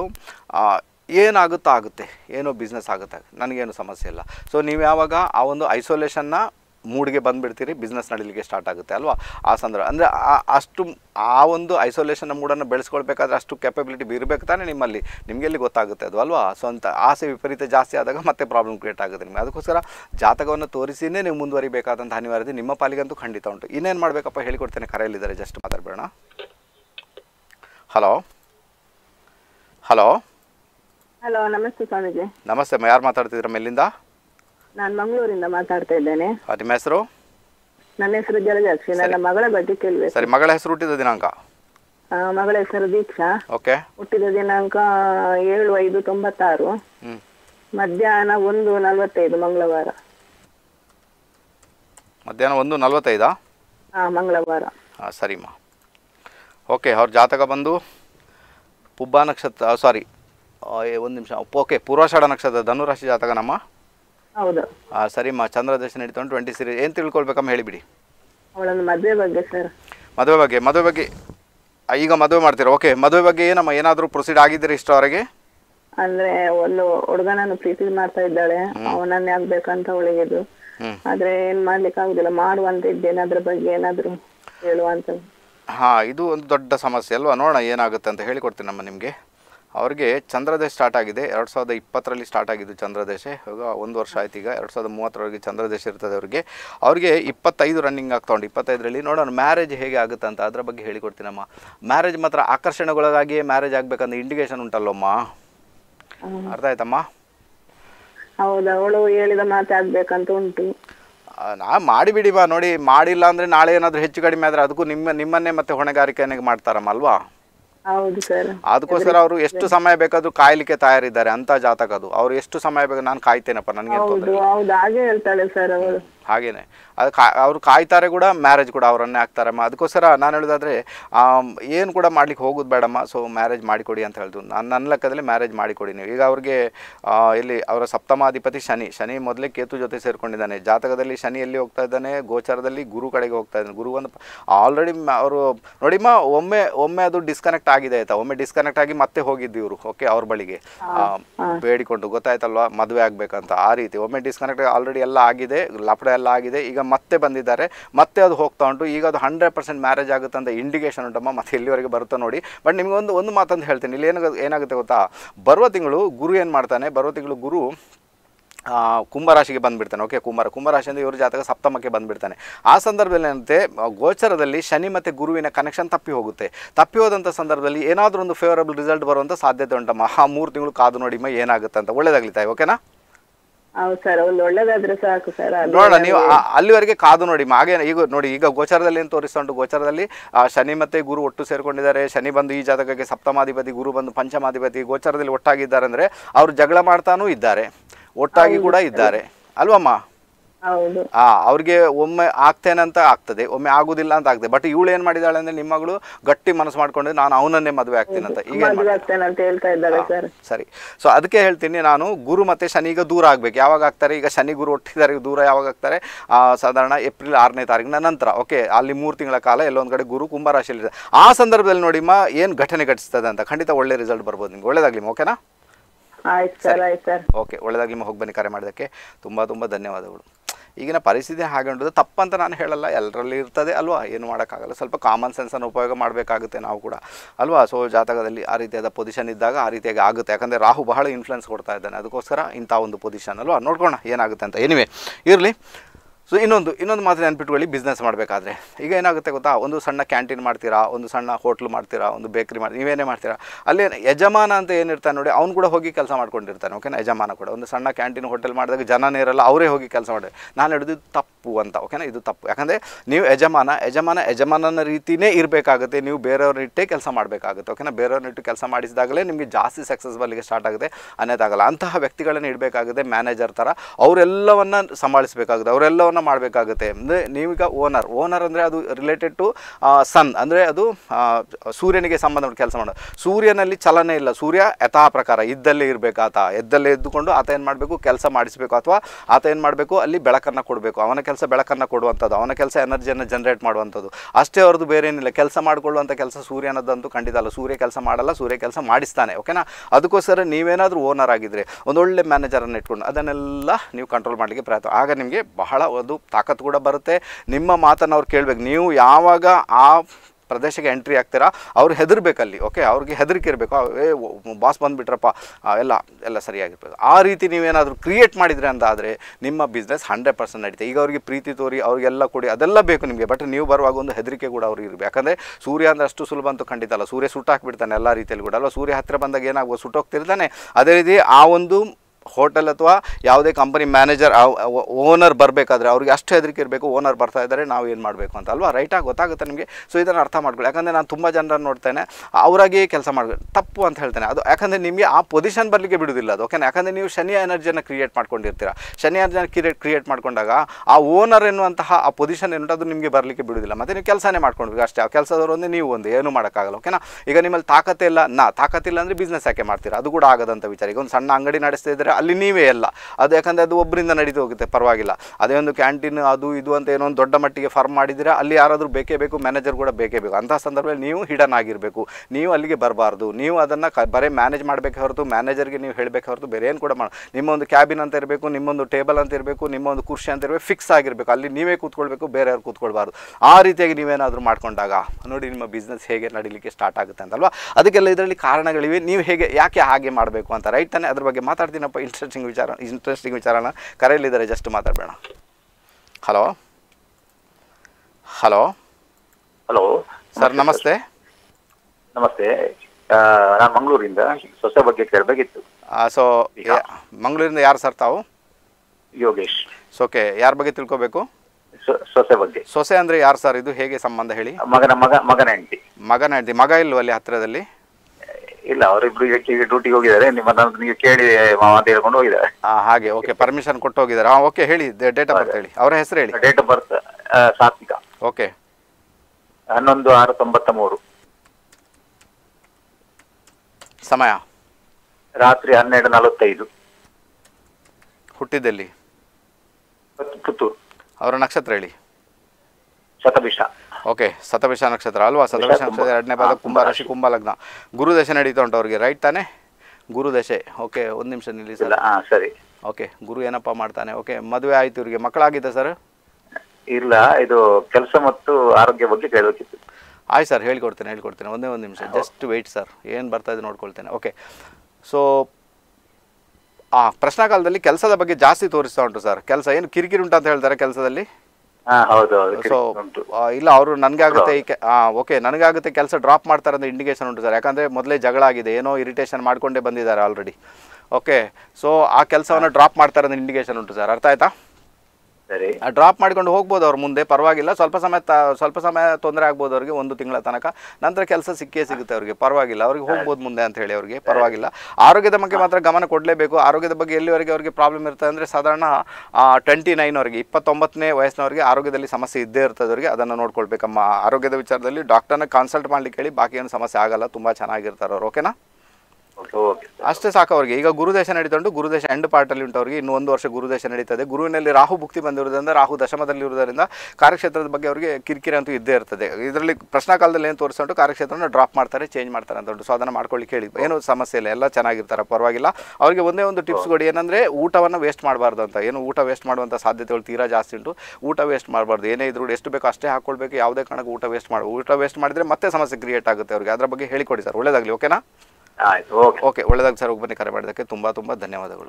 Speaker 1: ಏನಾಗುತ್ತೋ ಆಗುತ್ತೆ ಏನೋ ಬಿಸ್ನೆಸ್ ಆಗುತ್ತೆ ನನಗೇನು ಸಮಸ್ಯೆ ಇಲ್ಲ ಸೊ ನೀವು ಯಾವಾಗ ಆ ಒಂದು ಐಸೋಲೇಷನ್ನ ಮೂಡ್ಗೆ ಬಂದುಬಿಡ್ತೀರಿ ಬಿಸ್ನೆಸ್ ನಡೀಲಿಕ್ಕೆ ಸ್ಟಾರ್ಟ್ ಆಗುತ್ತೆ ಅಲ್ವಾ ಆ ಸಂದರ್ಭ ಅಂದರೆ ಅಷ್ಟು ಆ ಒಂದು ಐಸೋಲೇಷನ್ ಮೂಡನ್ನು ಬೆಳೆಸ್ಕೊಳ್ಬೇಕಾದ್ರೆ ಅಷ್ಟು ಕೆಪಬಿಲಿಟಿ ಇರಬೇಕು ತಾನೇ ನಿಮ್ಮಲ್ಲಿ ನಿಮಗೆಲ್ಲಿ ಗೊತ್ತಾಗುತ್ತೆ ಅದು ಅಲ್ವಾ ಸೊ ಅಂತ ಆಸೆ ವಿಪರೀತ ಜಾಸ್ತಿ ಆದಾಗ ಮತ್ತೆ ಪ್ರಾಬ್ಲಮ್ ಕ್ರಿಯೇಟ್ ಆಗುತ್ತೆ ನಿಮಗೆ ಅದಕ್ಕೋಸ್ಕರ ಜಾತಕವನ್ನು ತೋರಿಸಿನೇ ನೀವು ಮುಂದುವರಿಬೇಕಾದಂಥ ಅನಿವಾರ್ಯತೆ ನಿಮ್ಮ ಪಾಲಿಗಂತೂ ಖಂಡಿತ ಉಂಟು ಇನ್ನೇನು ಮಾಡಬೇಕಪ್ಪ ಹೇಳಿಕೊಡ್ತೇನೆ ಕರೆಯಲ್ಲಿದ್ದಾರೆ ಜಸ್ಟ್ ಮಾತಾಡಬೇಡ ಹಲೋ ಹಲೋ
Speaker 5: ಹಲೋ ನಮಸ್ತೆ ಸ್ವಾಮೀಜಿ
Speaker 1: ನಮಸ್ತೆ ಅಮ್ಮ ಯಾರು ಮಾತಾಡ್ತಿದ್ದೀರಮ್ಮ ಎಲ್ಲಿಂದ
Speaker 5: ನಾನು ಮಂಗಳೂರಿಂದ ಮಾತಾಡ್ತಾ ಇದ್ದೇನೆ
Speaker 1: ಆ, ನಿಮ್ಮ ಹೆಸರು
Speaker 5: ನನ್ನ ಹೆಸರು ಜಲಜಾಕ್ಷಿ ನನ್ನ ಮಗಳ ಬಗ್ಗೆ ಕೇಳಬೇಕು
Speaker 1: ಸರಿ ಮಗಳ ಹೆಸರು ಹುಟ್ಟಿದ ದಿನಾಂಕ
Speaker 5: ಮಗಳ ಹೆಸರು ದೀಕ್ಷಾ
Speaker 1: ಓಕೆ
Speaker 5: ಹುಟ್ಟಿದ ದಿನಾಂಕ ಏಳು ಐದು ತೊಂಬತ್ತಾರು
Speaker 1: ಹ್ಞೂ
Speaker 5: ಮಧ್ಯಾಹ್ನ ಒಂದು ನಲವತ್ತೈದು ಮಂಗಳವಾರ
Speaker 1: ಮಧ್ಯಾಹ್ನ ಒಂದು ನಲ್ವತ್ತೈದಾ
Speaker 5: ಹಾ ಮಂಗಳವಾರ
Speaker 1: ಹಾಂ ಸರಿಮ್ಮ ಓಕೆ ಅವ್ರ ಜಾತಕ ಬಂದು ಪುಬ್ಬ ನಕ್ಷತ್ರ ಸಾರಿ ಒಂದು ನಿಮಿಷ ಓಕೆ ಪೂರ್ವಾಷಾಢ ನಕ್ಷತ್ರ ಧನುರಾಶಿ ಜಾತಕ ನಮ್ಮ
Speaker 5: ಹೌದು
Speaker 1: ಹಾಂ ಸರಿಮ್ಮ ಚಂದ್ರದಶ ನಡೀತಾನೆ ಟ್ವೆಂಟಿ ಸಿರಿ ಏನು ತಿಳ್ಕೊಳ್ಬೇಕಮ್ಮ ಹೇಳಿಬಿಡಿ
Speaker 5: ಅವಳೊಂದು ಮದುವೆ ಬಗ್ಗೆ ಸರ್
Speaker 1: ಮದುವೆ ಬಗ್ಗೆ ಮದುವೆ ಬಗ್ಗೆ ಆ, ಈಗ ಮದುವೆ ಮಾಡ್ತೀರಾ ಓಕೆ ಮದುವೆ ಬಗ್ಗೆ ಏನಮ್ಮ ಏನಾದರೂ ಪ್ರೊಸೀಡ್ ಆಗಿದ್ದೀರಿ ಇಷ್ಟರವರೆಗೆ
Speaker 5: ಅಂದ್ರೆ ಒಂದು ಹುಡುಗನನ್ನು ಪ್ರೀತಿ ಮಾಡ್ತಾ ಇದ್ದಾಳೆ ಅವನನ್ನೇ ಆಗ್ಬೇಕಂತ ಅವಳಿಗೆ ಇದು
Speaker 1: ಹ್ಮ್.
Speaker 5: ಆದ್ರೆ ಏನ್ ಮಾಡ್ಲಿಕ್ಕೆ ಆಗುದಿಲ್ಲ ಮಾಡುವಂತ ಇದ್ದೇನೆ ಅದ್ರ ಬಗ್ಗೆ ಏನಾದ್ರು ಹೇಳುವಂತ
Speaker 1: ಹಾಂ ಇದು ಒಂದು ದೊಡ್ಡ ಸಮಸ್ಯೆ ಅಲ್ವಾ ನೋಡೋಣ ಏನಾಗುತ್ತೆ ಅಂತ ಹೇಳಿಕೊಡ್ತೀನಿ ನಮ್ಮ ನಿಮಗೆ ಅವ್ರಿಗೆ ಚಂದ್ರದೇಶ ಸ್ಟಾರ್ಟ್ ಆಗಿದೆ ಎರಡು ಸಾವಿರದ ಇಪ್ಪತ್ತರಲ್ಲಿ ಸ್ಟಾರ್ಟ್ ಆಗಿದ್ದು ಚಂದ್ರದೇಶ ಇವಾಗ ಒಂದು ವರ್ಷ ಆಯ್ತು ಈಗ ಎರಡು ಸಾವಿರದ ಮೂವತ್ತರವರೆಗೆ ಚಂದ್ರದೇಶ ಇರ್ತದೆ ಅವ್ರಿಗೆ ಅವ್ರಿಗೆ ಇಪ್ಪತ್ತೈದು ರನ್ನಿಂಗ್ ಆಗ್ತಾ ಉಂಟು ಇಪ್ಪತ್ತೈದರಲ್ಲಿ ನೋಡೋಣ ಮ್ಯಾರೇಜ್ ಹೇಗೆ ಆಗುತ್ತೆ ಅಂತ ಅದ್ರ ಬಗ್ಗೆ ಹೇಳಿಕೊಡ್ತೀನಮ್ಮ ಮ್ಯಾರೇಜ್ ಮಾತ್ರ ಆಕರ್ಷಣೆಗೊಳಗಾಗಿಯೇ ಮ್ಯಾರೇಜ್ ಆಗಬೇಕಂತ ಇಂಡಿಕೇಶನ್ ಉಂಟಲ್ಲಮ್ಮ ಅರ್ಥ ಆಯ್ತಮ್ಮ
Speaker 5: ಹೌದು ಅವಳು ಹೇಳಿದ ಮಾತೆ ಆಗ್ಬೇಕಂತ ಉಂಟು
Speaker 1: ಆ, ನಾ ಮಾಡಿಬಿಡಿ ಬಾ ನೋಡಿ ಮಾಡಿಲ್ಲ ಅಂದರೆ ನಾಳೆ ಏನಾದರೂ ಹೆಚ್ಚು ಕಡಿಮೆ ಆದರೆ ಅದಕ್ಕೂ ನಿಮ್ಮ ನಿಮ್ಮನ್ನೇ ಮತ್ತೆ ಹೊಣೆಗಾರಿಕೆಯಾಗಿ ಮಾಡ್ತಾರಮ್ಮ ಅಲ್ವಾ
Speaker 5: ಹೌದು ಸರ್
Speaker 1: ಅದಕ್ಕೋಸ್ಕರ ಅವರು ಎಷ್ಟು ಸಮಯ ಬೇಕಾದರೂ ಕಾಯ್ಲಿಕ್ಕೆ ತಯಾರಿದ್ದಾರೆ ಅಂತ ಜಾತಕ ಅದು ಅವ್ರು ಎಷ್ಟು ಸಮಯ ಬೇಕು ನಾನು ಕಾಯ್ತೇನಪ್ಪ ನನಗೆ ತೊಂದರೆ
Speaker 5: ಹೌದು ಹೌದು ಹಾಗೆ ಹೇಳ್ತಾಳೆ ಸರ್ ಅವಳು
Speaker 1: ಹಾಗೇನೆ ಅದು ಕಾ ಅವ್ರು ಕಾಯ್ತಾರೆ ಕೂಡ ಮ್ಯಾರೇಜ್ ಕೂಡ ಅವರನ್ನೇ ಆಗ್ತಾರಮ್ಮ ಅದಕ್ಕೋಸ್ಕರ ನಾನು ಹೇಳೋದಾದ್ರೆ ಏನು ಕೂಡ ಮಾಡ್ಲಿಕ್ಕೆ ಹೋಗೋದು ಬೇಡಮ್ಮ ಸೊ ಮ್ಯಾರೇಜ್ ಮಾಡಿಕೊಡಿ ಅಂತ ಹೇಳ್ತು ನಾನು ನನ್ನ ಲೆಕ್ಕದಲ್ಲಿ ಮ್ಯಾರೇಜ್ ಮಾಡಿಕೊಡಿ ನೀವು ಈಗ ಅವ್ರಿಗೆ ಆ, ಇಲ್ಲಿ ಅವರ ಸಪ್ತಮಾಧಿಪತಿ ಶನಿ ಶನಿ ಮೊದಲೇ ಕೇತು ಜೊತೆ ಸೇರ್ಕೊಂಡಿದ್ದಾನೆ ಜಾತಕದಲ್ಲಿ ಶನಿ ಎಲ್ಲಿ ಹೋಗ್ತಾ ಇದ್ದಾನೆ ಗೋಚಾರದಲ್ಲಿ ಗುರು ಕಡೆಗೆ ಹೋಗ್ತಾ ಇದ್ದಾನೆ ಗುರು ಒಂದು ಆಲ್ರೆಡಿ ಅವರು ನೋಡಿಮ್ಮ ಒಮ್ಮೆ ಒಮ್ಮೆ ಅದು ಡಿಸ್ಕನೆಕ್ಟ್ ಆಗಿದೆ ಆಯ್ತಾ ಒಮ್ಮೆ ಡಿಸ್ಕನೆಕ್ಟ್ ಆಗಿ ಮತ್ತೆ ಹೋಗಿದ್ದು ಇವರು ಓಕೆ ಅವ್ರ ಬಳಿಗೆ ಆ, ಬೇಡಿಕೊಂಡು ಗೊತ್ತಾಯ್ತಲ್ವಾ ಮದುವೆ ಆಗ್ಬೇಕಂತ ಆ ರೀತಿ ಒಮ್ಮೆ ಡಿಸ್ಕನೆಕ್ಟ್ ಆಲ್ರೆಡಿ ಎಲ್ಲ ಆಗಿದೆ ಲಫಡ ಎಲ್ಲ ಆಗಿದೆ ಈಗ ಮತ್ತೆ ಬಂದಿದ್ದಾರೆ ಮತ್ತೆ ಅದು ಹೋಗ್ತಾ ಉಂಟು ಈಗ ಅದು ಹಂಡ್ರೆಡ್ ಪರ್ಸೆಂಟ್ ಮ್ಯಾರೇಜ್ ಆಗುತ್ತೆ ಅಂತ ಇಂಡಿಕೇಶನ್ ಉಂಟಮ್ಮ ಮತ್ತೆ ಎಲ್ಲಿವರೆಗೆ ಬರುತ್ತೋ ನೋಡಿ ಬಟ್ ನಿಮ್ಗೆ ಒಂದು ಒಂದು ಮಾತಂತ ಹೇಳ್ತೀನಿ ಇಲ್ಲಿ ಏನಾಗ ಏನಾಗುತ್ತೆ ಗೊತ್ತಾ ಬರುವ ತಿಂಗಳು ಗುರು ಏನು ಮಾಡ್ತಾನೆ ಬರುವ ತಿಂಗಳು ಗುರು ಆ, ಕುಂಭರಾಶಿಗೆ ಬಂದುಬಿಡ್ತಾನೆ ಓಕೆ ಕುಂಭರ ಕುಂಭರಾಶಿ ಅಂದರೆ ಇವ್ರ ಜಾತಕ ಸಪ್ತಮಕ್ಕೆ ಬಂದುಬಿಡ್ತಾನೆ ಆ ಸಂದರ್ಭದಲ್ಲಿ ಏನಂತೆ ಆ, ಗೋಚರದಲ್ಲಿ ಶನಿ ಮತ್ತು ಗುರುವಿನ ಕನೆಕ್ಷನ್ ತಪ್ಪಿ ಹೋಗುತ್ತೆ ತಪ್ಪಿ ಹೋದಂಥ ಸಂದರ್ಭದಲ್ಲಿ ಏನಾದರೂ ಒಂದು ಫೇವರಬಲ್ ರಿಸಲ್ಟ್ ಬರುವಂಥ ಸಾಧ್ಯತೆ ಉಂಟಮ್ಮ ಆ ಮೂರು ತಿಂಗಳು ಕಾದು ನೋಡಿಮ್ಮ ಏನಾಗುತ್ತೆ ಅಂತ ಒಳ್ಳೇದಾಗ್ಲಿ ತಾಯಿ ಓಕೆನಾ
Speaker 5: ಹೌದು ಸರ್ ಒಂದು ಒಳ್ಳೇದಾದ್ರೆ ಸಾಕು ಸರ್ ಅದು
Speaker 1: ನೋಡೋಣ ನೀವು ಆ- ಅಲ್ಲಿವರೆಗೆ ಕಾದು ನೋಡಿ ಹಾಗೆ ಈಗ ನೋಡಿ ಈಗ ಗೋಚರದಲ್ಲಿ ಏನು ತೋರಿಸ್ತಾ ಉಂಟು ಗೋಚರದಲ್ಲಿ ಆ, ಶನಿ ಮತ್ತೆ ಗುರು ಒಟ್ಟು ಸೇರ್ಕೊಂಡಿದ್ದಾರೆ ಶನಿ ಬಂದು ಈ ಜಾತಕಕ್ಕೆ ಸಪ್ತಮಾಧಿಪತಿ ಗುರು ಬಂದು ಪಂಚಮಾಧಿಪತಿ ಗೋಚರದಲ್ಲಿ ಒಟ್ಟಾಗಿದ್ದಾರೆ ಅಂದರೆ ಅವರು ಜಗಳ ಮಾಡ್ತಾನೂ ಇದ್ದಾರೆ ಒಟ್ಟಾಗಿ ಕೂಡ ಇದ್ದಾರೆ ಅಲ್ವಮ್ಮ
Speaker 5: ಹೌದು
Speaker 1: ಆ ಅವ್ರಿಗೆ ಒಮ್ಮೆ ಆಗ್ತೇನೆ ಅಂತ ಆಗ್ತದೆ ಒಮ್ಮೆ ಆಗುದಿಲ್ಲ ಅಂತ ಆಗ್ತದೆ ಬಟ್ ಇವಳು ಏನು ಮಾಡಿದಾಳೆ ಅಂದರೆ ನಿಮ್ಮ ಮಗಳು ಗಟ್ಟಿ ಮನಸ್ಸು ಮಾಡ್ಕೊಂಡು ನಾನು ಅವನನ್ನೇ ಮದುವೆ ಆಗ್ತೀನಿ ಅಂತ ಈಗ ಏನು
Speaker 5: ಮದುವೆ ಆಗ್ತೇನೆ ಅಂತ ಹೇಳ್ತಾ ಇದ್ದಾಳೆ ಸರ್
Speaker 1: ಸರಿ ಸೊ ಅದಕ್ಕೆ ಹೇಳ್ತೀನಿ ನಾನು ಗುರು ಮತ್ತು ಶನಿ ಈಗ ದೂರ ಆಗಬೇಕು ಯಾವಾಗ ಆಗ್ತಾರೆ ಈಗ ಶನಿ ಗುರು ಒಟ್ಟಿದ್ದಾರೆ ದೂರ ಯಾವಾಗ ಆಗ್ತಾರೆ ಆ, ಸಾಧಾರಣ ಏಪ್ರಿಲ್ ಆರನೇ ತಾರೀಕಿನ ನಂತರ ಓಕೆ ಅಲ್ಲಿ ಮೂರು ತಿಂಗಳ ಕಾಲ ಎಲ್ಲೊಂದು ಕಡೆ ಗುರು ಕುಂಭರಾಶಿಯಲ್ಲಿ ಆ ಸಂದರ್ಭದಲ್ಲಿ ನೋಡಿಮ್ಮ ಏನು ಘಟನೆ ಘಟಿಸ್ತದೆ ಅಂತ ಖಂಡಿತ ಒಳ್ಳೆ ರಿಸಲ್ಟ್ ಬರ್ಬೋದು ನಿಮ್ಗೆ ಒಳ್ಳೇದಾಗ್ಲಿ ಓಕೆನಾ
Speaker 5: ಆಯ್ತು ಸರ್ ಆಯ್ತು ಸರ್
Speaker 1: ಓಕೆ ಒಳ್ಳೆದಾಗ್ಲಿ ಹೋಗಿ ಬನ್ನಿ ಕರೆ ಮಾಡೋದಕ್ಕೆ ತುಂಬ ತುಂಬ ಧನ್ಯವಾದಗಳು ಈಗಿನ ಪರಿಸ್ಥಿತಿ ಹಾಗೆ ಉಂಟು ತಪ್ಪಂತ ನಾನು ಹೇಳಲ್ಲ ಎಲ್ಲರಲ್ಲಿ ಇರ್ತದೆ ಅಲ್ವಾ ಏನು ಮಾಡೋಕ್ಕಾಗಲ್ಲ ಸ್ವಲ್ಪ ಕಾಮನ್ ಸೆನ್ಸನ್ನು ಉಪಯೋಗ ಮಾಡಬೇಕಾಗುತ್ತೆ ನಾವು ಕೂಡ ಅಲ್ವಾ ಸೊ ಜಾತಕದಲ್ಲಿ ಆ ರೀತಿಯಾದ ಪೊಸಿಷನ್ ಇದ್ದಾಗ ಆ ರೀತಿಯಾಗಿ ಆಗುತ್ತೆ ಯಾಕಂದರೆ ರಾಹು ಬಹಳ ಇನ್ಫ್ಲುಯೆನ್ಸ್ ಕೊಡ್ತಾ ಇದ್ದಾನೆ ಅದಕ್ಕೋಸ್ಕರ ಇಂಥ ಒಂದು ಪೊಸಿಷನ್ ಅಲ್ವಾ ನೋಡ್ಕೋಣ ಏನಾಗುತ್ತೆ ಅಂತ ಎನಿವೆ ಇರಲಿ ಸೊ ಇನ್ನೊಂದು ಇನ್ನೊಂದು ಮಾತ್ರ ನೆನ್ಪಿಟ್ಕೊಳ್ಳಿ ಬಿಸ್ನೆಸ್ ಮಾಡಬೇಕಾದ್ರೆ ಈಗ ಏನಾಗುತ್ತೆ ಗೊತ್ತಾ ಒಂದು ಸಣ್ಣ ಕ್ಯಾಂಟೀನ್ ಮಾಡ್ತೀರಾ ಒಂದು ಸಣ್ಣ ಹೋಟ್ಲು ಮಾಡ್ತೀರಾ ಒಂದು ಬೇಕ್ರಿ ಮಾಡಿ ನೀವೇನೇ ಮಾಡ್ತೀರಾ ಅಲ್ಲಿ ಯಜಮಾನ ಅಂತ ಏನಿರ್ತಾನೆ ನೋಡಿ ಅವ್ನು ಕೂಡ ಹೋಗಿ ಕೆಲಸ ಮಾಡ್ಕೊಂಡಿರ್ತಾನೆ ಓಕೆನಾ ಯಜಮಾನ ಕೂಡ ಒಂದು ಸಣ್ಣ ಕ್ಯಾಂಟೀನ್ ಹೋಟೆಲ್ ಮಾಡಿದಾಗ ಜನನೇ ಇರಲ್ಲ ಅವರೇ ಹೋಗಿ ಕೆಲಸ ಮಾಡಿ ನಾನು ಹಿಡಿದು ತಪ್ಪು ಅಂತ ಓಕೆನಾ ಇದು ತಪ್ಪು ಯಾಕಂದರೆ ನೀವು ಯಜಮಾನ ಯಜಮಾನ ಯಜಮಾನನ ರೀತಿಯೇ ಇರಬೇಕಾಗುತ್ತೆ ನೀವು ಬೇರೆಯವ್ರನ್ನಿಟ್ಟೇ ಕೆಲಸ ಮಾಡಬೇಕಾಗುತ್ತೆ ಓಕೆನಾ ಬೇರೆಯವ್ರನ್ನಿಟ್ಟು ಕೆಲಸ ಮಾಡಿಸಿದಾಗಲೇ ನಿಮಗೆ ಜಾಸ್ತಿ ಸಕ್ಸಸ್ ಬರಲಿಕ್ಕೆ ಸ್ಟಾರ್ಟ್ ಆಗುತ್ತೆ ಅನ್ನೋದಾಗಲ್ಲ ಅಂತಹ ವ್ಯಕ್ತಿಗಳನ್ನು ಇಡಬೇಕಾಗುತ್ತೆ ಮ್ಯಾನೇಜರ್ ಥರ ಅವರೆಲ್ಲವನ್ನ ಸಂಭಾಳಿಸಬೇಕಾಗುತ್ತೆ ಅವರೆಲ್ಲವನ್ನ ಮಾಡಬೇಕಾಗುತ್ತೆ ಅಂದರೆ ನೀವೀಗ ಓನರ್ ಓನರ್ ಅಂದರೆ ಅದು ರಿಲೇಟೆಡ್ ಟು ಸನ್ ಅಂದರೆ ಅದು ಆ, ಸೂರ್ಯನಿಗೆ ಸಂಬಂಧ ಕೆಲಸ ಮಾಡೋದು ಸೂರ್ಯನಲ್ಲಿ ಚಲನೆ ಇಲ್ಲ ಸೂರ್ಯ ಯಥಾ ಪ್ರಕಾರ ಇದ್ದಲ್ಲೇ ಇರಬೇಕು ಆತ ಎದ್ದಲ್ಲೇ ಎದ್ದುಕೊಂಡು ಆತ ಏನು ಮಾಡಬೇಕು ಕೆಲಸ ಮಾಡಿಸಬೇಕು ಅಥವಾ ಆತ ಏನು ಮಾಡಬೇಕು ಅಲ್ಲಿ ಬೆಳಕನ್ನು ಕೊಡಬೇಕು ಅವನ ಕೆಲಸ ಬೆಳಕನ್ನು ಕೊಡುವಂಥದ್ದು ಅವನ ಕೆಲಸ ಎನರ್ಜಿಯನ್ನು ಜನರೇಟ್ ಮಾಡುವಂಥದ್ದು ಅಷ್ಟೇ ಅವ್ರದ್ದು ಬೇರೆ ಏನಿಲ್ಲ ಕೆಲಸ ಮಾಡಿಕೊಳ್ಳುವಂಥ ಕೆಲಸ ಸೂರ್ಯನದ್ದಂತೂ ಖಂಡಿತ ಅಲ್ಲ ಸೂರ್ಯ ಕೆಲಸ ಮಾಡಲ್ಲ ಸೂರ್ಯ ಕೆಲಸ ಮಾಡಿಸ್ತಾನೆ ಓಕೆನಾ ಅದಕ್ಕೋಸ್ಕರ ನೀವೇನಾದರೂ ಓನರ್ ಆಗಿದ್ದರೆ ಒಂದೊಳ್ಳೆ ಮ್ಯಾನೇಜರನ್ನು ಇಟ್ಕೊಂಡು ಅದನ್ನೆಲ್ಲ ನೀವು ಕಂಟ್ರೋಲ್ ಮಾಡಲಿಕ್ಕೆ ಪ್ರಯತ್ನ ಆಗ ನಿಮಗೆ ಬಹಳ ಒಂದು ತಾಕತ್ತು ಕೂಡ ಬರುತ್ತೆ ನಿಮ್ಮ ಮಾತನ್ನು ಅವ್ರು ಕೇಳಬೇಕು ನೀವು ಯಾವಾಗ ಆ ಪ್ರದೇಶಕ್ಕೆ ಎಂಟ್ರಿ ಆಗ್ತೀರಾ ಅವ್ರು ಹೆದರ್ಬೇಕಲ್ಲಿ ಓಕೆ ಅವ್ರಿಗೆ ಹೆದರಿಕೆ ಇರಬೇಕು ಏ ಬಾಸ್ ಬಂದುಬಿಟ್ರಪ್ಪ ಎಲ್ಲ ಎಲ್ಲ ಸರಿಯಾಗಿರ್ಬೇಕು ಆ ರೀತಿ ನೀವೇನಾದರೂ ಕ್ರಿಯೇಟ್ ಮಾಡಿದ್ರೆ ಅಂತ ಆದರೆ ನಿಮ್ಮ ಬಿಸ್ನೆಸ್ ಹಂಡ್ರೆಡ್ ಪರ್ಸೆಂಟ್ ನಡೀತೆ ಈಗ ಅವ್ರಿಗೆ ಪ್ರೀತಿ ತೋರಿ ಅವ್ರಿಗೆಲ್ಲ ಕೊಡಿ ಅದೆಲ್ಲ ಬೇಕು ನಿಮಗೆ ಬಟ್ ನೀವು ಬರುವಾಗ ಒಂದು ಹೆದರಿಕೆ ಕೂಡ ಅವ್ರಿಗೆ ಇರಬೇಕು ಯಾಕಂದರೆ ಸೂರ್ಯ ಅಂದರೆ ಅಷ್ಟು ಸುಲಭ ಅಂತೂ ಖಂಡಿತ ಅಲ್ಲ ಸೂರ್ಯ ಸುಟ್ಟಾಕ್ಬಿಡ್ತಾನೆ ಎಲ್ಲ ರೀತಿಯಲ್ಲಿ ಕೂಡ ಅಲ್ವಾ ಸೂರ್ಯ ಹತ್ತಿರ ಬಂದಾಗ ಏನಾಗ್ಬೋದು ಸುಟ್ಟೋಗ್ತಿರ್ತಾನೆ ಅದೇ ರೀತಿ ಆ ಒಂದು ಹೋಟೆಲ್ ಅಥವಾ ಯಾವುದೇ ಕಂಪನಿ ಮ್ಯಾನೇಜರ್ ಓನರ್ ಬರಬೇಕಾದ್ರೆ ಅವ್ರಿಗೆ ಅಷ್ಟು ಹೆದರಿಕೆ ಇರಬೇಕು ಓನರ್ ಬರ್ತಾ ಇದ್ದಾರೆ ನಾವು ಏನು ಮಾಡಬೇಕು ಅಂತ ಅಲ್ವಾ ರೈಟಾಗಿ ಗೊತ್ತಾಗುತ್ತೆ ನಿಮಗೆ ಸೊ ಇದನ್ನು ಅರ್ಥ ಮಾಡ್ಕೊಳ್ಳಿ ಯಾಕಂದರೆ ನಾನು ತುಂಬ ಜನರನ್ನು ನೋಡ್ತೇನೆ ಅವರಾಗಿಯೇ ಕೆಲಸ ಮಾಡಬೇಕು ತಪ್ಪು ಅಂತ ಹೇಳ್ತೇನೆ ಅದು ಯಾಕಂದರೆ ನಿಮಗೆ ಆ ಪೊಸಿಷನ್ ಬರಲಿಕ್ಕೆ ಬಿಡುವುದಿಲ್ಲ ಅದು ಓಕೆನಾ ಯಾಕಂದರೆ ನೀವು ಶನಿ ಎನರ್ಜಿಯನ್ನು ಕ್ರಿಯೇಟ್ ಮಾಡ್ಕೊಂಡಿರ್ತೀರ ಶನಿ ಎನರ್ಜಿಯನ್ನು ಕ್ರಿಯೇಟ್ ಕ್ರಿಯೇಟ್ ಮಾಡ್ಕೊಂಡಾಗ ಆ ಓನರ್ ಎನ್ನುವಂತಹ ಆ ಪೊಸಿಷನ್ ಏನುಂಟು ಅದು ನಿಮಗೆ ಬರಲಿಕ್ಕೆ ಬಿಡುವುದಿಲ್ಲ ಮತ್ತು ನೀವು ಕೆಲಸನೇ ಮಾಡ್ಕೊಳ್ಬೇಕು ಅಷ್ಟೇ ಆ ಕೆಲಸದವರು ಒಂದೇ ನೀವು ಒಂದು ಏನು ಮಾಡೋಕ್ಕಾಗಲ್ಲ ಓಕೆನಾ ಈಗ ನಿಮ್ಮಲ್ಲಿ ತಾಕತ್ತೆ ಇಲ್ಲ ನಾ ತಾಕತ್ತಿಲ್ಲ ಅಂದರೆ ಬಿಸ್ನೆಸ್ ಯಾಕೆ ಮಾಡ್ತೀರಾ ಅದು ಕೂಡ ಆಗದಂಥ ವಿಚಾರ ಈಗ ಒಂದು ಸಣ್ಣ ಅಂಗಡಿ ನಡೆಸ್ತಾ ಇದ್ದರೆ ಅಲ್ಲಿ ನೀವೇ ಎಲ್ಲ ಅದು ಯಾಕಂದರೆ ಅದು ಒಬ್ಬರಿಂದ ನಡೀತು ಹೋಗುತ್ತೆ ಪರವಾಗಿಲ್ಲ ಅದೇ ಒಂದು ಕ್ಯಾಂಟೀನ್ ಅದು ಇದು ಅಂತ ಏನೋ ಒಂದು ದೊಡ್ಡ ಮಟ್ಟಿಗೆ ಫಾರ್ಮ್ ಮಾಡಿದರೆ ಅಲ್ಲಿ ಯಾರಾದರೂ ಬೇಕೇ ಬೇಕು ಮ್ಯಾನೇಜರ್ ಕೂಡ ಬೇಕೇ ಬೇಕು ಅಂಥ ಸಂದರ್ಭದಲ್ಲಿ ನೀವು ಹಿಡನ್ ಆಗಿರಬೇಕು ನೀವು ಅಲ್ಲಿಗೆ ಬರಬಾರ್ದು ನೀವು ಅದನ್ನು ಕ ಬರೀ ಮ್ಯಾನೇಜ್ ಮಾಡಬೇಕೆ ಹೊರತು ಮ್ಯಾನೇಜರ್ಗೆ ನೀವು ಹೇಳಬೇಕು ಹೊರತು ಬೇರೆ ಏನು ಕೂಡ ಮಾಡಿ ನಿಮ್ಮ ಒಂದು ಕ್ಯಾಬಿನ್ ಅಂತ ಇರಬೇಕು ನಿಮ್ಮೊಂದು ಟೇಬಲ್ ಅಂತ ಇರಬೇಕು ನಿಮ್ಮ ಒಂದು ಕುರ್ಚಿ ಅಂತ ಇರಬೇಕು ಫಿಕ್ಸ್ ಆಗಿರಬೇಕು ಅಲ್ಲಿ ನೀವೇ ಕೂತ್ಕೊಳ್ಬೇಕು ಬೇರೆಯವ್ರು ಕೂತ್ಕೊಳ್ಬಾರ್ದು ಆ ರೀತಿಯಾಗಿ ನೀವೇನಾದರೂ ಮಾಡ್ಕೊಂಡಾಗ ನೋಡಿ ನಿಮ್ಮ ಬಿಸ್ನೆಸ್ ಹೇಗೆ ನಡೀಲಿಕ್ಕೆ ಸ್ಟಾರ್ಟ್ ಆಗುತ್ತೆ ಅಂತಲ್ವಾ ಅದಕ್ಕೆಲ್ಲ ಇದರಲ್ಲಿ ಕಾರಣಗಳಿವೆ ನೀವು ಹೇಗೆ ಯಾಕೆ ಹಾಗೆ ಮಾಡಬೇಕು ಅಂತ ರೈಟ್ ತಾನೇ ಅದ್ರ ಬಗ್ಗೆ ಮಾತಾಡ್ತೀನಪ್ಪ ಇಂಟ್ರೆಸ್ಟಿಂಗ್ ವಿಚಾರ ಇಂಟ್ರೆಸ್ಟಿಂಗ್ ವಿಚಾರನ ಕರೆಯಲ್ಲಿದ್ದಾರೆ ಜಸ್ಟ್ ಮಾತಾಡಬೇಡ ಹಲೋ ಹಲೋ
Speaker 6: ಹಲೋ
Speaker 1: ಸರ್ ನಮಸ್ತೆ
Speaker 6: ನಮಸ್ತೆ ಆ, ನಾನು ಮಂಗಳೂರಿಂದ ಸೊಸೆ ಬಗ್ಗೆ ಕೇಳಬೇಕಿತ್ತು
Speaker 1: ಸೊ ಮಂಗಳೂರಿಂದ ಯಾರು ಸರ್ ತಾವು
Speaker 6: ಯೋಗೇಶ್
Speaker 1: ಓಕೆ ಯಾರ ಬಗ್ಗೆ ತಿಳ್ಕೊಬೇಕು
Speaker 6: ಸೊ- ಸೊಸೆ ಬಗ್ಗೆ
Speaker 1: ಸೊಸೆ ಅಂದರೆ ಯಾರು ಸರ್ ಇದು ಹೇಗೆ ಸಂಬಂಧ ಹೇಳಿ
Speaker 6: ಮಗನ ಮಗ ಮಗನ ಹೆಂಡತಿ
Speaker 1: ಮಗನ ಹೆಂಡತಿ ಮಗ ಇಲ್ವ ಅಲ್ಲಿ ಹತ್ತಿರದಲ್ಲಿ
Speaker 6: ಇಲ್ಲ ಅವರಿಬ್ರು ಈಗ ಡ್ಯೂಟಿಗೆ ಹೋಗಿದ್ದಾರೆ ನಿಮ್ಮ ನೀವು ಕೇಳಿ ಮಾವ ಅಂತ ಹೇಳ್ಕೊಂಡು ಹೋಗಿದ್ದಾರೆ
Speaker 1: ಹಾಂ ಹಾಗೆ ಓಕೆ ಪರ್ಮಿಷನ್ ಕೊಟ್ಟು ಹೋಗಿದ್ದಾರೆ ಹಾಂ ಓಕೆ ಹೇಳಿ ಡೇಟ್ ಆಫ್ ಬರ್ತ್ ಹೇಳಿ ಅವರ ಹೆಸರು ಹೇಳಿ
Speaker 6: ಡೇಟ್ ಆಫ್ ಬರ್ತ್ ಸಾತ್ವಿಕ
Speaker 1: ಓಕೆ
Speaker 6: ಹನ್ನೊಂದು ಆರು ತೊಂಬತ್ತ ಮೂರು
Speaker 1: ಸಮಯ
Speaker 6: ರಾತ್ರಿ ಹನ್ನೆರಡು ನಲವತ್ತೈದು
Speaker 1: ಹುಟ್ಟಿದ್ದಲ್ಲಿ
Speaker 6: ಪುತ್- ಪುತ್ತೂರು
Speaker 1: ಅವರ ನಕ್ಷತ್ರ ಹೇಳಿ
Speaker 6: ಶತಭಿಷ
Speaker 1: ಓಕೆ ಶತಭಿಷ ನಕ್ಷತ್ರ ಅಲ್ವಾ ಶತಭಿಷ ನಕ್ಷತ್ರ ಎರಡನೇ ಪಾದ ಕುಂಭ ರಾಶಿ ಕುಂಭ ಲಗ್ನ ಗುರು ದಶೆ ನಡೀತಾ ಉಂಟು ಅವ್ರಿಗೆ ರೈಟ್ ತಾನೇ ಗುರು ದಶೆ ಓಕೆ ಒಂದು ನಿಮಿಷ ನಿಲ್ಲಿ
Speaker 6: ಇಲ್ಲ
Speaker 1: ಸರ್
Speaker 6: ಹಾ ಸರಿ
Speaker 1: ಓಕೆ ಗುರು ಏನಪ್ಪ ಮಾಡ್ತಾನೆ ಓಕೆ ಮದುವೆ ಆಯಿತು ಇವರಿಗೆ ಮಕ್ಕಳಾಗಿದೆ ಸರ್
Speaker 6: ಇಲ್ಲ ಇದು ಕೆಲಸ ಮತ್ತು ಆರೋಗ್ಯ ಬಗ್ಗೆ ಕೇಳಬೇಕಿತ್ತು
Speaker 1: ಆಯ್ತು ಸರ್ ಹೇಳ್ಕೊಡ್ತೇನೆ ಹೇಳ್ಕೊಡ್ತೇನೆ ಒಂದೇ ಒಂದು ನಿಮಿಷ ಜಸ್ಟ್ ವೆಯ್ಟ್ ಸರ್ ಏನು ಬರ್ತಾ ಇದೆ ನೋಡ್ಕೊಳ್ತೇನೆ ಓಕೆ ಸೊ ಆ ಪ್ರಶ್ನಾಕಾಲದಲ್ಲಿ ಕೆಲಸದ ಬಗ್ಗೆ ಜಾಸ್ತಿ ತೋರಿಸ್ತಾ ಉಂಟು ಸರ್ ಕೆಲಸ ಏನು ಕಿರಿಕಿರಿ ಉಂಟು ಅಂತ ಹೇಳ್ತಾರೆ ಕೆಲಸದಲ್ಲಿ
Speaker 6: ಹಾ ಹೌದು ಹೌದು
Speaker 1: ಸೊ
Speaker 6: ಕಿರಿಕಿರಿ ಉಂಟು
Speaker 1: ಇಲ್ಲ ಅವರು ನನಗೆ ಆಗುತ್ತೆ ಈ ಓಕೆ ನನಗಾಗುತ್ತೆ ಕೆಲಸ ಡ್ರಾಪ್ ಮಾಡ್ತಾರೆ ಅಂತ ಇಂಡಿಕೇಶನ್ ಉಂಟು ಸರ್ ಯಾಕಂದರೆ ಮೊದಲೇ ಜಗಳ ಆಗಿದೆ ಏನೋ ಇರಿಟೇಷನ್ ಮಾಡ್ಕೊಂಡೇ ಬಂದಿದ್ದಾರೆ ಆಲ್ರೆಡಿ ಓಕೆ ಸೊ ಆ ಕೆಲಸವನ್ನು ಡ್ರಾಪ್ ಮಾಡ್ತಾರೆ ಅಂತ ಇಂಡಿಕೇಶನ್ ಉಂಟು ಸರ್ ಅರ್ಥ ಆಯ್ತಾ
Speaker 6: ಸರಿ
Speaker 1: ಡ್ರಾಪ್ ಮಾಡ್ಕೊಂಡು ಹೋಗ್ಬೋದು ಅವ್ರು ಮುಂದೆ ಪರವಾಗಿಲ್ಲ ಸ್ವಲ್ಪ ಸಮಯ ತ ಸ್ವಲ್ಪ ಸಮಯ ತೊಂದರೆ ಆಗ್ಬೋದು ಅವ್ರಿಗೆ ಒಂದು ತಿಂಗಳ ತನಕ ನಂತರ ಕೆಲಸ ಸಿಕ್ಕೇ ಸಿಗುತ್ತೆ ಅವ್ರಿಗೆ ಪರವಾಗಿಲ್ಲ ಅವ್ರಿಗೆ ಹೋಗ್ಬೋದು ಮುಂದೆ ಅಂತ ಹೇಳಿ ಅವ್ರಿಗೆ ಪರವಾಗಿಲ್ಲ ಆರೋಗ್ಯದ ಬಗ್ಗೆ ಮಾತ್ರ ಗಮನ ಕೊಡಲೇಬೇಕು ಆರೋಗ್ಯದ ಬಗ್ಗೆ ಎಲ್ಲಿವರೆಗೆ ಅವ್ರಿಗೆ ಪ್ರಾಬ್ಲಮ್ ಇರ್ತದೆ ಅಂದರೆ ಸಾಧಾರಣ ಟ್ವೆಂಟಿ ನೈನ್ವರೆಗೆ ಇಪ್ಪತ್ತೊಂಬತ್ತನೇ ವಯಸ್ಸಿನವರೆಗೆ ಆರೋಗ್ಯದಲ್ಲಿ ಸಮಸ್ಯೆ ಇದ್ದೇ ಇರ್ತದೆ ಅವರಿಗೆ ಅದನ್ನು ನೋಡ್ಕೊಳ್ಬೇಕಮ್ಮ ಆರೋಗ್ಯದ ವಿಚಾರದಲ್ಲಿ ಡಾಕ್ಟರ್ನ ಕನ್ಸಲ್ಟ್ ಮಾಡ್ಲಿಕ್ಕೆ ಹೇಳಿ ಬಾಕಿ ಏನು ಸಮಸ್ಯೆ ಆಗಲ್ಲ ತುಂಬ ಚೆನ್ನಾಗಿರ್ತಾರೆ ಅವ್ರು ಓಕೆನಾ
Speaker 6: ಓಕೆ ಓಕೆ
Speaker 1: ಅಷ್ಟೇ ಸಾಕು ಅವ್ರಿಗೆ ಈಗ ಗುರುದೇಶ ನಡೀತುಂಟು ಗುರುದೇಶ ಎಂಡ್ ಪಾರ್ಟಲ್ಲಿ ಉಂಟು ಅವರಿಗೆ ಇನ್ನು ಒಂದು ವರ್ಷ ಗುರುದೇಶ ನಡೀತದೆ ಗುರುವಿನಲ್ಲಿ ರಾಹು ಭುಕ್ತಿ ಬಂದಿರೋದ್ರಿಂದ ರಾಹು ದಶಮದಲ್ಲಿರುವುದರಿಂದ ಕಾರ್ಯಕ್ಷೇತ್ರದ ಬಗ್ಗೆ ಅವರಿಗೆ ಕಿರಿಕಿರಿ ಅಂತೂ ಇದ್ದೇ ಇರ್ತದೆ ಇದರಲ್ಲಿ ಪ್ರಶ್ನಾಕಾಲದಲ್ಲಿ ಏನು ತೋರಿಸ್ತಾ ಉಂಟು ಕಾರ್ಯಕ್ಷೇತ್ರನ ಡ್ರಾಪ್ ಮಾಡ್ತಾರೆ ಚೇಂಜ್ ಮಾಡ್ತಾರೆ ಅಂತ ಉಂಟು ಸೊ ಅದನ್ನು ಮಾಡ್ಕೊಳ್ಳಿಕ್ಕೆ ಹೇಳಿ ಏನು ಸಮಸ್ಯೆ ಇಲ್ಲ ಎಲ್ಲ ಚೆನ್ನಾಗಿರ್ತಾರೆ ಪರವಾಗಿಲ್ಲ ಅವರಿಗೆ ಒಂದೇ ಒಂದು ಟಿಪ್ಸ್ ಕೊಡಿ ಏನಂದರೆ ಊಟವನ್ನು ವೇಸ್ಟ್ ಮಾಡಬಾರ್ದು ಅಂತ ಏನು ಊಟ ವೇಸ್ಟ್ ಮಾಡುವಂಥ ಸಾಧ್ಯತೆಗಳು ತೀರಾ ಜಾಸ್ತಿ ಉಂಟು ಊಟ ವೇಸ್ಟ್ ಮಾಡಬಾರ್ದು ಏನೇ ಇದ್ರು ಎಷ್ಟು ಬೇಕೋ ಅಷ್ಟೇ ಹಾಕ್ಕೊಳ್ಬೇಕು ಯಾವುದೇ ಕಾರಣಕ್ಕೂ ಊಟ ವೇಸ್ಟ್ ಮಾಡಿ ಊಟ ವೇಸ್ಟ್ ಮಾಡಿದರೆ ಮತ್ತೆ ಸಮಸ್ಯೆ ಕ್ರಿಯೇಟ್ ಆಗುತ್ತೆ ಅವರಿಗೆ ಅದರ ಬಗ್ಗೆ ಹೇಳಿಕೊಡಿ ಸರ್ ಒಳ್ಳೇದಾಗಲಿ ಓಕೆನಾ
Speaker 6: ಆಯ್ತು ಓಕೆ
Speaker 1: ಓಕೆ ಒಳ್ಳೆದಾಗ ಸರ್ ಬನ್ನಿ ಕರೆ ಮಾಡೋದಕ್ಕೆ ತುಂಬ ತುಂಬ ಧನ್ಯವಾದಗಳು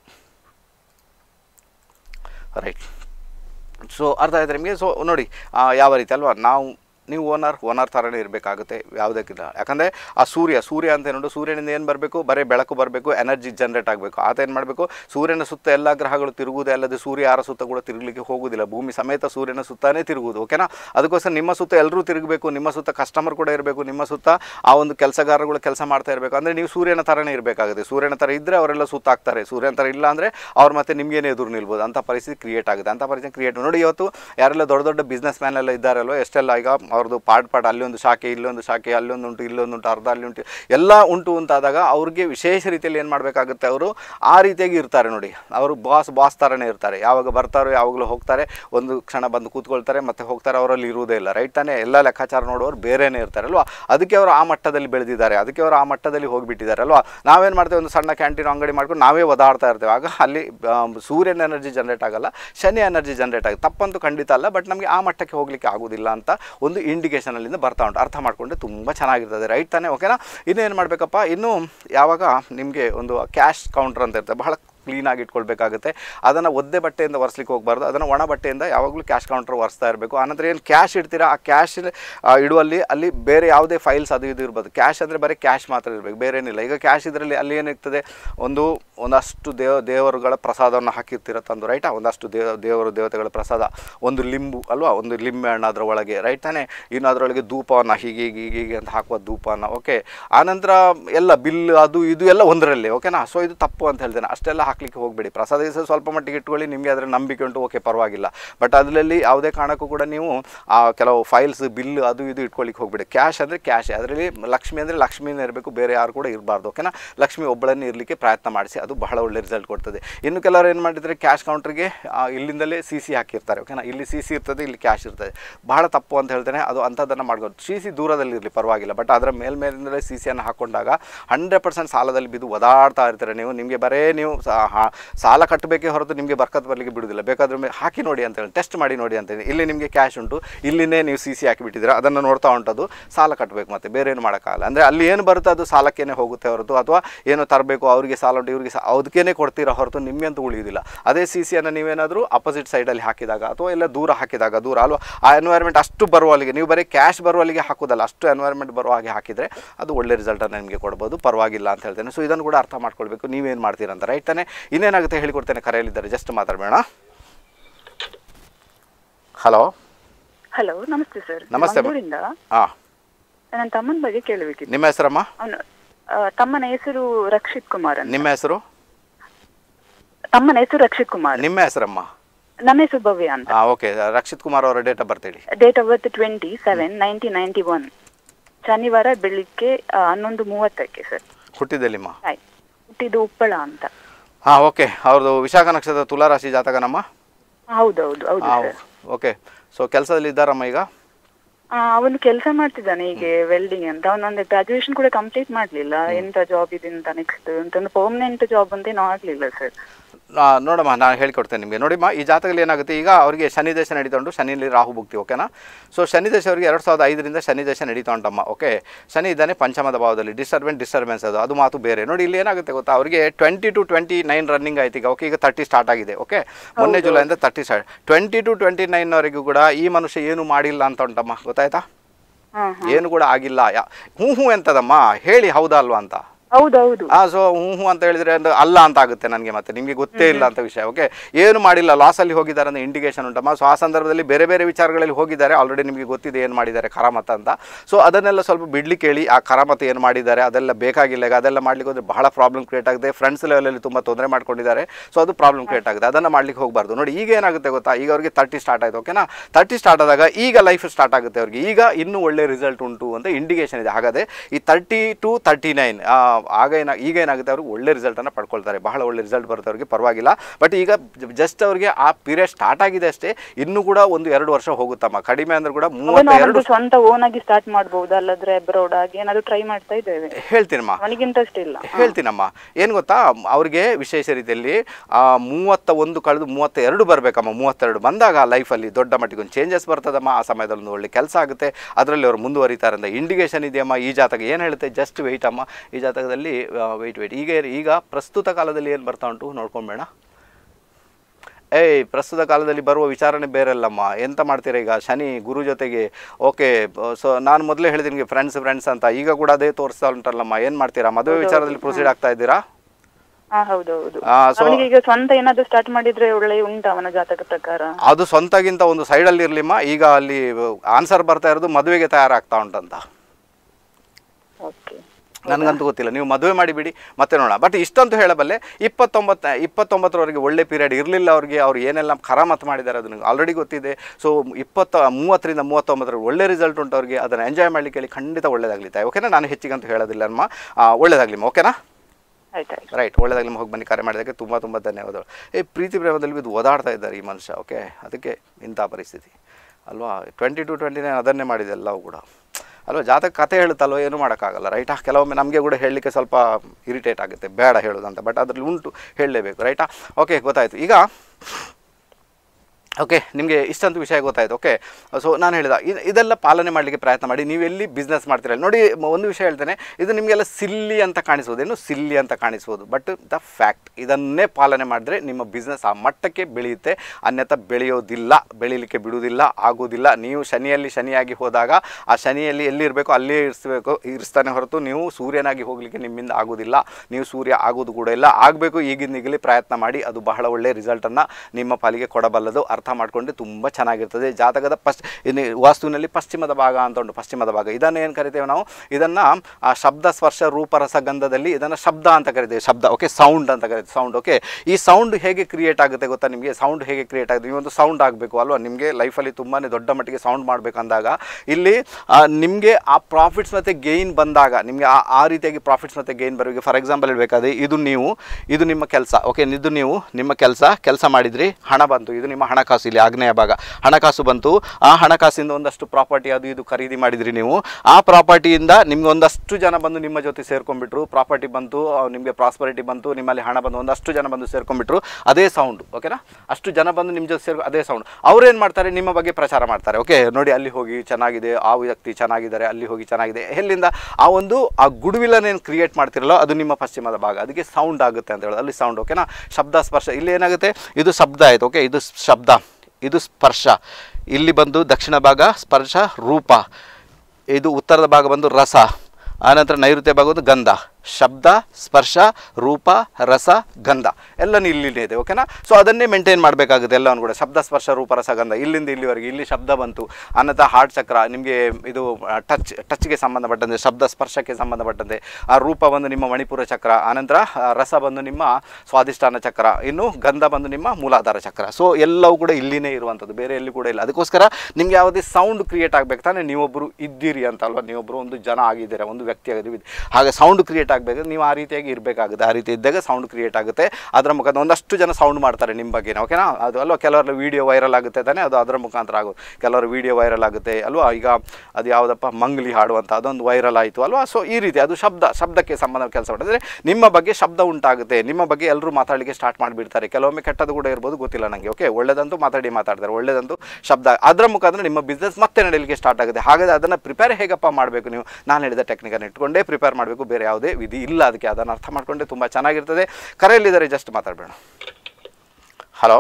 Speaker 1: ರೈಟ್ ಸೊ ಅರ್ಥ ಆಯ್ತು ನಿಮಗೆ ಸೊ ನೋಡಿ ಆ, ಯಾವ ರೀತಿ ಅಲ್ವಾ ನಾವು ನೀವು ಓನರ್ ಓನರ್ ಥರನೇ ಇರಬೇಕಾಗುತ್ತೆ ಯಾವುದಕ್ಕಿಲ್ಲ ಯಾಕಂದರೆ ಆ ಸೂರ್ಯ ಸೂರ್ಯ ಅಂತ ಏನುಂಟು ಸೂರ್ಯನಿಂದ ಏನು ಬರಬೇಕು ಬರೀ ಬೆಳಕು ಬರಬೇಕು ಎನರ್ಜಿ ಜನ್ರೇಟ್ ಆಗಬೇಕು ಆತ ಏನು ಮಾಡಬೇಕು ಸೂರ್ಯನ ಸುತ್ತ ಎಲ್ಲ ಗ್ರಹಗಳು ತಿರುಗುವುದೇ ಅಲ್ಲದೆ ಸೂರ್ಯ ಯಾರ ಸುತ್ತ ಕೂಡ ತಿರುಗಲಿಕ್ಕೆ ಹೋಗುವುದಿಲ್ಲ ಭೂಮಿ ಸಮೇತ ಸೂರ್ಯನ ಸುತ್ತಾನೇ ತಿರುಗುವುದು ಓಕೆನಾ ಅದಕ್ಕೋಸ್ಕರ ನಿಮ್ಮ ಸುತ್ತ ಎಲ್ಲರೂ ತಿರುಗಬೇಕು ನಿಮ್ಮ ಸುತ್ತ ಕಸ್ಟಮರ್ ಕೂಡ ಇರಬೇಕು ನಿಮ್ಮ ಸುತ್ತ ಆ ಒಂದು ಕೆಲಸಗಾರಗಳು ಕೆಲಸ ಮಾಡ್ತಾ ಇರಬೇಕು ಅಂದರೆ ನೀವು ಸೂರ್ಯನ ಥರನೇ ಇರಬೇಕಾಗುತ್ತೆ ಸೂರ್ಯನ ಥರ ಇದ್ದರೆ ಅವರೆಲ್ಲ ಸುತ್ತಾಗ್ತಾರೆ ಸೂರ್ಯನ ಥರ ಇಲ್ಲ ಅಂದರೆ ಅವ್ರು ಮತ್ತೆ ನಿಮಗೇನೆ ಎದುರು ನಿಲ್ಬೋದು ಅಂಥ ಪರಿಸ್ಥಿತಿ ಕ್ರಿಯೇಟ್ ಆಗುತ್ತೆ ಅಂಥ ಪರಿಸ್ಥಿತಿ ಕ್ರಿಯೇಟ್ ನೋಡಿ ಇವತ್ತು ಯಾರೆಲ್ಲ ದೊಡ್ಡ ದೊಡ್ಡ ಬಿಸ್ನೆಸ್ ಮ್ಯಾನ್ ಎಲ್ಲ ಇದ್ದಾರಲ್ವ ಎಷ್ಟೆಲ್ಲ ಈಗ ಅವ್ರದ್ದು ಪಾರ್ಟ್ ಪಾರ್ಟ್ ಅಲ್ಲಿ ಒಂದು ಶಾಖೆ ಇಲ್ಲೊಂದು ಶಾಖೆ ಅಲ್ಲೊಂದು ಉಂಟು ಇಲ್ಲೊಂದು ಉಂಟು ಅರ್ಧ ಅಲ್ಲಿ ಉಂಟು ಎಲ್ಲ ಉಂಟು ಅಂತಾದಾಗ ಅವ್ರಿಗೆ ವಿಶೇಷ ರೀತಿಯಲ್ಲಿ ಏನು ಮಾಡಬೇಕಾಗುತ್ತೆ ಅವರು ಆ ರೀತಿಯಾಗಿ ಇರ್ತಾರೆ ನೋಡಿ ಅವರು ಬಾಸ್ ಬಾಸ್ ಥರನೇ ಇರ್ತಾರೆ ಯಾವಾಗ ಬರ್ತಾರೋ ಯಾವಾಗಲೂ ಹೋಗ್ತಾರೆ ಒಂದು ಕ್ಷಣ ಬಂದು ಕೂತ್ಕೊಳ್ತಾರೆ ಮತ್ತೆ ಹೋಗ್ತಾರೆ ಅವರಲ್ಲಿ ಇರುವುದೇ ಇಲ್ಲ ರೈಟ್ ತಾನೇ ಎಲ್ಲ ಲೆಕ್ಕಾಚಾರ ನೋಡೋರು ಬೇರೆನೇ ಇರ್ತಾರೆ ಅಲ್ವಾ ಅದಕ್ಕೆ ಅವರು ಆ ಮಟ್ಟದಲ್ಲಿ ಬೆಳೆದಿದ್ದಾರೆ ಅದಕ್ಕೆ ಅವರು ಆ ಮಟ್ಟದಲ್ಲಿ ಹೋಗಿಬಿಟ್ಟಿದ್ದಾರೆ ಅಲ್ವಾ ನಾವೇನು ಮಾಡ್ತೇವೆ ಒಂದು ಸಣ್ಣ ಕ್ಯಾಂಟೀನ್ ಅಂಗಡಿ ಮಾಡ್ಕೊಂಡು ನಾವೇ ಒದಾಡ್ತಾ ಇರ್ತೇವೆ ಆಗ ಅಲ್ಲಿ ಆ, ಸೂರ್ಯನ ಎನರ್ಜಿ ಜನ್ರೇಟ್ ಆಗಲ್ಲ ಶನಿ ಎನರ್ಜಿ ಜನ್ರೇಟ್ ಆಗುತ್ತೆ ತಪ್ಪಂತೂ ಖಂಡಿತ ಅಲ್ಲ ಬಟ್ ನಮಗೆ ಆ ಮಟ್ಟಕ್ಕೆ ಹೋಗಲಿಕ್ಕೆ ಆಗೋದಿಲ್ಲ ಅಂತ ಒಂದು ಇಂಡಿಕೇಷನಲ್ಲಿಂದ ಬರ್ತಾ ಉಂಟು ಅರ್ಥ ಮಾಡಿಕೊಂಡ್ರೆ ತುಂಬ ಚೆನ್ನಾಗಿರ್ತದೆ ರೈಟ್ ತಾನೇ ಓಕೆನಾ ಇನ್ನೇನು ಮಾಡಬೇಕಪ್ಪ ಇನ್ನು ಯಾವಾಗ ನಿಮಗೆ ಒಂದು ಕ್ಯಾಶ್ ಕೌಂಟರ್ ಅಂತ ಇರ್ತದೆ ಬಹಳ ಕ್ಲೀನಾಗಿ ಇಟ್ಕೊಳ್ಬೇಕಾಗುತ್ತೆ ಅದನ್ನು ಒದ್ದೆ ಬಟ್ಟೆಯಿಂದ ಒರೆಸ್ಲಿಕ್ಕೆ ಹೋಗಬಾರ್ದು ಅದನ್ನು ಒಣ ಬಟ್ಟೆಯಿಂದ ಯಾವಾಗಲೂ ಕ್ಯಾಶ್ ಕೌಂಟರ್ ಒರೆಸ್ತಾ ಇರಬೇಕು ಆನಂತರ ಏನು ಕ್ಯಾಶ್ ಇಡ್ತೀರಾ ಆ ಕ್ಯಾಶ್ ಇಡುವಲ್ಲಿ ಅಲ್ಲಿ ಬೇರೆ ಯಾವುದೇ ಫೈಲ್ಸ್ ಅದು ಇದು ಇರ್ಬೋದು ಕ್ಯಾಶ್ ಅಂದರೆ ಬರೀ ಕ್ಯಾಶ್ ಮಾತ್ರ ಇರಬೇಕು ಬೇರೆ ಏನಿಲ್ಲ ಈಗ ಕ್ಯಾಶ್ ಇದರಲ್ಲಿ ಅಲ್ಲಿ ಏನಿರ್ತದೆ ಒಂದು ಒಂದಷ್ಟು ದೇವ ದೇವರುಗಳ ಪ್ರಸಾದವನ್ನು ಹಾಕಿರ್ತೀರ ತಂದು ರೈಟಾ ಒಂದಷ್ಟು ದೇವ ದೇವರು ದೇವತೆಗಳ ಪ್ರಸಾದ ಒಂದು ಲಿಂಬು ಅಲ್ವಾ ಒಂದು ಲಿಂಬೆ ಹಣ್ಣು ಅದರ ಒಳಗೆ ರೈಟ್ ತಾನೇ ಇನ್ನು ಅದರೊಳಗೆ ಧೂಪವನ್ನು ಹೀಗೆ ಹೀಗೆ ಹೀಗೆ ಹೀಗೆ ಅಂತ ಹಾಕುವ ಧೂಪವನ್ನು ಓಕೆ ಆನಂತರ ಎಲ್ಲ ಬಿಲ್ ಅದು ಇದು ಎಲ್ಲ ಒಂದರಲ್ಲೇ ಓಕೆನಾ ಸೊ ಇದು ತಪ್ಪು ಅಂತ ಹೇಳ್ತೇನೆ ಅಷ್ಟೆಲ್ಲ ಹಾಕ್ಲಿಕ್ಕೆ ಹೋಗಬೇಡಿ ಪ್ರಸಾದ ಗಿಸಾದ ಸ್ವಲ್ಪ ಮಟ್ಟಿಗೆ ಇಟ್ಕೊಳ್ಳಿ ನಿಮಗೆ ಅದರ ನಂಬಿಕೆ ಉಂಟು ಓಕೆ ಪರವಾಗಿಲ್ಲ ಬಟ್ ಅದರಲ್ಲಿ ಯಾವುದೇ ಕಾರಣಕ್ಕೂ ಕೂಡ ನೀವು ಆ ಕೆಲವು ಫೈಲ್ಸ್ ಬಿಲ್ ಅದು ಇದು ಇಟ್ಕೊಳ್ಳಿಕ್ಕೆ ಹೋಗಬೇಡಿ ಕ್ಯಾಶ್ ಅಂದರೆ ಕ್ಯಾಶ್ ಅದರಲ್ಲಿ ಲಕ್ಷ್ಮಿ ಅಂದರೆ ಲಕ್ಷ್ಮಿನೇ ಇರಬೇಕು ಬೇರೆ ಯಾರು ಕೂಡ ಇರಬಾರ್ದು ಓಕೆನಾ ಲಕ್ಷ್ಮಿ ಒಬ್ಬಳನ್ನೇ ಇರಲಿಕ್ಕೆ ಪ್ರಯತ್ನ ಮಾಡಿಸಿ ಅದು ಬಹಳ ಒಳ್ಳೆ ರಿಸಲ್ಟ್ ಕೊಡ್ತದೆ ಇನ್ನು ಕೆಲವರು ಏನು ಮಾಡಿದರೆ ಕ್ಯಾಶ್ ಕೌಂಟ್ರಿಗೆ ಇಲ್ಲಿಂದಲೇ ಸಿ ಸಿ ಹಾಕಿರ್ತಾರೆ ಓಕೆನಾ ಇಲ್ಲಿ ಸಿ ಸಿ ಇರ್ತದೆ ಇಲ್ಲಿ ಕ್ಯಾಶ್ ಇರ್ತದೆ ಬಹಳ ತಪ್ಪು ಅಂತ ಹೇಳ್ತೇನೆ ಅದು ಅಂಥದ್ದನ್ನು ಮಾಡ್ಬೋದು ಸಿ ಸಿ ದೂರದಲ್ಲಿರಲಿ ಪರವಾಗಿಲ್ಲ ಬಟ್ ಅದರ ಮೇಲ್ಮೇಲಿಂದಲೇ ಸಿ ಸಿಯನ್ನು ಹಾಕ್ಕೊಂಡಾಗ ಹಂಡ್ರೆಡ್ ಪರ್ಸೆಂಟ್ ಸಾಲದಲ್ಲಿ ಬಿದ್ದು ಒದಾಡ್ತಾ ಇರ್ತಾರೆ ನೀವು ನಿಮಗೆ ಬರೇ ನೀವು ಸಾ- ಹಾ- ಸಾಲ ಕಟ್ಟಬೇಕೇ ಹೊರತು ನಿಮಗೆ ಬರ್ಕತ್ ಬರಲಿಕ್ಕೆ ಬಿಡುವುದಿಲ್ಲ ಬೇಕಾದ್ರೆ ಮೇ- ಹಾಕಿ ನೋಡಿ ಅಂತ ಹೇಳಿ ಟೆಸ್ಟ್ ಮಾಡಿ ನೋಡಿ ಅಂತ ಹೇಳಿ ಇಲ್ಲಿ ನಿಮಗೆ ಕ್ಯಾಶ್ ಉಂಟು ಇಲ್ಲಿನೇ ನೀವು ಸಿ ಸಿ ಹಾಕಿಬಿಟ್ಟಿದ್ದೀರಾ ಅದನ್ನು ನೋಡ್ತಾ ಉಂಟದು ಸಾಲ ಕಟ್ಟಬೇಕು ಮತ್ತೆ ಬೇರೆ ಏನು ಮಾಡೋಕ್ಕಾಗಲ್ಲ ಅಂದರೆ ಅಲ್ಲಿ ಏನು ಬರುತ್ತೆ ಅದು ಸಾಲಕ್ಕೇನೆ ಹೋಗುತ್ತೆ ಹೊರತು ಅಥವಾ ಏನು ತರಬೇಕು ಅವರಿಗೆ ಸಾಲ ಉಂಟು ಇವರಿಗೆ ಸಾ ಅದಕ್ಕೇನೆ ಕೊಡ್ತೀರಾ ಹೊರತು ನಿಮಗಂತೂ ಉಳಿಯೋದಿಲ್ಲ ಅದೇ ಸಿ ಸಿಯನ್ನು ನೀವೇನಾದರೂ ಅಪೋಸಿಟ್ ಸೈಡಲ್ಲಿ ಹಾಕಿದಾಗ ಅಥವಾ ಎಲ್ಲ ದೂರ ಹಾಕಿದಾಗ ದೂರ ಅಲ್ವಾ ಆ ಎನ್ವೈರ್ಮೆಂಟ್ ಅಷ್ಟು ಬರುವಲ್ಲಿಗೆ ನೀವು ಬರೀ ಕ್ಯಾಶ್ ಬರುವಲ್ಲಿಗೆ ಹಾಕೋದಲ್ಲ ಅಷ್ಟು ಎನ್ವೈರ್ಮೆಂಟ್ ಬರುವ ಹಾಗೆ ಹಾಕಿದರೆ ಅದು ಒಳ್ಳೆ ರಿಸಲ್ಟನ್ನು ನಿಮಗೆ ಕೊಡ್ಬೋದು ಪರವಾಗಿಲ್ಲ ಅಂತ ಹೇಳ್ತೇನೆ ಸೊ ಇದನ್ನು ಕೂಡ ಅರ್ಥ ಮಾಡ್ಕೊಳ್ಬೇಕು ನೀವೇನು ಮಾಡ್ತೀರಾ ಅಂತ ರೈಟ್ ತಾನೇ ಇನ್ನೇನಾಗುತ್ತೆ ಹೇಳಿಕೊಡ್ತೇನೆ ಕರೆಯಲ್ಲಿದ್ದಾರೆ ಜಸ್ಟ್ ಮಾತಾಡಬೇಡ ಹಲೋ
Speaker 7: ಹಲೋ ನಮಸ್ತೆ ಸರ್
Speaker 1: ನಮಸ್ತೆ ಅಮ್ಮ.
Speaker 7: ಮಂಗಳೂರಿಂದ
Speaker 1: ಹಾಂ
Speaker 7: ನನ್ನ ತಮ್ಮನ ಬಗ್ಗೆ ಕೇಳಬೇಕಿತ್ತು
Speaker 1: ನಿಮ್ಮ ಹೆಸರಮ್ಮ
Speaker 7: ಅವನು ತಮ್ಮನ ಹೆಸರು ರಕ್ಷಿತ್ ಕುಮಾರ್ ಅಂತ
Speaker 1: ನಿಮ್ಮ ಹೆಸರು
Speaker 7: ತಮ್ಮನ ಹೆಸರು ರಕ್ಷಿತ್ ಕುಮಾರ್
Speaker 1: ನಿಮ್ಮ ಹೆಸರಮ್ಮ
Speaker 7: ನನ್ನ ಹೆಸರು ಭವ್ಯ ಅಂತ
Speaker 1: ಹಾಂ ಓಕೆ ರಕ್ಷಿತ್ ಕುಮಾರ್ ಅವರ ಡೇಟ್ ಆಫ್ ಬರ್ತ್ ಹೇಳಿ
Speaker 7: date of birth twenty seven nineteen ninety one ಶನಿವಾರ ಬೆಳಿಗ್ಗೆ ಆ, ಹನ್ನೊಂದು ಮೂವತ್ತಕ್ಕೆ ಸರ್
Speaker 1: ಹುಟ್ಟಿದೆಲ್ಲಿಮ್ಮ
Speaker 7: ಆಯ್ತು ಹುಟ್ಟಿದ್ದು ಉಪ್ಪಳ ಅಂತ
Speaker 1: ಹಾಂ ಓಕೆ ಅವ್ರದ್ದು ವಿಶಾಖ ನಕ್ಷತ್ರ ತುಲಾರಾಶಿ ಜಾತಕನಮ್ಮ
Speaker 7: ಹೌದೌದು ಹೌದು
Speaker 1: ಹಾಂ
Speaker 7: ಸರ್
Speaker 1: ಓಕೆ ಸೊ ಕೆಲಸದಲ್ಲಿ ಇದ್ದಾರಮ್ಮ ಈಗ
Speaker 7: ಆ, ಅವನು ಕೆಲಸ ಮಾಡ್ತಿದ್ದಾನೆ ಹೀಗೆ ವೆಲ್ಡಿಂಗ್ ಅಂತ ಅವನೊಂದು ಗ್ರಾಜುಯೇಷನ್ ಕೂಡ ಕಂಪ್ಲೀಟ್ ಮಾಡ್ಲಿಲ್ಲ ಎಂತ ಜಾಬ್ ಇದೆ ಅಂತ ನೆಕ್ಸ್ಟ್ ಅಂತ ಒಂದು ಪರ್ಮನೆಂಟ್ ಜಾಬ್ ಅಂತ ಏನೂ ಆಗ್ಲಿಲ್ಲ ಸರ್
Speaker 1: ಆ, ನೋಡಮ್ಮ ನಾನು ಹೇಳ್ಕೊಡ್ತೇನೆ ನಿಮಗೆ ನೋಡಿಮ್ಮ ಈ ಜಾತಕದಲ್ಲಿ ಏನಾಗುತ್ತೆ ಈಗ ಅವರಿಗೆ ಶನಿ ದೇಶ ನಡೀತಾ ಉಂಟು ಶನಿಯಲ್ಲಿ ರಾಹು ಭುಕ್ತಿ ಓಕೆನಾ ಸೊ ಶನಿ ದೇಶ ಅವರಿಗೆ ಎರಡು ಸಾವಿರದ ಐದರಿಂದ ಶನಿ ದೇಶ ನಡೀತಾ ಉಂಟಮ್ಮ ಓಕೆ ಶನಿ ಇದ್ದಾನೆ ಪಂಚಮದ ಭಾವದಲ್ಲಿ ಡಿಸ್ಟರ್ಬೆನ್ಸ್ ಡಿಸ್ಟರ್ಬೆನ್ಸ್ ಅದು ಅದು ಮಾತು ಬೇರೆ ನೋಡಿ ಇಲ್ಲಿ ಏನಾಗುತ್ತೆ ಗೊತ್ತಾ ಅವರಿಗೆ twenty two twenty nine running ಆಯ್ತು ಈಗ ಓಕೆ ಈಗ ತರ್ಟಿ ಸ್ಟಾರ್ಟ್ ಆಗಿದೆ ಓಕೆ ಮೊನ್ನೆ ಜುಲೈಯಿಂದ thirty start twenty two twenty ನೈನ್ವರೆಗೂ ಕೂಡ ಈ ಮನುಷ್ಯ ಏನು ಮಾಡಿಲ್ಲ ಅಂತ ಉಂಟಮ್ಮ ಗೊತ್ತಾಯ್ತಾ
Speaker 7: ಹಾ
Speaker 1: ಏನು ಕೂಡ ಆಗಿಲ್ಲ ಯಾ ಹ್ಞೂ ಹ್ಞೂ ಎಂತದಮ್ಮ ಹೇಳಿ ಹೌದಾ ಅಲ್ವಾ ಅಂತ
Speaker 7: ಹೌದೌದು
Speaker 1: ಆ ಸೊ ಹ್ಞೂ ಹ್ಞೂ ಅಂತ ಹೇಳಿದ್ರೆ ಒಂದು ಅಲ್ಲ ಅಂತ ಆಗುತ್ತೆ ನನಗೆ ಮತ್ತೆ ನಿಮಗೆ ಗೊತ್ತೇ ಇಲ್ಲ ಅಂತ ವಿಷಯ ಓಕೆ ಏನು ಮಾಡಿಲ್ಲ ಲಾಸಲ್ಲಿ ಹೋಗಿದ್ದಾರೆ ಅಂತ ಇಂಡಿಕೇಶನ್ ಉಂಟಮ್ಮ ಸೊ ಆ ಸಂದರ್ಭದಲ್ಲಿ ಬೇರೆ ಬೇರೆ ವಿಚಾರಗಳಲ್ಲಿ ಹೋಗಿದ್ದಾರೆ ಆಲ್ರೆಡಿ ನಿಮಗೆ ಗೊತ್ತಿದೆ ಏನು ಮಾಡಿದ್ದಾರೆ ಕರಾಮತ ಅಂತ ಸೊ ಅದನ್ನೆಲ್ಲ ಸ್ವಲ್ಪ ಬಿಡ್ಲಿಕ್ಕೆ ಹೇಳಿ ಆ ಕರಾಮತ ಏನು ಮಾಡಿದ್ದಾರೆ ಅದೆಲ್ಲ ಬೇಕಾಗಿಲ್ಲ ಈಗ ಅದೆಲ್ಲ ಮಾಡ್ಲಿಕ್ಕೆ ಹೋದ್ರೆ ಬಹಳ ಪ್ರಾಬ್ಲಮ್ ಕ್ರಿಯೇಟ್ ಆಗಿದೆ ಫ್ರೆಂಡ್ಸ್ ಲೆವೆಲಲ್ಲಿ ತುಂಬ ತೊಂದರೆ ಮಾಡ್ಕೊಂಡಿದ್ದಾರೆ ಸೊ ಅದು ಪ್ರಾಬ್ಲಮ್ ಕ್ರಿಯೇಟ್ ಆಗಿದೆ ಅದನ್ನು ಮಾಡ್ಲಿಕ್ಕೆ ಹೋಗಬಾರ್ದು ನೋಡಿ ಈಗ ಏನಾಗುತ್ತೆ ಗೊತ್ತಾ ಈಗ ಅವ್ರಿಗೆ ತರ್ಟಿ ಸ್ಟಾರ್ಟ್ ಆಯಿತು ಓಕೆನಾ ತರ್ಟಿ ಸ್ಟಾರ್ಟ್ ಆದಾಗ ಈಗ ಲೈಫ್ ಸ್ಟಾರ್ಟ್ ಆಗುತ್ತೆ ಅವ್ರಿಗೆ ಈಗ ಇನ್ನೂ ಒಳ್ಳೆ ರಿಸಲ್ಟ್ ಉಂಟು ಅಂತ ಇಂಡಿಕೇಶನ್ ಇದೆ ಹಾಗಾದರೆ ಈ ತರ್ಟಿ ಟು ತರ್ಟಿ ನೈನ್ ಆಗ ಏನ ಈಗ ಏನಾಗುತ್ತೆ ಅವ್ರಿಗೆ ಒಳ್ಳೆ ರಿಸಲ್ಟನ್ನು ಪಡ್ಕೊಳ್ತಾರೆ ಬಹಳ ಒಳ್ಳೆ ರಿಸಲ್ಟ್ ಬರುತ್ತೆ ಅವ್ರಿಗೆ ಪರವಾಗಿಲ್ಲ ಬಟ್ ಈಗ ಜಸ್ಟ್ ಅವ್ರಿಗೆ ಆ ಪೀರಿಯಡ್ ಸ್ಟಾರ್ಟ್ ಆಗಿದೆ ಅಷ್ಟೇ ಇನ್ನೂ ಕೂಡ ಒಂದು ಎರಡು ವರ್ಷ ಹೋಗುತ್ತಮ್ಮ ಕಡಿಮೆ ಅಂದ್ರೆ ಕೂಡ
Speaker 7: ಅವನು
Speaker 1: ಮೂವತ್ತ ಎರಡು
Speaker 7: ಅವನದು ಸ್ವಂತ ಓನ್ ಆಗಿ ಸ್ಟಾರ್ಟ್ ಮಾಡಬಹುದು ಅಲ್ಲದ್ರೆ ಅಬ್ರೋಡ್ ಆಗಿ ಏನಾದ್ರು ಟ್ರೈ ಮಾಡ್ತಾ ಇದ್ದೇವೆ
Speaker 1: ಹೇಳ್ತೀನಮ್ಮ
Speaker 7: ಅವನಿಗೆ ಇಂಟ್ರೆಸ್ಟ್ ಇಲ್ಲ
Speaker 1: ಹೇಳ್ತೀನಮ್ಮ ಏನು ಗೊತ್ತಾ ಅವ್ರಿಗೆ ವಿಶೇಷ ರೀತಿಯಲ್ಲಿ ಆ, ಮೂವತ್ತ ಒಂದು ಕಳೆದು ಮೂವತ್ತ ಎರಡು ಬರಬೇಕಮ್ಮ ಮೂವತ್ತೆರಡು ಬಂದಾಗ ಲೈಫಲ್ಲಿ ದೊಡ್ಡ ಮಟ್ಟಿಗೆ ಒಂದು ಚೇಂಜಸ್ ಬರ್ತದಮ್ಮ ಆ ಸಮಯದಲ್ಲಿ ಒಂದು ಒಳ್ಳೆ ಕೆಲಸ ಆಗುತ್ತೆ ಅದರಲ್ಲಿ ಅವರು ಮುಂದುವರಿತಾರೆ ಅಂತ ಇಂಡಿಕೇಶನ್ ಇದೆಯಮ್ಮ ಈ ಜಾತಕ ಏನು ಹೇಳುತ್ತೆ ಜಸ್ಟ್ ವೆಯ್ಟ್ ಅಮ್ಮ ಈ ಜಾತಕದಲ್ಲಿ ವೆಯ್ಟ್ ವೆಯ್ಟ್ ಈಗ ಈಗ ಪ್ರಸ್ತುತ ಕಾಲದಲ್ಲಿ ಏನು ಬರ್ತಾ ಉಂಟು ನೋಡ್ಕೊಂಬೇಡ ಏಯ್ ಪ್ರಸ್ತುತ ಕಾಲದಲ್ಲಿ ಬರುವ ವಿಚಾರಣೆ ಬೇರೆಲ್ಲಮ್ಮ ಎಂತ ಮಾಡ್ತೀರಾ ಈಗ ಶನಿ ಗುರು ಜೊತೆಗೆ ಓಕೆ ಸೊ ನಾನು ಮೊದಲೇ ಹೇಳಿದೆ ನಿಮಗೆ ಫ್ರೆಂಡ್ಸ್ ಫ್ರೆಂಡ್ಸ್ ಅಂತ ಈಗ ಕೂಡ ಅದೇ ತೋರಿಸ್ತಾ ಉಂಟಲ್ಲಮ್ಮ ಏನು ಮಾಡ್ತೀರಾ ಮದುವೆ ವಿಚಾರದಲ್ಲಿ ಪ್ರೊಸೀಡ್ ಆಗ್ತಾ ಇದ್ದೀರಾ
Speaker 7: ಹಾ ಹೌದೌದು
Speaker 1: ಆ, so-
Speaker 7: ಅವನಿಗೆ ಈಗ ಸ್ವಂತ ಏನಾದ್ರು ಸ್ಟಾರ್ಟ್ ಮಾಡಿದ್ರೆ ಒಳ್ಳೆ ಉಂಟು ಅವನ ಜಾತಕ ಪ್ರಕಾರ
Speaker 1: ಅದು ಸ್ವಂತಗಿಂತ ಒಂದು ಸೈಡಲ್ಲಿ ಇರಲಿಮ್ಮ ಈಗ ಅಲ್ಲಿ ಆನ್ಸರ್ ಬರ್ತಾ ಇರೋದು ಮದುವೆಗೆ ತಯಾರಾಗ್ತಾ ಉಂಟಂತ
Speaker 7: ಓಕೆ
Speaker 1: ನನಗಂತೂ ಗೊತ್ತಿಲ್ಲ ನೀವು ಮದುವೆ ಮಾಡಿಬಿಡಿ ಮತ್ತೆ ನೋಡೋಣ ಬಟ್ ಇಷ್ಟಂತೂ ಹೇಳಬಲ್ಲೆ ಇಪ್ಪತ್ತೊಂಬತ್ತು ಇಪ್ಪತ್ತೊಂಬತ್ತರವರೆಗೆ ಒಳ್ಳೆ ಪೀರಿಯಡ್ ಇರಲಿಲ್ಲ ಅವ್ರಿಗೆ ಅವ್ರು ಏನೆಲ್ಲ ಕರಾಮತ್ ಮಾಡಿದ್ದಾರೆ ಅದು ನನಗೆ ಆಲ್ರೆಡಿ ಗೊತ್ತಿದೆ ಸೊ ಇಪ್ಪತ್ತ ಮೂವತ್ತರಿಂದ ಮೂವತ್ತೊಂಬತ್ತರವರೆಗೆ ಒಳ್ಳೆ ರಿಸಲ್ಟ್ ಉಂಟು ಅವ್ರಿಗೆ ಅದನ್ನು ಎಂಜಾಯ್ ಮಾಡಲಿಕ್ಕೆ ಹೇಳಿ ಖಂಡಿತ ಒಳ್ಳೇದಾಗಲಿ ತಾಯಿ ಓಕೆನಾ ನಾನು ಹೆಚ್ಚಿಗಂತೂ ಹೇಳೋದಿಲ್ಲ ಅಮ್ಮ ಒಳ್ಳೇದಾಗಲಿ ಓಕೆನಾ
Speaker 7: ಆಯ್ತಾಯ್ತು
Speaker 1: ರೈಟ್ ಒಳ್ಳೆದಾಗಲಿ ಹೋಗಿ ಬನ್ನಿ ಕರೆ ಮಾಡಿದ್ದಕ್ಕೆ ತುಂಬ ತುಂಬ ಧನ್ಯವಾದಗಳು ಏ ಪ್ರೀತಿ ಪ್ರೇಮದಲ್ಲಿ ಬಿದ್ದು ಓದಾಡ್ತಾ ಇದ್ದಾರೆ ಈ ಮನುಷ್ಯ ಓಕೆ ಅದಕ್ಕೆ ಇಂಥ ಪರಿಸ್ಥಿತಿ ಅಲ್ವಾ ಟ್ವೆಂಟಿ ಟು ಟ್ವೆಂಟಿ ನೈನ್ ಅದನ್ನೇ ಮಾಡಿದೆ ಎಲ್ಲವೂ ಕೂಡ ಅಲ್ವಾ ಜಾತಕ ಕತೆ ಹೇಳುತ್ತಲ್ವ ಏನು ಮಾಡೋಕ್ಕಾಗಲ್ಲ ರೈಟಾ ಕೆಲವೊಮ್ಮೆ ನಮಗೆ ಕೂಡ ಹೇಳಲಿಕ್ಕೆ ಸ್ವಲ್ಪ ಇರಿಟೇಟ್ ಆಗುತ್ತೆ ಬೇಡ ಹೇಳೋದಂತ ಬಟ್ ಅದರಲ್ಲಿ ಉಂಟು ಹೇಳಲೇಬೇಕು ರೈಟಾ ಓಕೆ ಗೊತ್ತಾಯಿತು ಈಗ ಓಕೆ ನಿಮಗೆ ಇಷ್ಟಂತ ವಿಷಯ ಗೊತ್ತಾಯ್ತು ಓಕೆ ಸೊ ನಾನು ಹೇಳಿದ ಇ- ಇದೆಲ್ಲ ಪಾಲನೆ ಮಾಡಲಿಕ್ಕೆ ಪ್ರಯತ್ನ ಮಾಡಿ ನೀವು ಎಲ್ಲಿ ಬಿಸ್ನೆಸ್ ಮಾಡ್ತೀರ ನೋಡಿ ಮ- ಒಂದು ವಿಷಯ ಹೇಳ್ತೇನೆ ಇದು ನಿಮಗೆಲ್ಲ ಸಿಲ್ಲಿ ಅಂತ ಕಾಣಿಸ್ಬೋದು ಏನು ಸಿಲ್ಲಿ ಅಂತ ಕಾಣಿಸ್ಬೋದು ಬಟ್ ದ ಫ್ಯಾಕ್ಟ್ ಇದನ್ನೇ ಪಾಲನೆ ಮಾಡಿದ್ರೆ ನಿಮ್ಮ ಬಿಸ್ನೆಸ್ ಆ ಮಟ್ಟಕ್ಕೆ ಬೆಳೆಯುತ್ತೆ ಅನ್ಯಥ ಬೆಳೆಯೋದಿಲ್ಲ ಬೆಳೀಲಿಕ್ಕೆ ಬಿಡುವುದಿಲ್ಲ ಆಗೋದಿಲ್ಲ ನೀವು ಶನಿಯಲ್ಲಿ ಶನಿಯಾಗಿ ಹೋದಾಗ ಆ ಶನಿಯಲ್ಲಿ ಎಲ್ಲಿರಬೇಕು ಅಲ್ಲೇ ಇರಿಸಬೇಕು ಇರಿಸ್ತಾನೆ ಹೊರತು ನೀವು ಸೂರ್ಯನಾಗಿ ಹೋಗಲಿಕ್ಕೆ ನಿಮ್ಮಿಂದ ಆಗೋದಿಲ್ಲ ನೀವು ಸೂರ್ಯ ಆಗೋದು ಕೂಡ ಇಲ್ಲ ಆಗಬೇಕು ಈಗಿಂದೀಗಲೇ ಪ್ರಯತ್ನ ಮಾಡಿ ಅದು ಬಹಳ ಒಳ್ಳೆಯ ರಿಸಲ್ಟನ್ನು ನಿಮ್ಮ ಪಾಲಿಗೆ ಕೊಡಬಲ್ಲದು ಅರ್ಥ ಮಾಡಿಕೊಂಡ್ರೆ ತುಂಬ ಚೆನ್ನಾಗಿರ್ತದೆ ಜಾತಕದ ಪಶ್ ಇನ್ನು ವಾಸ್ತುವಿನಲ್ಲಿ ಪಶ್ಚಿಮದ ಭಾಗ ಅಂತ ಉಂಟು ಪಶ್ಚಿಮದ ಭಾಗ ಇದನ್ನು ಏನು ಕರಿತೇವೆ ನಾವು ಇದನ್ನು ಆ ಶಬ್ದ ಸ್ಪರ್ಶ ರೂಪ ರಸಗಂಧದಲ್ಲಿ ಇದನ್ನು ಶಬ್ದ ಅಂತ ಕರಿತೇವೆ ಶಬ್ದ ಓಕೆ ಸೌಂಡ್ ಅಂತ ಕರಿತೇವೆ ಸೌಂಡ್ ಓಕೆ ಈ ಸೌಂಡ್ ಹೇಗೆ ಕ್ರಿಯೇಟ್ ಆಗುತ್ತೆ ಗೊತ್ತಾ ನಿಮಗೆ ಸೌಂಡ್ ಹೇಗೆ ಕ್ರಿಯೇಟ್ ಆಗುತ್ತೆ ನೀವೊಂದು ಸೌಂಡ್ ಆಗಬೇಕು ಅಲ್ವಾ ನಿಮಗೆ ಲೈಫಲ್ಲಿ ತುಂಬಾ ದೊಡ್ಡ ಮಟ್ಟಿಗೆ ಸೌಂಡ್ ಮಾಡಬೇಕು ಅಂದಾಗ ಇಲ್ಲಿ ನಿಮಗೆ ಆ ಪ್ರಾಫಿಟ್ಸ್ ಮತ್ತು ಗೇಯ್ನ್ ಬಂದಾಗ ನಿಮಗೆ ಆ ಆ ರೀತಿಯಾಗಿ ಪ್ರಾಫಿಟ್ಸ್ ಮತ್ತು ಗೇಯ್ನ್ ಬರೋರಿಗೆ ಫಾರ್ ಎಕ್ಸಾಂಪಲ್ ಹೇಳಬೇಕಾದ್ರೆ ಇದು ನೀವು ಇದು ನಿಮ್ಮ ಕೆಲಸ ಓಕೆ ಇದು ನೀವು ನಿಮ್ಮ ಕೆಲಸ ಕೆಲಸ ಮಾಡಿದ್ರಿ ಹಣ ಬಂತು ಇದು ನಿಮ್ಮ ಹಣಕಾಸು ಇಲ್ಲಿ ಆಗ್ನೇಯ ಭಾಗ ಹಣಕಾಸು ಬಂತು ಆ ಹಣಕಾಸಿಂದ ಒಂದಷ್ಟು ಪ್ರಾಪರ್ಟಿ ಅದು ಇದು ಖರೀದಿ ಮಾಡಿದ್ರಿ ನೀವು ಆ ಪ್ರಾಪರ್ಟಿಯಿಂದ ನಿಮ್ಗೆ ಒಂದಷ್ಟು ಜನ ಬಂದು ನಿಮ್ಮ ಜೊತೆ ಸೇರ್ಕೊಂಡ್ಬಿಟ್ರು ಪ್ರಾಪರ್ಟಿ ಬಂತು ಆ, ನಿಮಗೆ ಪ್ರಾಸ್ಪರಿಟಿ ಬಂತು ನಿಮ್ಮಲ್ಲಿ ಹಣ ಬಂದು ಒಂದಷ್ಟು ಜನ ಬಂದು ಸೇರ್ಕೊಂಡ್ಬಿಟ್ರು ಅದೇ ಸೌಂಡ್ ಓಕೆನಾ ಅಷ್ಟು ಜನ ಬಂದು ನಿಮ್ಮ ಜೊತೆ ಸೇರ್ಕೊ ಅದೇ ಸೌಂಡ್ ಅವ್ರೇನು ಮಾಡ್ತಾರೆ ನಿಮ್ಮ ಬಗ್ಗೆ ಪ್ರಚಾರ ಮಾಡ್ತಾರೆ ಓಕೆ ನೋಡಿ ಅಲ್ಲಿ ಹೋಗಿ ಚೆನ್ನಾಗಿದೆ ಆ ವ್ಯಕ್ತಿ ಚೆನ್ನಾಗಿದ್ದಾರೆ ಅಲ್ಲಿ ಹೋಗಿ ಚೆನ್ನಾಗಿದೆ ಎಲ್ಲಿಂದ ಆ ಒಂದು ಆ ಗುಡ್ವಿಲ್ಲನೇನು ಕ್ರಿಯೇಟ್ ಮಾಡ್ತಿರಲ್ಲ ಅದು ನಿಮ್ಮ ಪಶ್ಚಿಮದ ಭಾಗ ಅದಕ್ಕೆ ಸೌಂಡ್ ಆಗುತ್ತೆ ಅಂತ ಹೇಳೋದು ಅಲ್ಲಿ ಸೌಂಡ್ ಓಕೆನಾ ಶಬ್ದ ಸ್ಪರ್ಶ ಇಲ್ಲಿ ಏನಾಗುತ್ತೆ ಇದು ಶಬ್ದ ಆಯಿತು ಓಕೆ ಇದು ಶಬ್ದ ಇದು ಸ್ಪರ್ಶ ಇಲ್ಲಿ ಬಂದು ದಕ್ಷಿಣ ಭಾಗ ಸ್ಪರ್ಶ ರೂಪ ಇದು ಉತ್ತರದ ಭಾಗ ಬಂದು ರಸ ಆನಂತರ ನೈಋತ್ಯ ಭಾಗ ಒಂದು ಗಂಧ ಶಬ್ದ ಸ್ಪರ್ಶ ರೂಪ ರಸ ಗಂಧ ಎಲ್ಲನೂ ಇಲ್ಲಿನೇ ಇದೆ ಓಕೆನಾ ಸೊ ಅದನ್ನೇ ಮೇಂಟೈನ್ ಮಾಡಬೇಕಾಗುತ್ತೆ ಎಲ್ಲವನ್ನು ಕೂಡ ಶಬ್ದ ಸ್ಪರ್ಶ ರೂಪ ರಸ ಗಂಧ ಇಲ್ಲಿಂದ ಇಲ್ಲಿವರೆಗೆ ಇಲ್ಲಿ ಶಬ್ದ ಬಂತು ಅನಂತರ ಹಾರ್ಟ್ ಚಕ್ರ ನಿಮಗೆ ಇದು ಟಚ್ ಟಚ್ಗೆ ಸಂಬಂಧಪಟ್ಟಂತೆ ಶಬ್ದ ಸ್ಪರ್ಶಕ್ಕೆ ಸಂಬಂಧಪಟ್ಟಂತೆ ಆ ರೂಪ ಬಂದು ನಿಮ್ಮ ಮಣಿಪುರ ಚಕ್ರ ಆನಂತರ ಆ, ರಸ ಬಂದು ನಿಮ್ಮ ಸ್ವಾದಿಷ್ಠಾನ ಚಕ್ರ ಇನ್ನು ಗಂಧ ಬಂದು ನಿಮ್ಮ ಮೂಲಾಧಾರ ಚಕ್ರ ಸೊ ಎಲ್ಲವೂ ಕೂಡ ಇಲ್ಲಿನೇ ಇರುವಂಥದ್ದು ಬೇರೆ ಎಲ್ಲಿ ಕೂಡ ಇಲ್ಲ ಅದಕ್ಕೋಸ್ಕರ ನಿಮ್ಗೆ ಯಾವುದೇ ಸೌಂಡ್ ಕ್ರಿಯೇಟ್ ಆಗಬೇಕು ತಾನೇ ನೀವೊಬ್ಬರು ಇದ್ದೀರಿ ಅಂತ ಅಲ್ವಾ ನೀವೊಬ್ಬರು ಒಂದು ಜನ ಆಗಿದ್ದೀರಾ ಒಂದು ವ್ಯಕ್ತಿ ಆಗಿದ್ದೀವಿ ಹಾಗೆ ಸೌಂಡ್ ಕ್ರಿಯೇಟ್ ಆಗಬೇಕು ನೀವು ಆ ರೀತಿಯಾಗಿ ಇರಬೇಕಾಗುತ್ತೆ ಆ ರೀತಿ ಇದ್ದಾಗ ಸೌಂಡ್ ಕ್ರಿಯೇಟ್ ಆಗುತ್ತೆ ಅದರ ಮುಖಾಂತರ ಒಂದಷ್ಟು ಜನ ಸೌಂಡ್ ಮಾಡ್ತಾರೆ ನಿಮ್ಮ ಬಗ್ಗೆ ಓಕೆನಾ ಅದು ಅಲ್ವಾ ಕೆಲವರ ವಿಡಿಯೋ ವೈರಲ್ ಆಗುತ್ತೆ ತಾನೇ ಅದು ಅದರ ಮುಖಾಂತರ ಆಗೋದು ಕೆಲವರು ವಿಡಿಯೋ ವೈರಲ್ ಆಗುತ್ತೆ ಅಲ್ವಾ ಈಗ ಅದು ಯಾವುದಪ್ಪ ಮಂಗ್ಲಿ ಹಾಡುವಂಥ ಅದೊಂದು ವೈರಲ್ ಆಯಿತು ಅಲ್ವಾ ಸೊ ಈ ರೀತಿ ಅದು ಶಬ್ದ ಶಬ್ದಕ್ಕೆ ಸಂಬಂಧ ಕೆಲಸ ಮಾಡಿದ್ರೆ ನಿಮ್ಮ ಬಗ್ಗೆ ಶಬ್ದ ಉಂಟಾಗುತ್ತೆ ನಿಮ್ಮ ಬಗ್ಗೆ ಎಲ್ಲರೂ ಮಾತಾಡಲಿಕ್ಕೆ ಸ್ಟಾರ್ಟ್ ಮಾಡಿಬಿಡ್ತಾರೆ ಕೆಲವೊಮ್ಮೆ ಕೆಟ್ಟದ್ದು ಕೂಡ ಇರ್ಬೋದು ಗೊತ್ತಿಲ್ಲ ನನಗೆ ಓಕೆ ಒಳ್ಳೆದಂತೂ ಮಾತಾಡಿ ಮಾತಾಡ್ತಾರೆ ಒಳ್ಳೆದಂತೂ ಶಬ್ದ ಅದರ ಮುಖಾಂತರ ನಿಮ್ಮ ಬಿಸ್ನೆಸ್ ಮತ್ತೆ ನಡೆಯಲಿಕ್ಕೆ ಸ್ಟಾರ್ಟ್ ಆಗುತ್ತೆ ಹಾಗಾದರೆ ಅದನ್ನು ಪ್ರಿಪೇರ್ ಹೇಗಪ್ಪ ಮಾಡಬೇಕು ನೀವು ನಾನು ಹೇಳಿದ ಟೆಕ್ನಿಕನ್ನು ಇಟ್ಕೊಂಡೇ ಪ್ರಿಪೇರ್ ಮಾಡಬೇಕು ಬೇರೆ ಯಾವುದೇ ವಿಧಿ ಇಲ್ಲ ಅದಕ್ಕೆ ಅದನ್ನು ಅರ್ಥ ಮಾಡಿಕೊಂಡ್ರೆ ತುಂಬ ಚೆನ್ನಾಗಿರ್ತದೆ ಕರೆಯಲ್ಲಿದ್ದಾರೆ ಜಸ್ಟ್ ಮಾತಾಡಬೇಡ ಹಲೋ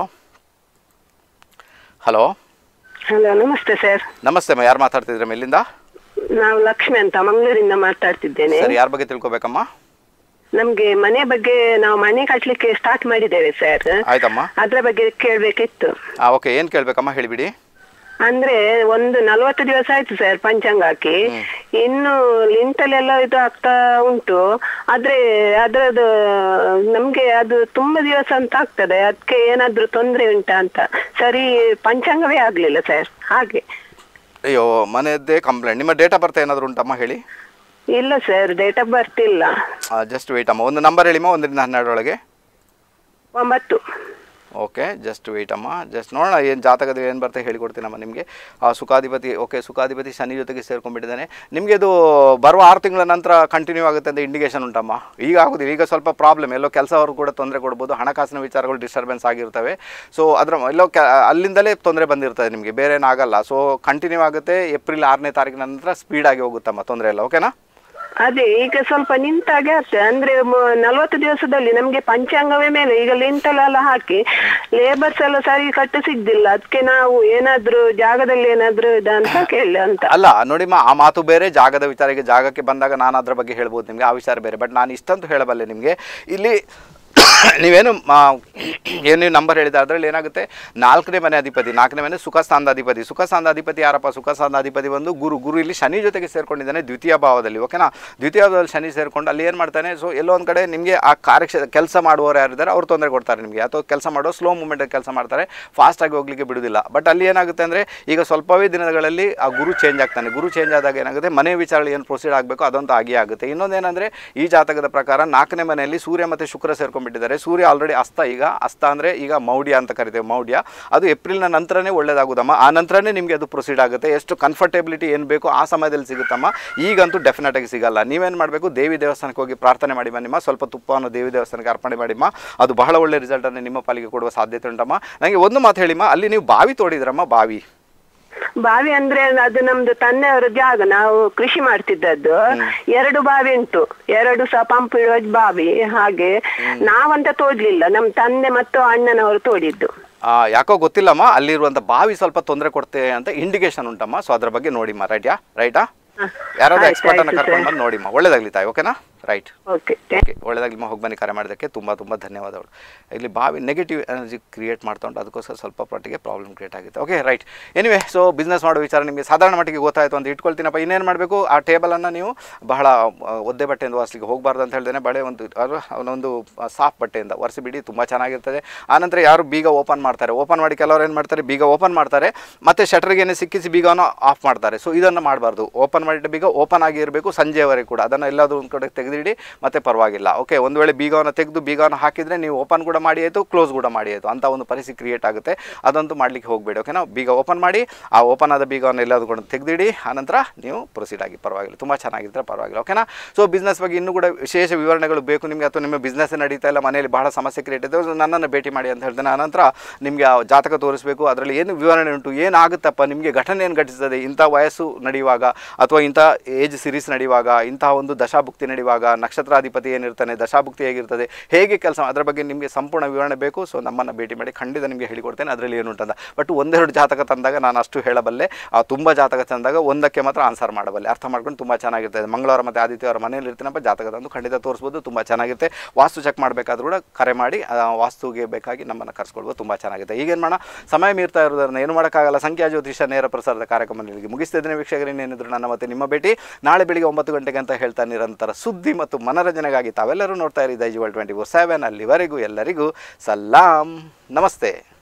Speaker 1: ಹಲೋ
Speaker 5: ಹಲೋ ನಮಸ್ತೆ ಸರ್
Speaker 1: ನಮಸ್ತೆ ಅಮ್ಮ ಯಾರು ಮಾತಾಡ್ತಿದ್ರೆ ಎಲ್ಲಿಂದ
Speaker 5: ನಾವು ಲಕ್ಷ್ಮಿ ಅಂತ ಮಂಗಳೂರಿಂದ ಮಾತಾಡ್ತಿದ್ದೇನೆ
Speaker 1: ಸರ್ ಯಾರ ಬಗ್ಗೆ ತಿಳ್ಕೊಬೇಕಮ್ಮ
Speaker 5: ನಮ್ಗೆ ಮನೆ ಬಗ್ಗೆ ನಾವು ಮನೆ ಕಟ್ಲಿಕ್ಕೆ ಸ್ಟಾರ್ಟ್ ಮಾಡಿದ್ದೇವೆ ಸರ್
Speaker 1: ಆಯ್ತಮ್ಮ
Speaker 5: ಅದ್ರ ಬಗ್ಗೆ ಕೇಳ್ಬೇಕಿತ್ತು
Speaker 1: ಹಾಂ ಓಕೆ ಏನು ಕೇಳಬೇಕಮ್ಮ ಹೇಳಿಬಿಡಿ
Speaker 5: ಅಂದ್ರೆ ಒಂದು ನಲ್ವತ್ತು ದಿವಸ ಆಯ್ತು ಸರ್ ಪಂಚಾಂಗ ಹಾಕಿ ಇನ್ನು ಲಿಂಟಲೆಲ್ಲ ಇದು ಆಗ್ತಾ ಉಂಟು ಆದ್ರೆ ಅದ್ರದ್ದು ನಮ್ಗೆ ಅದು ತುಂಬಾ ದಿವಸ ಅಂತ ಆಗ್ತದೆ ಅದಕ್ಕೆ ಏನಾದ್ರೂ ತೊಂದ್ರೆ ಉಂಟಾ ಅಂತ ಸರಿ ಪಂಚಾಂಗವೇ ಆಗ್ಲಿಲ್ಲ ಸರ್ ಹಾಗೆ
Speaker 1: ಅಯ್ಯೋ ಮನೆಯದ್ದೇ ಕಂಪ್ಲೇಂಟ್ ನಿಮ್ಮ ಡೇಟ್ ಆಫ್ ಬರ್ತ್ ಏನಾದರೂ ಉಂಟಮ್ಮ ಹೇಳಿ
Speaker 5: ಇಲ್ಲ ಸರ್ ಡೇಟ್ ಆಫ್ ಬರ್ತ್ ಇಲ್ಲ
Speaker 1: ಜಸ್ಟ್ ವೆಯ್ಟ್ ಅಮ್ಮ ಒಂದು ನಂಬರ್ ಹೇಳಿಮ್ಮ ಒಂದರಿಂದ ಹನ್ನೆರಡರೊಳಗೆ
Speaker 5: ಒಂಬತ್ತು
Speaker 1: ಓಕೆ ಜಸ್ಟ್ ವೆಯ್ಟ್ ಅಮ್ಮ ಜಸ್ಟ್ ನೋಡೋಣ ಏನು ಜಾತಕದ ಏನು ಬರ್ತದೆ ಹೇಳಿಕೊಡ್ತೀನಮ್ಮ ನಿಮಗೆ ಆ ಸುಖಾಧಿಪತಿ ಓಕೆ ಸುಖಾಧಿಪತಿ ಶನಿ ಜೊತೆಗೆ ಸೇರ್ಕೊಂಡ್ಬಿಟ್ಟಿದ್ದಾನೆ ನಿಮಗೆ ಇದು ಬರುವ ಆರು ತಿಂಗಳ ನಂತರ ಕಂಟಿನ್ಯೂ ಆಗುತ್ತೆ ಅಂತ ಇಂಡಿಕೇಶನ್ ಉಂಟಮ್ಮ ಈಗ ಆಗೋದಿಲ್ಲ ಈಗ ಸ್ವಲ್ಪ ಪ್ರಾಬ್ಲಮ್ ಎಲ್ಲೋ ಕೆಲಸವರು ಕೂಡ ತೊಂದರೆ ಕೊಡ್ಬೋದು ಹಣಕಾಸಿನ ವಿಚಾರಗಳು ಡಿಸ್ಟರ್ಬೆನ್ಸ್ ಆಗಿರ್ತವೆ ಸೊ ಅದರ ಎಲ್ಲೋ ಕೆ ಅಲ್ಲಿಂದಲೇ ತೊಂದರೆ ಬಂದಿರ್ತದೆ ನಿಮಗೆ ಬೇರೆ ಏನಾಗಲ್ಲ ಸೊ ಕಂಟಿನ್ಯೂ ಆಗುತ್ತೆ ಏಪ್ರಿಲ್ ಆರನೇ ತಾರೀಕಿನ ನಂತರ ಸ್ಪೀಡಾಗಿ ಹೋಗುತ್ತಮ್ಮ ತೊಂದರೆ ಇಲ್ಲ ಓಕೆನಾ
Speaker 5: ಅದೇ ಈಗ ಸ್ವಲ್ಪ ನಿಂತಾಗೆ ಆಗ್ತದೆ ಅಂದ್ರೆ ಮ- ನಲ್ವತ್ತು ದಿವಸದಲ್ಲಿ ನಮ್ಗೆ ಪಂಚಾಂಗವೇ ಮೇಲೆ ಈಗ ಲಿಂಟಲೆಲ್ಲ ಹಾಕಿ ಲೇಬರ್ಸ್ ಎಲ್ಲ ಸರಿ ಕಟ್ಟು ಸಿಗ್ದಿಲ್ಲ ಅದಕ್ಕೆ ನಾವು ಏನಾದ್ರೂ ಜಾಗದಲ್ಲಿ ಏನಾದ್ರೂ ಇದೆ ಅಂತ ಕೇಳಿ ಅಂತ
Speaker 1: ಅಲ್ಲ ನೋಡಿಮ್ಮ ಆ ಮಾತು ಬೇರೆ ಜಾಗದ ವಿಚಾರ ಈಗ ಜಾಗಕ್ಕೆ ಬಂದಾಗ ನಾನು ಅದ್ರ ಬಗ್ಗೆ ಹೇಳ್ಬೋದು ನಿಮಗೆ ಆ ವಿಚಾರ ಬೇರೆ ಬಟ್ ನಾನು ಇಷ್ಟಂತೂ ಹೇಳಬಲ್ಲೆ ನಿಮಗೆ ಇಲ್ಲಿ ನೀವೇನು ಆ, ಏನು ನೀವು ನಂಬರ್ ಹೇಳಿದ ಅದರಲ್ಲಿ ಏನಾಗುತ್ತೆ ನಾಲ್ಕನೇ ಮನೆ ಅಧಿಪತಿ ನಾಲ್ಕನೇ ಮನೆ ಸುಖ ಸ್ಥಾನದ ಅಧಿಪತಿ ಸುಖ ಸ್ಥಾನದ ಅಧಿಪತಿ ಯಾರಪ್ಪ ಸುಖ ಸ್ಥಾನದ ಅಧಿಪತಿ ಬಂದು ಗುರು ಗುರು ಇಲ್ಲಿ ಶನಿ ಜೊತೆಗೆ ಸೇರ್ಕೊಂಡಿದ್ದಾನೆ ದ್ವಿತೀಯ ಭಾವದಲ್ಲಿ ಓಕೆನಾ ದ್ವಿತೀಯ ಭಾವದಲ್ಲಿ ಶನಿ ಸೇರ್ಕೊಂಡು ಅಲ್ಲಿ ಏನು ಮಾಡ್ತಾನೆ ಸೊ ಎಲ್ಲೋ ಒಂದು ಕಡೆ ನಿಮಗೆ ಆ ಕಾರ್ಯಕ್ಷ ಕೆಲಸ ಮಾಡುವವರು ಯಾರಿದ್ದಾರೆ ಅವ್ರು ತೊಂದರೆ ಕೊಡ್ತಾರೆ ನಿಮಗೆ ಅಥವಾ ಕೆಲಸ ಮಾಡೋ ಸ್ಲೋ ಮೂಮೆಂಟಲ್ಲಿ ಕೆಲಸ ಮಾಡ್ತಾರೆ ಫಾಸ್ಟಾಗಿ ಹೋಗ್ಲಿಕ್ಕೆ ಬಿಡುವುದಿಲ್ಲ ಬಟ್ ಅಲ್ಲಿ ಏನಾಗುತ್ತೆ ಅಂದರೆ ಈಗ ಸ್ವಲ್ಪವೇ ದಿನಗಳಲ್ಲಿ ಆ ಗುರು ಚೇಂಜ್ ಆಗ್ತಾನೆ ಗುರು ಚೇಂಜ್ ಆದಾಗ ಏನಾಗುತ್ತೆ ಮನೆ ವಿಚಾರಗಳು ಏನು ಪ್ರೊಸೀಡ್ ಆಗಬೇಕು ಅದಂತೂ ಆಗಿಯೇ ಆಗುತ್ತೆ ಇನ್ನೊಂದು ಏನಂದರೆ ಈ ಜಾತಕದ ಪ್ರಕಾರ ನಾಲ್ಕನೇ ಮನೆಯಲ್ಲಿ ಸೂರ್ಯ ಮತ್ತು ಶುಕ್ರ ಸೇರ್ಕೊಂಡ್ಬಿಟ್ಟಿದ್ದಾರೆ ಅಂದರೆ ಸೂರ್ಯ ಆಲ್ರೆಡಿ ಅಸ್ತ ಈಗ ಅಸ್ತ ಅಂದರೆ ಈಗ ಮೌಢ್ಯ ಅಂತ ಕರಿತೇವೆ ಮೌಢ್ಯ ಅದು ಏಪ್ರಿಲ್ನ ನಂತರನೇ ಒಳ್ಳೇದಾಗೋದಮ್ಮ ಆ ನಂತರನೇ ನಿಮಗೆ ಅದು ಪ್ರೊಸೀಡ್ ಆಗುತ್ತೆ ಎಷ್ಟು ಕಂಫರ್ಟೇಬಿಲಿಟಿ ಏನು ಬೇಕೋ ಆ ಸಮಯದಲ್ಲಿ ಸಿಗುತ್ತಮ್ಮ ಈಗಂತೂ ಡೆಫಿನೆಟ್ ಆಗಿ ಸಿಗಲ್ಲ ನೀವೇನು ಮಾಡಬೇಕು ದೇವಿ ದೇವಸ್ಥಾನಕ್ಕೆ ಹೋಗಿ ಪ್ರಾರ್ಥನೆ ಮಾಡಿ ನಿಮ್ಮ ಸ್ವಲ್ಪ ತುಪ್ಪವನ್ನು ದೇವಿ ದೇವಸ್ಥಾನಕ್ಕೆ ಅರ್ಪಣೆ ಮಾಡಿಮ್ಮ ಅದು ಬಹಳ ಒಳ್ಳೆ ರಿಸಲ್ಟನ್ನು ನಿಮ್ಮ ಪಾಲಿಗೆ ಕೊಡುವ ಸಾಧ್ಯತೆ ಉಂಟಮ್ಮ ನನಗೆ ಒಂದು ಮಾತು ಹೇಳಿಮ್ಮ ಅಲ್ಲಿ ನೀವು ಬಾವಿ ತೋಡಿದ್ರಮ್ಮ ಬಾವಿ
Speaker 5: ಬಾವಿ ಅಂದ್ರೆ ಅದು ನಮ್ದು ತಂದೆಯವರ ಜಾಗ ನಾವು ಕೃಷಿ ಮಾಡ್ತಿದ್ದದ್ದು ಎರಡು ಬಾವಿ ಉಂಟು ಎರಡು ಸಹ ಪಂಪ್ ಇಡುವ ಬಾವಿ ಹಾಗೆ ನಾವಂತ ತೋಡ್ಲಿಲ್ಲ ನಮ್ ತಂದೆ ಮತ್ತು ಅಣ್ಣನವರು ತೋಡಿದ್ದು
Speaker 1: ಆ, ಯಾಕೋ ಗೊತ್ತಿಲ್ಲಮ್ಮ ಅಲ್ಲಿರುವಂಥ ಬಾವಿ ಸ್ವಲ್ಪ ತೊಂದರೆ ಕೊಡ್ತೆ ಅಂತ ಇಂಡಿಕೇಶನ್ ಉಂಟಮ್ಮ ಸೊ ಅದ್ರ ಬಗ್ಗೆ ನೋಡಿಮ್ಮ ರೈಟ್ಯಾ ರೈಟಾ ಯಾರಾದ್ರೂ
Speaker 5: ಆಯ್ತು,
Speaker 1: ಎಕ್ಸ್ಪರ್ಟ್ ಅನ್ನ
Speaker 5: ಆಯ್ತು
Speaker 1: ಕರ್ಕೊಂಡು
Speaker 5: ಸರ್.
Speaker 1: ಬಂದು ನೋಡಿಮ್ಮ ಒಳ್ಳೇದಾಗ್ಲಿ ತಾಯಿ ಓಕೆನಾ ರೈಟ್
Speaker 5: ಓಕೆ
Speaker 1: ಓಕೆ ಒಳ್ಳೆದಾಗಲಿ ಹೋಗಿ ಬನ್ನಿ ಕರೆ ಮಾಡೋದಕ್ಕೆ ತುಂಬ ತುಂಬ ಧನ್ಯವಾದಗಳು ಇಲ್ಲಿ ಬಾವಿ ನೆಗೆಟಿವ್ ಎನರ್ಜಿ ಕ್ರಿಯೇಟ್ ಮಾಡ್ತಾ ಉಂಟು ಅದಕ್ಕೋಸ್ಕರ ಸ್ವಲ್ಪ ಮಟ್ಟಿಗೆ ಪ್ರಾಬ್ಲಮ್ ಕ್ರಿಯೇಟ್ ಆಗುತ್ತೆ okay right anyway so business ಮಾಡೋ ವಿಚಾರ ನಿಮಗೆ ಸಾಧಾರಣ ಮಟ್ಟಿಗೆ ಗೊತ್ತಾಯಿತು ಅಂತ ಇಟ್ಕೊಳ್ತೀನಪ್ಪ ಇನ್ನೇನು ಮಾಡಬೇಕು ಆ ಟೇಬಲನ್ನು ನೀವು ಬಹಳ ಆ, ಒದ್ದೆ ಬಟ್ಟೆಯಿಂದ ಒರೆಸ್ಲಿಕ್ಕೆ ಹೋಗಬಾರ್ದು ಅಂತ ಹೇಳ್ದೇನೆ ಬಳೆ ಒಂದು ಅದು ಅವನೊಂದು ಸಾಫ್ಟ್ ಬಟ್ಟೆಯಿಂದ ಒರೆಸಿ ಬಿಡಿ ತುಂಬ ಚೆನ್ನಾಗಿರ್ತದೆ ಆನಂತರ ಯಾರು ಬೀಗ ಓಪನ್ ಮಾಡ್ತಾರೆ ಓಪನ್ ಮಾಡಿ ಕೆಲವರು ಏನು ಮಾಡ್ತಾರೆ ಬೀಗ ಓಪನ್ ಮಾಡ್ತಾರೆ ಮತ್ತು ಶಟರ್ಗೇನೆ ಸಿಕ್ಕಿಸಿ ಬೀಗವನ್ನು ಆಫ್ ಮಾಡ್ತಾರೆ ಸೊ ಇದನ್ನು ಮಾಡಬಾರ್ದು ಓಪನ್ ಮಾಡಿದ ಬೀಗ ಓಪನ್ ಆಗಿರಬೇಕು ಸಂಜೆವರೆಗೆ ಕೂಡ ಅದನ್ನು ಎಲ್ಲಾದರೂ ಒಂದು ಕಡೆ ತೆಗೆದಿಡಿ ಮತ್ತೆ ಪರವಾಗಿಲ್ಲ ಓಕೆ ಒಂದು ವೇಳೆ ಬೀಗವನ್ನು ತೆಗೆದು ಬೀಗವನ್ನು ಹಾಕಿದರೆ ನೀವು ಓಪನ್ ಕೂಡ ಮಾಡಿ ಆಯಿತು ಕ್ಲೋಸ್ ಕೂಡ ಮಾಡಿ ಆಯಿತು ಅಂತ ಒಂದು ಪರಿಸ್ಥಿತಿ ಕ್ರಿಯೇಟ್ ಆಗುತ್ತೆ ಅದಂತೂ ಮಾಡಲಿಕ್ಕೆ ಹೋಗಬೇಡಿ ಓಕೆನಾ ಬೀಗ ಓಪನ್ ಮಾಡಿ ಆ ಓಪನ್ ಆದ ಬೀಗವನ್ನು ಎಲ್ಲಾದರೂ ಕೂಡ ತೆಗೆದಿಡಿ ಆನಂತರ ನೀವು ಪ್ರೊಸೀಡ್ ಆಗಿ ಪರವಾಗಿಲ್ಲ ತುಂಬ ಚೆನ್ನಾಗಿದ್ದರೆ ಪರವಾಗಿಲ್ಲ ಓಕೆನಾ ಸೊ ಬಿಸ್ನೆಸ್ ಬಗ್ಗೆ ಇನ್ನೂ ಕೂಡ ವಿಶೇಷ ವಿವರಣೆಗಳು ಬೇಕು ನಿಮಗೆ ಅಥವಾ ನಿಮ್ಮ ಬಿಸ್ನೆಸ್ ನಡೀತಾ ಇಲ್ಲ ಮನೆಯಲ್ಲಿ ಬಹಳ ಸಮಸ್ಯೆ ಕ್ರಿಯೇಟ್ ಇದೆ ನನ್ನನ್ನು ಭೇಟಿ ಮಾಡಿ ಅಂತ ಹೇಳ್ತೇನೆ ಆನಂತರ ನಿಮಗೆ ಆ ಜಾತಕ ತೋರಿಸಬೇಕು ಅದರಲ್ಲಿ ಏನು ವಿವರಣೆ ಉಂಟು ಏನಾಗುತ್ತಪ್ಪ ನಿಮಗೆ ಘಟನೆ ಏನು ಘಟಿಸ್ತದೆ ಇಂಥ ವಯಸ್ಸು ನಡೆಯುವಾಗ ಅಥವಾ ಇಂಥ ಏಜ್ ಸಿರೀಸ್ ನಡೆಯುವಾಗ ಇಂತಹ ಒಂದು ದಶಾಭುಕ್ತಿ ನಡೆಯುವಾಗ ನಕ್ಷತ್ರಾಧಿಪತಿ ಏನಿರ್ತಾನೆ ದಶಾಭುಕ್ತಿ ಹೇಗಿರ್ತದೆ ಹೇಗೆ ಕೆಲಸ ಅದರ ಬಗ್ಗೆ ನಿಮಗೆ ಸಂಪೂರ್ಣ ವಿವರಣೆ ಬೇಕು ಸೊ ನಮ್ಮನ್ನು ಭೇಟಿ ಮಾಡಿ ಖಂಡಿತ ನಿಮಗೆ ಹೇಳಿಕೊಡ್ತೇನೆ ಅದರಲ್ಲಿ ಏನು ಉಂಟಂತ ಬಟ್ ಒಂದೆರಡು ಜಾತಕ ತಂದಾಗ ನಾನು ಅಷ್ಟು ಹೇಳಬಲ್ಲೆ ಆ ತುಂಬ ಜಾತಕ ತಂದಾಗ ಒಂದಕ್ಕೆ ಮಾತ್ರ ಆನ್ಸರ್ ಮಾಡಬಲ್ಲೆ ಅರ್ಥ ಮಾಡ್ಕೊಂಡು ತುಂಬ ಚೆನ್ನಾಗಿರ್ತದೆ ಮಂಗಳವಾರ ಮತ್ತು ಆದಿತ್ಯವಾರ ಮನೆಯಲ್ಲಿ ಇರ್ತೀನಪ್ಪ ಜಾತಕ ತಂದು ಖಂಡಿತ ತೋರಿಸ್ಬೋದು ತುಂಬ ಚೆನ್ನಾಗಿರುತ್ತೆ ವಾಸ್ತು ಚೆಕ್ ಮಾಡಬೇಕಾದ್ರೂ ಕೂಡ ಕರೆ ಮಾಡಿ ಆ ವಾಸ್ತುಗೆ ಬೇಕಾಗಿ ನಮ್ಮನ್ನು ಕರ್ಸ್ಕೊಳ್ಬೋದು ತುಂಬ ಚೆನ್ನಾಗಿದೆ ಈಗೇನು ಮಾಡೋಣ ಸಮಯ ಮೀರ್ತಾ ಇರೋದನ್ನ ಏನು ಮಾಡೋಕ್ಕಾಗಲ್ಲ ಸಂಖ್ಯಾ ಜ್ಯೋತಿಷ ನೇರ ಪ್ರಸಾರದ ಕಾರ್ಯಕ್ರಮ ಇಲ್ಲಿಗೆ ಮುಗಿಸ್ತಿದ್ದೇನೆ ವೀಕ್ಷಕರು ಇನ್ನೇನಿದ್ರು ನನ್ನ ಮತ್ತೆ ನಿಮ್ಮ ಭೇಟಿ ನಾಳೆ ಬೆಳಿಗ್ಗೆ ಒಂಬತ್ತು ಗಂಟೆಗೆ ಅಂತ ಹೇಳ್ತಾ ನಿರಂತರ ಸುದ್ದಿ ಮತ್ತು ಮನರಂಜನೆಗಾಗಿ ತಾವೆಲ್ಲರೂ ನೋಡ್ತಾ ಇರಿ ದೈಜಿವಲ್ ಟ್ವೆಂಟಿ ಫೋರ್ ಸೆವೆನ್ ಅಲ್ಲಿವರೆಗೂ ಎಲ್ಲರಿಗೂ ಸಲಾಂ ನಮಸ್ತೆ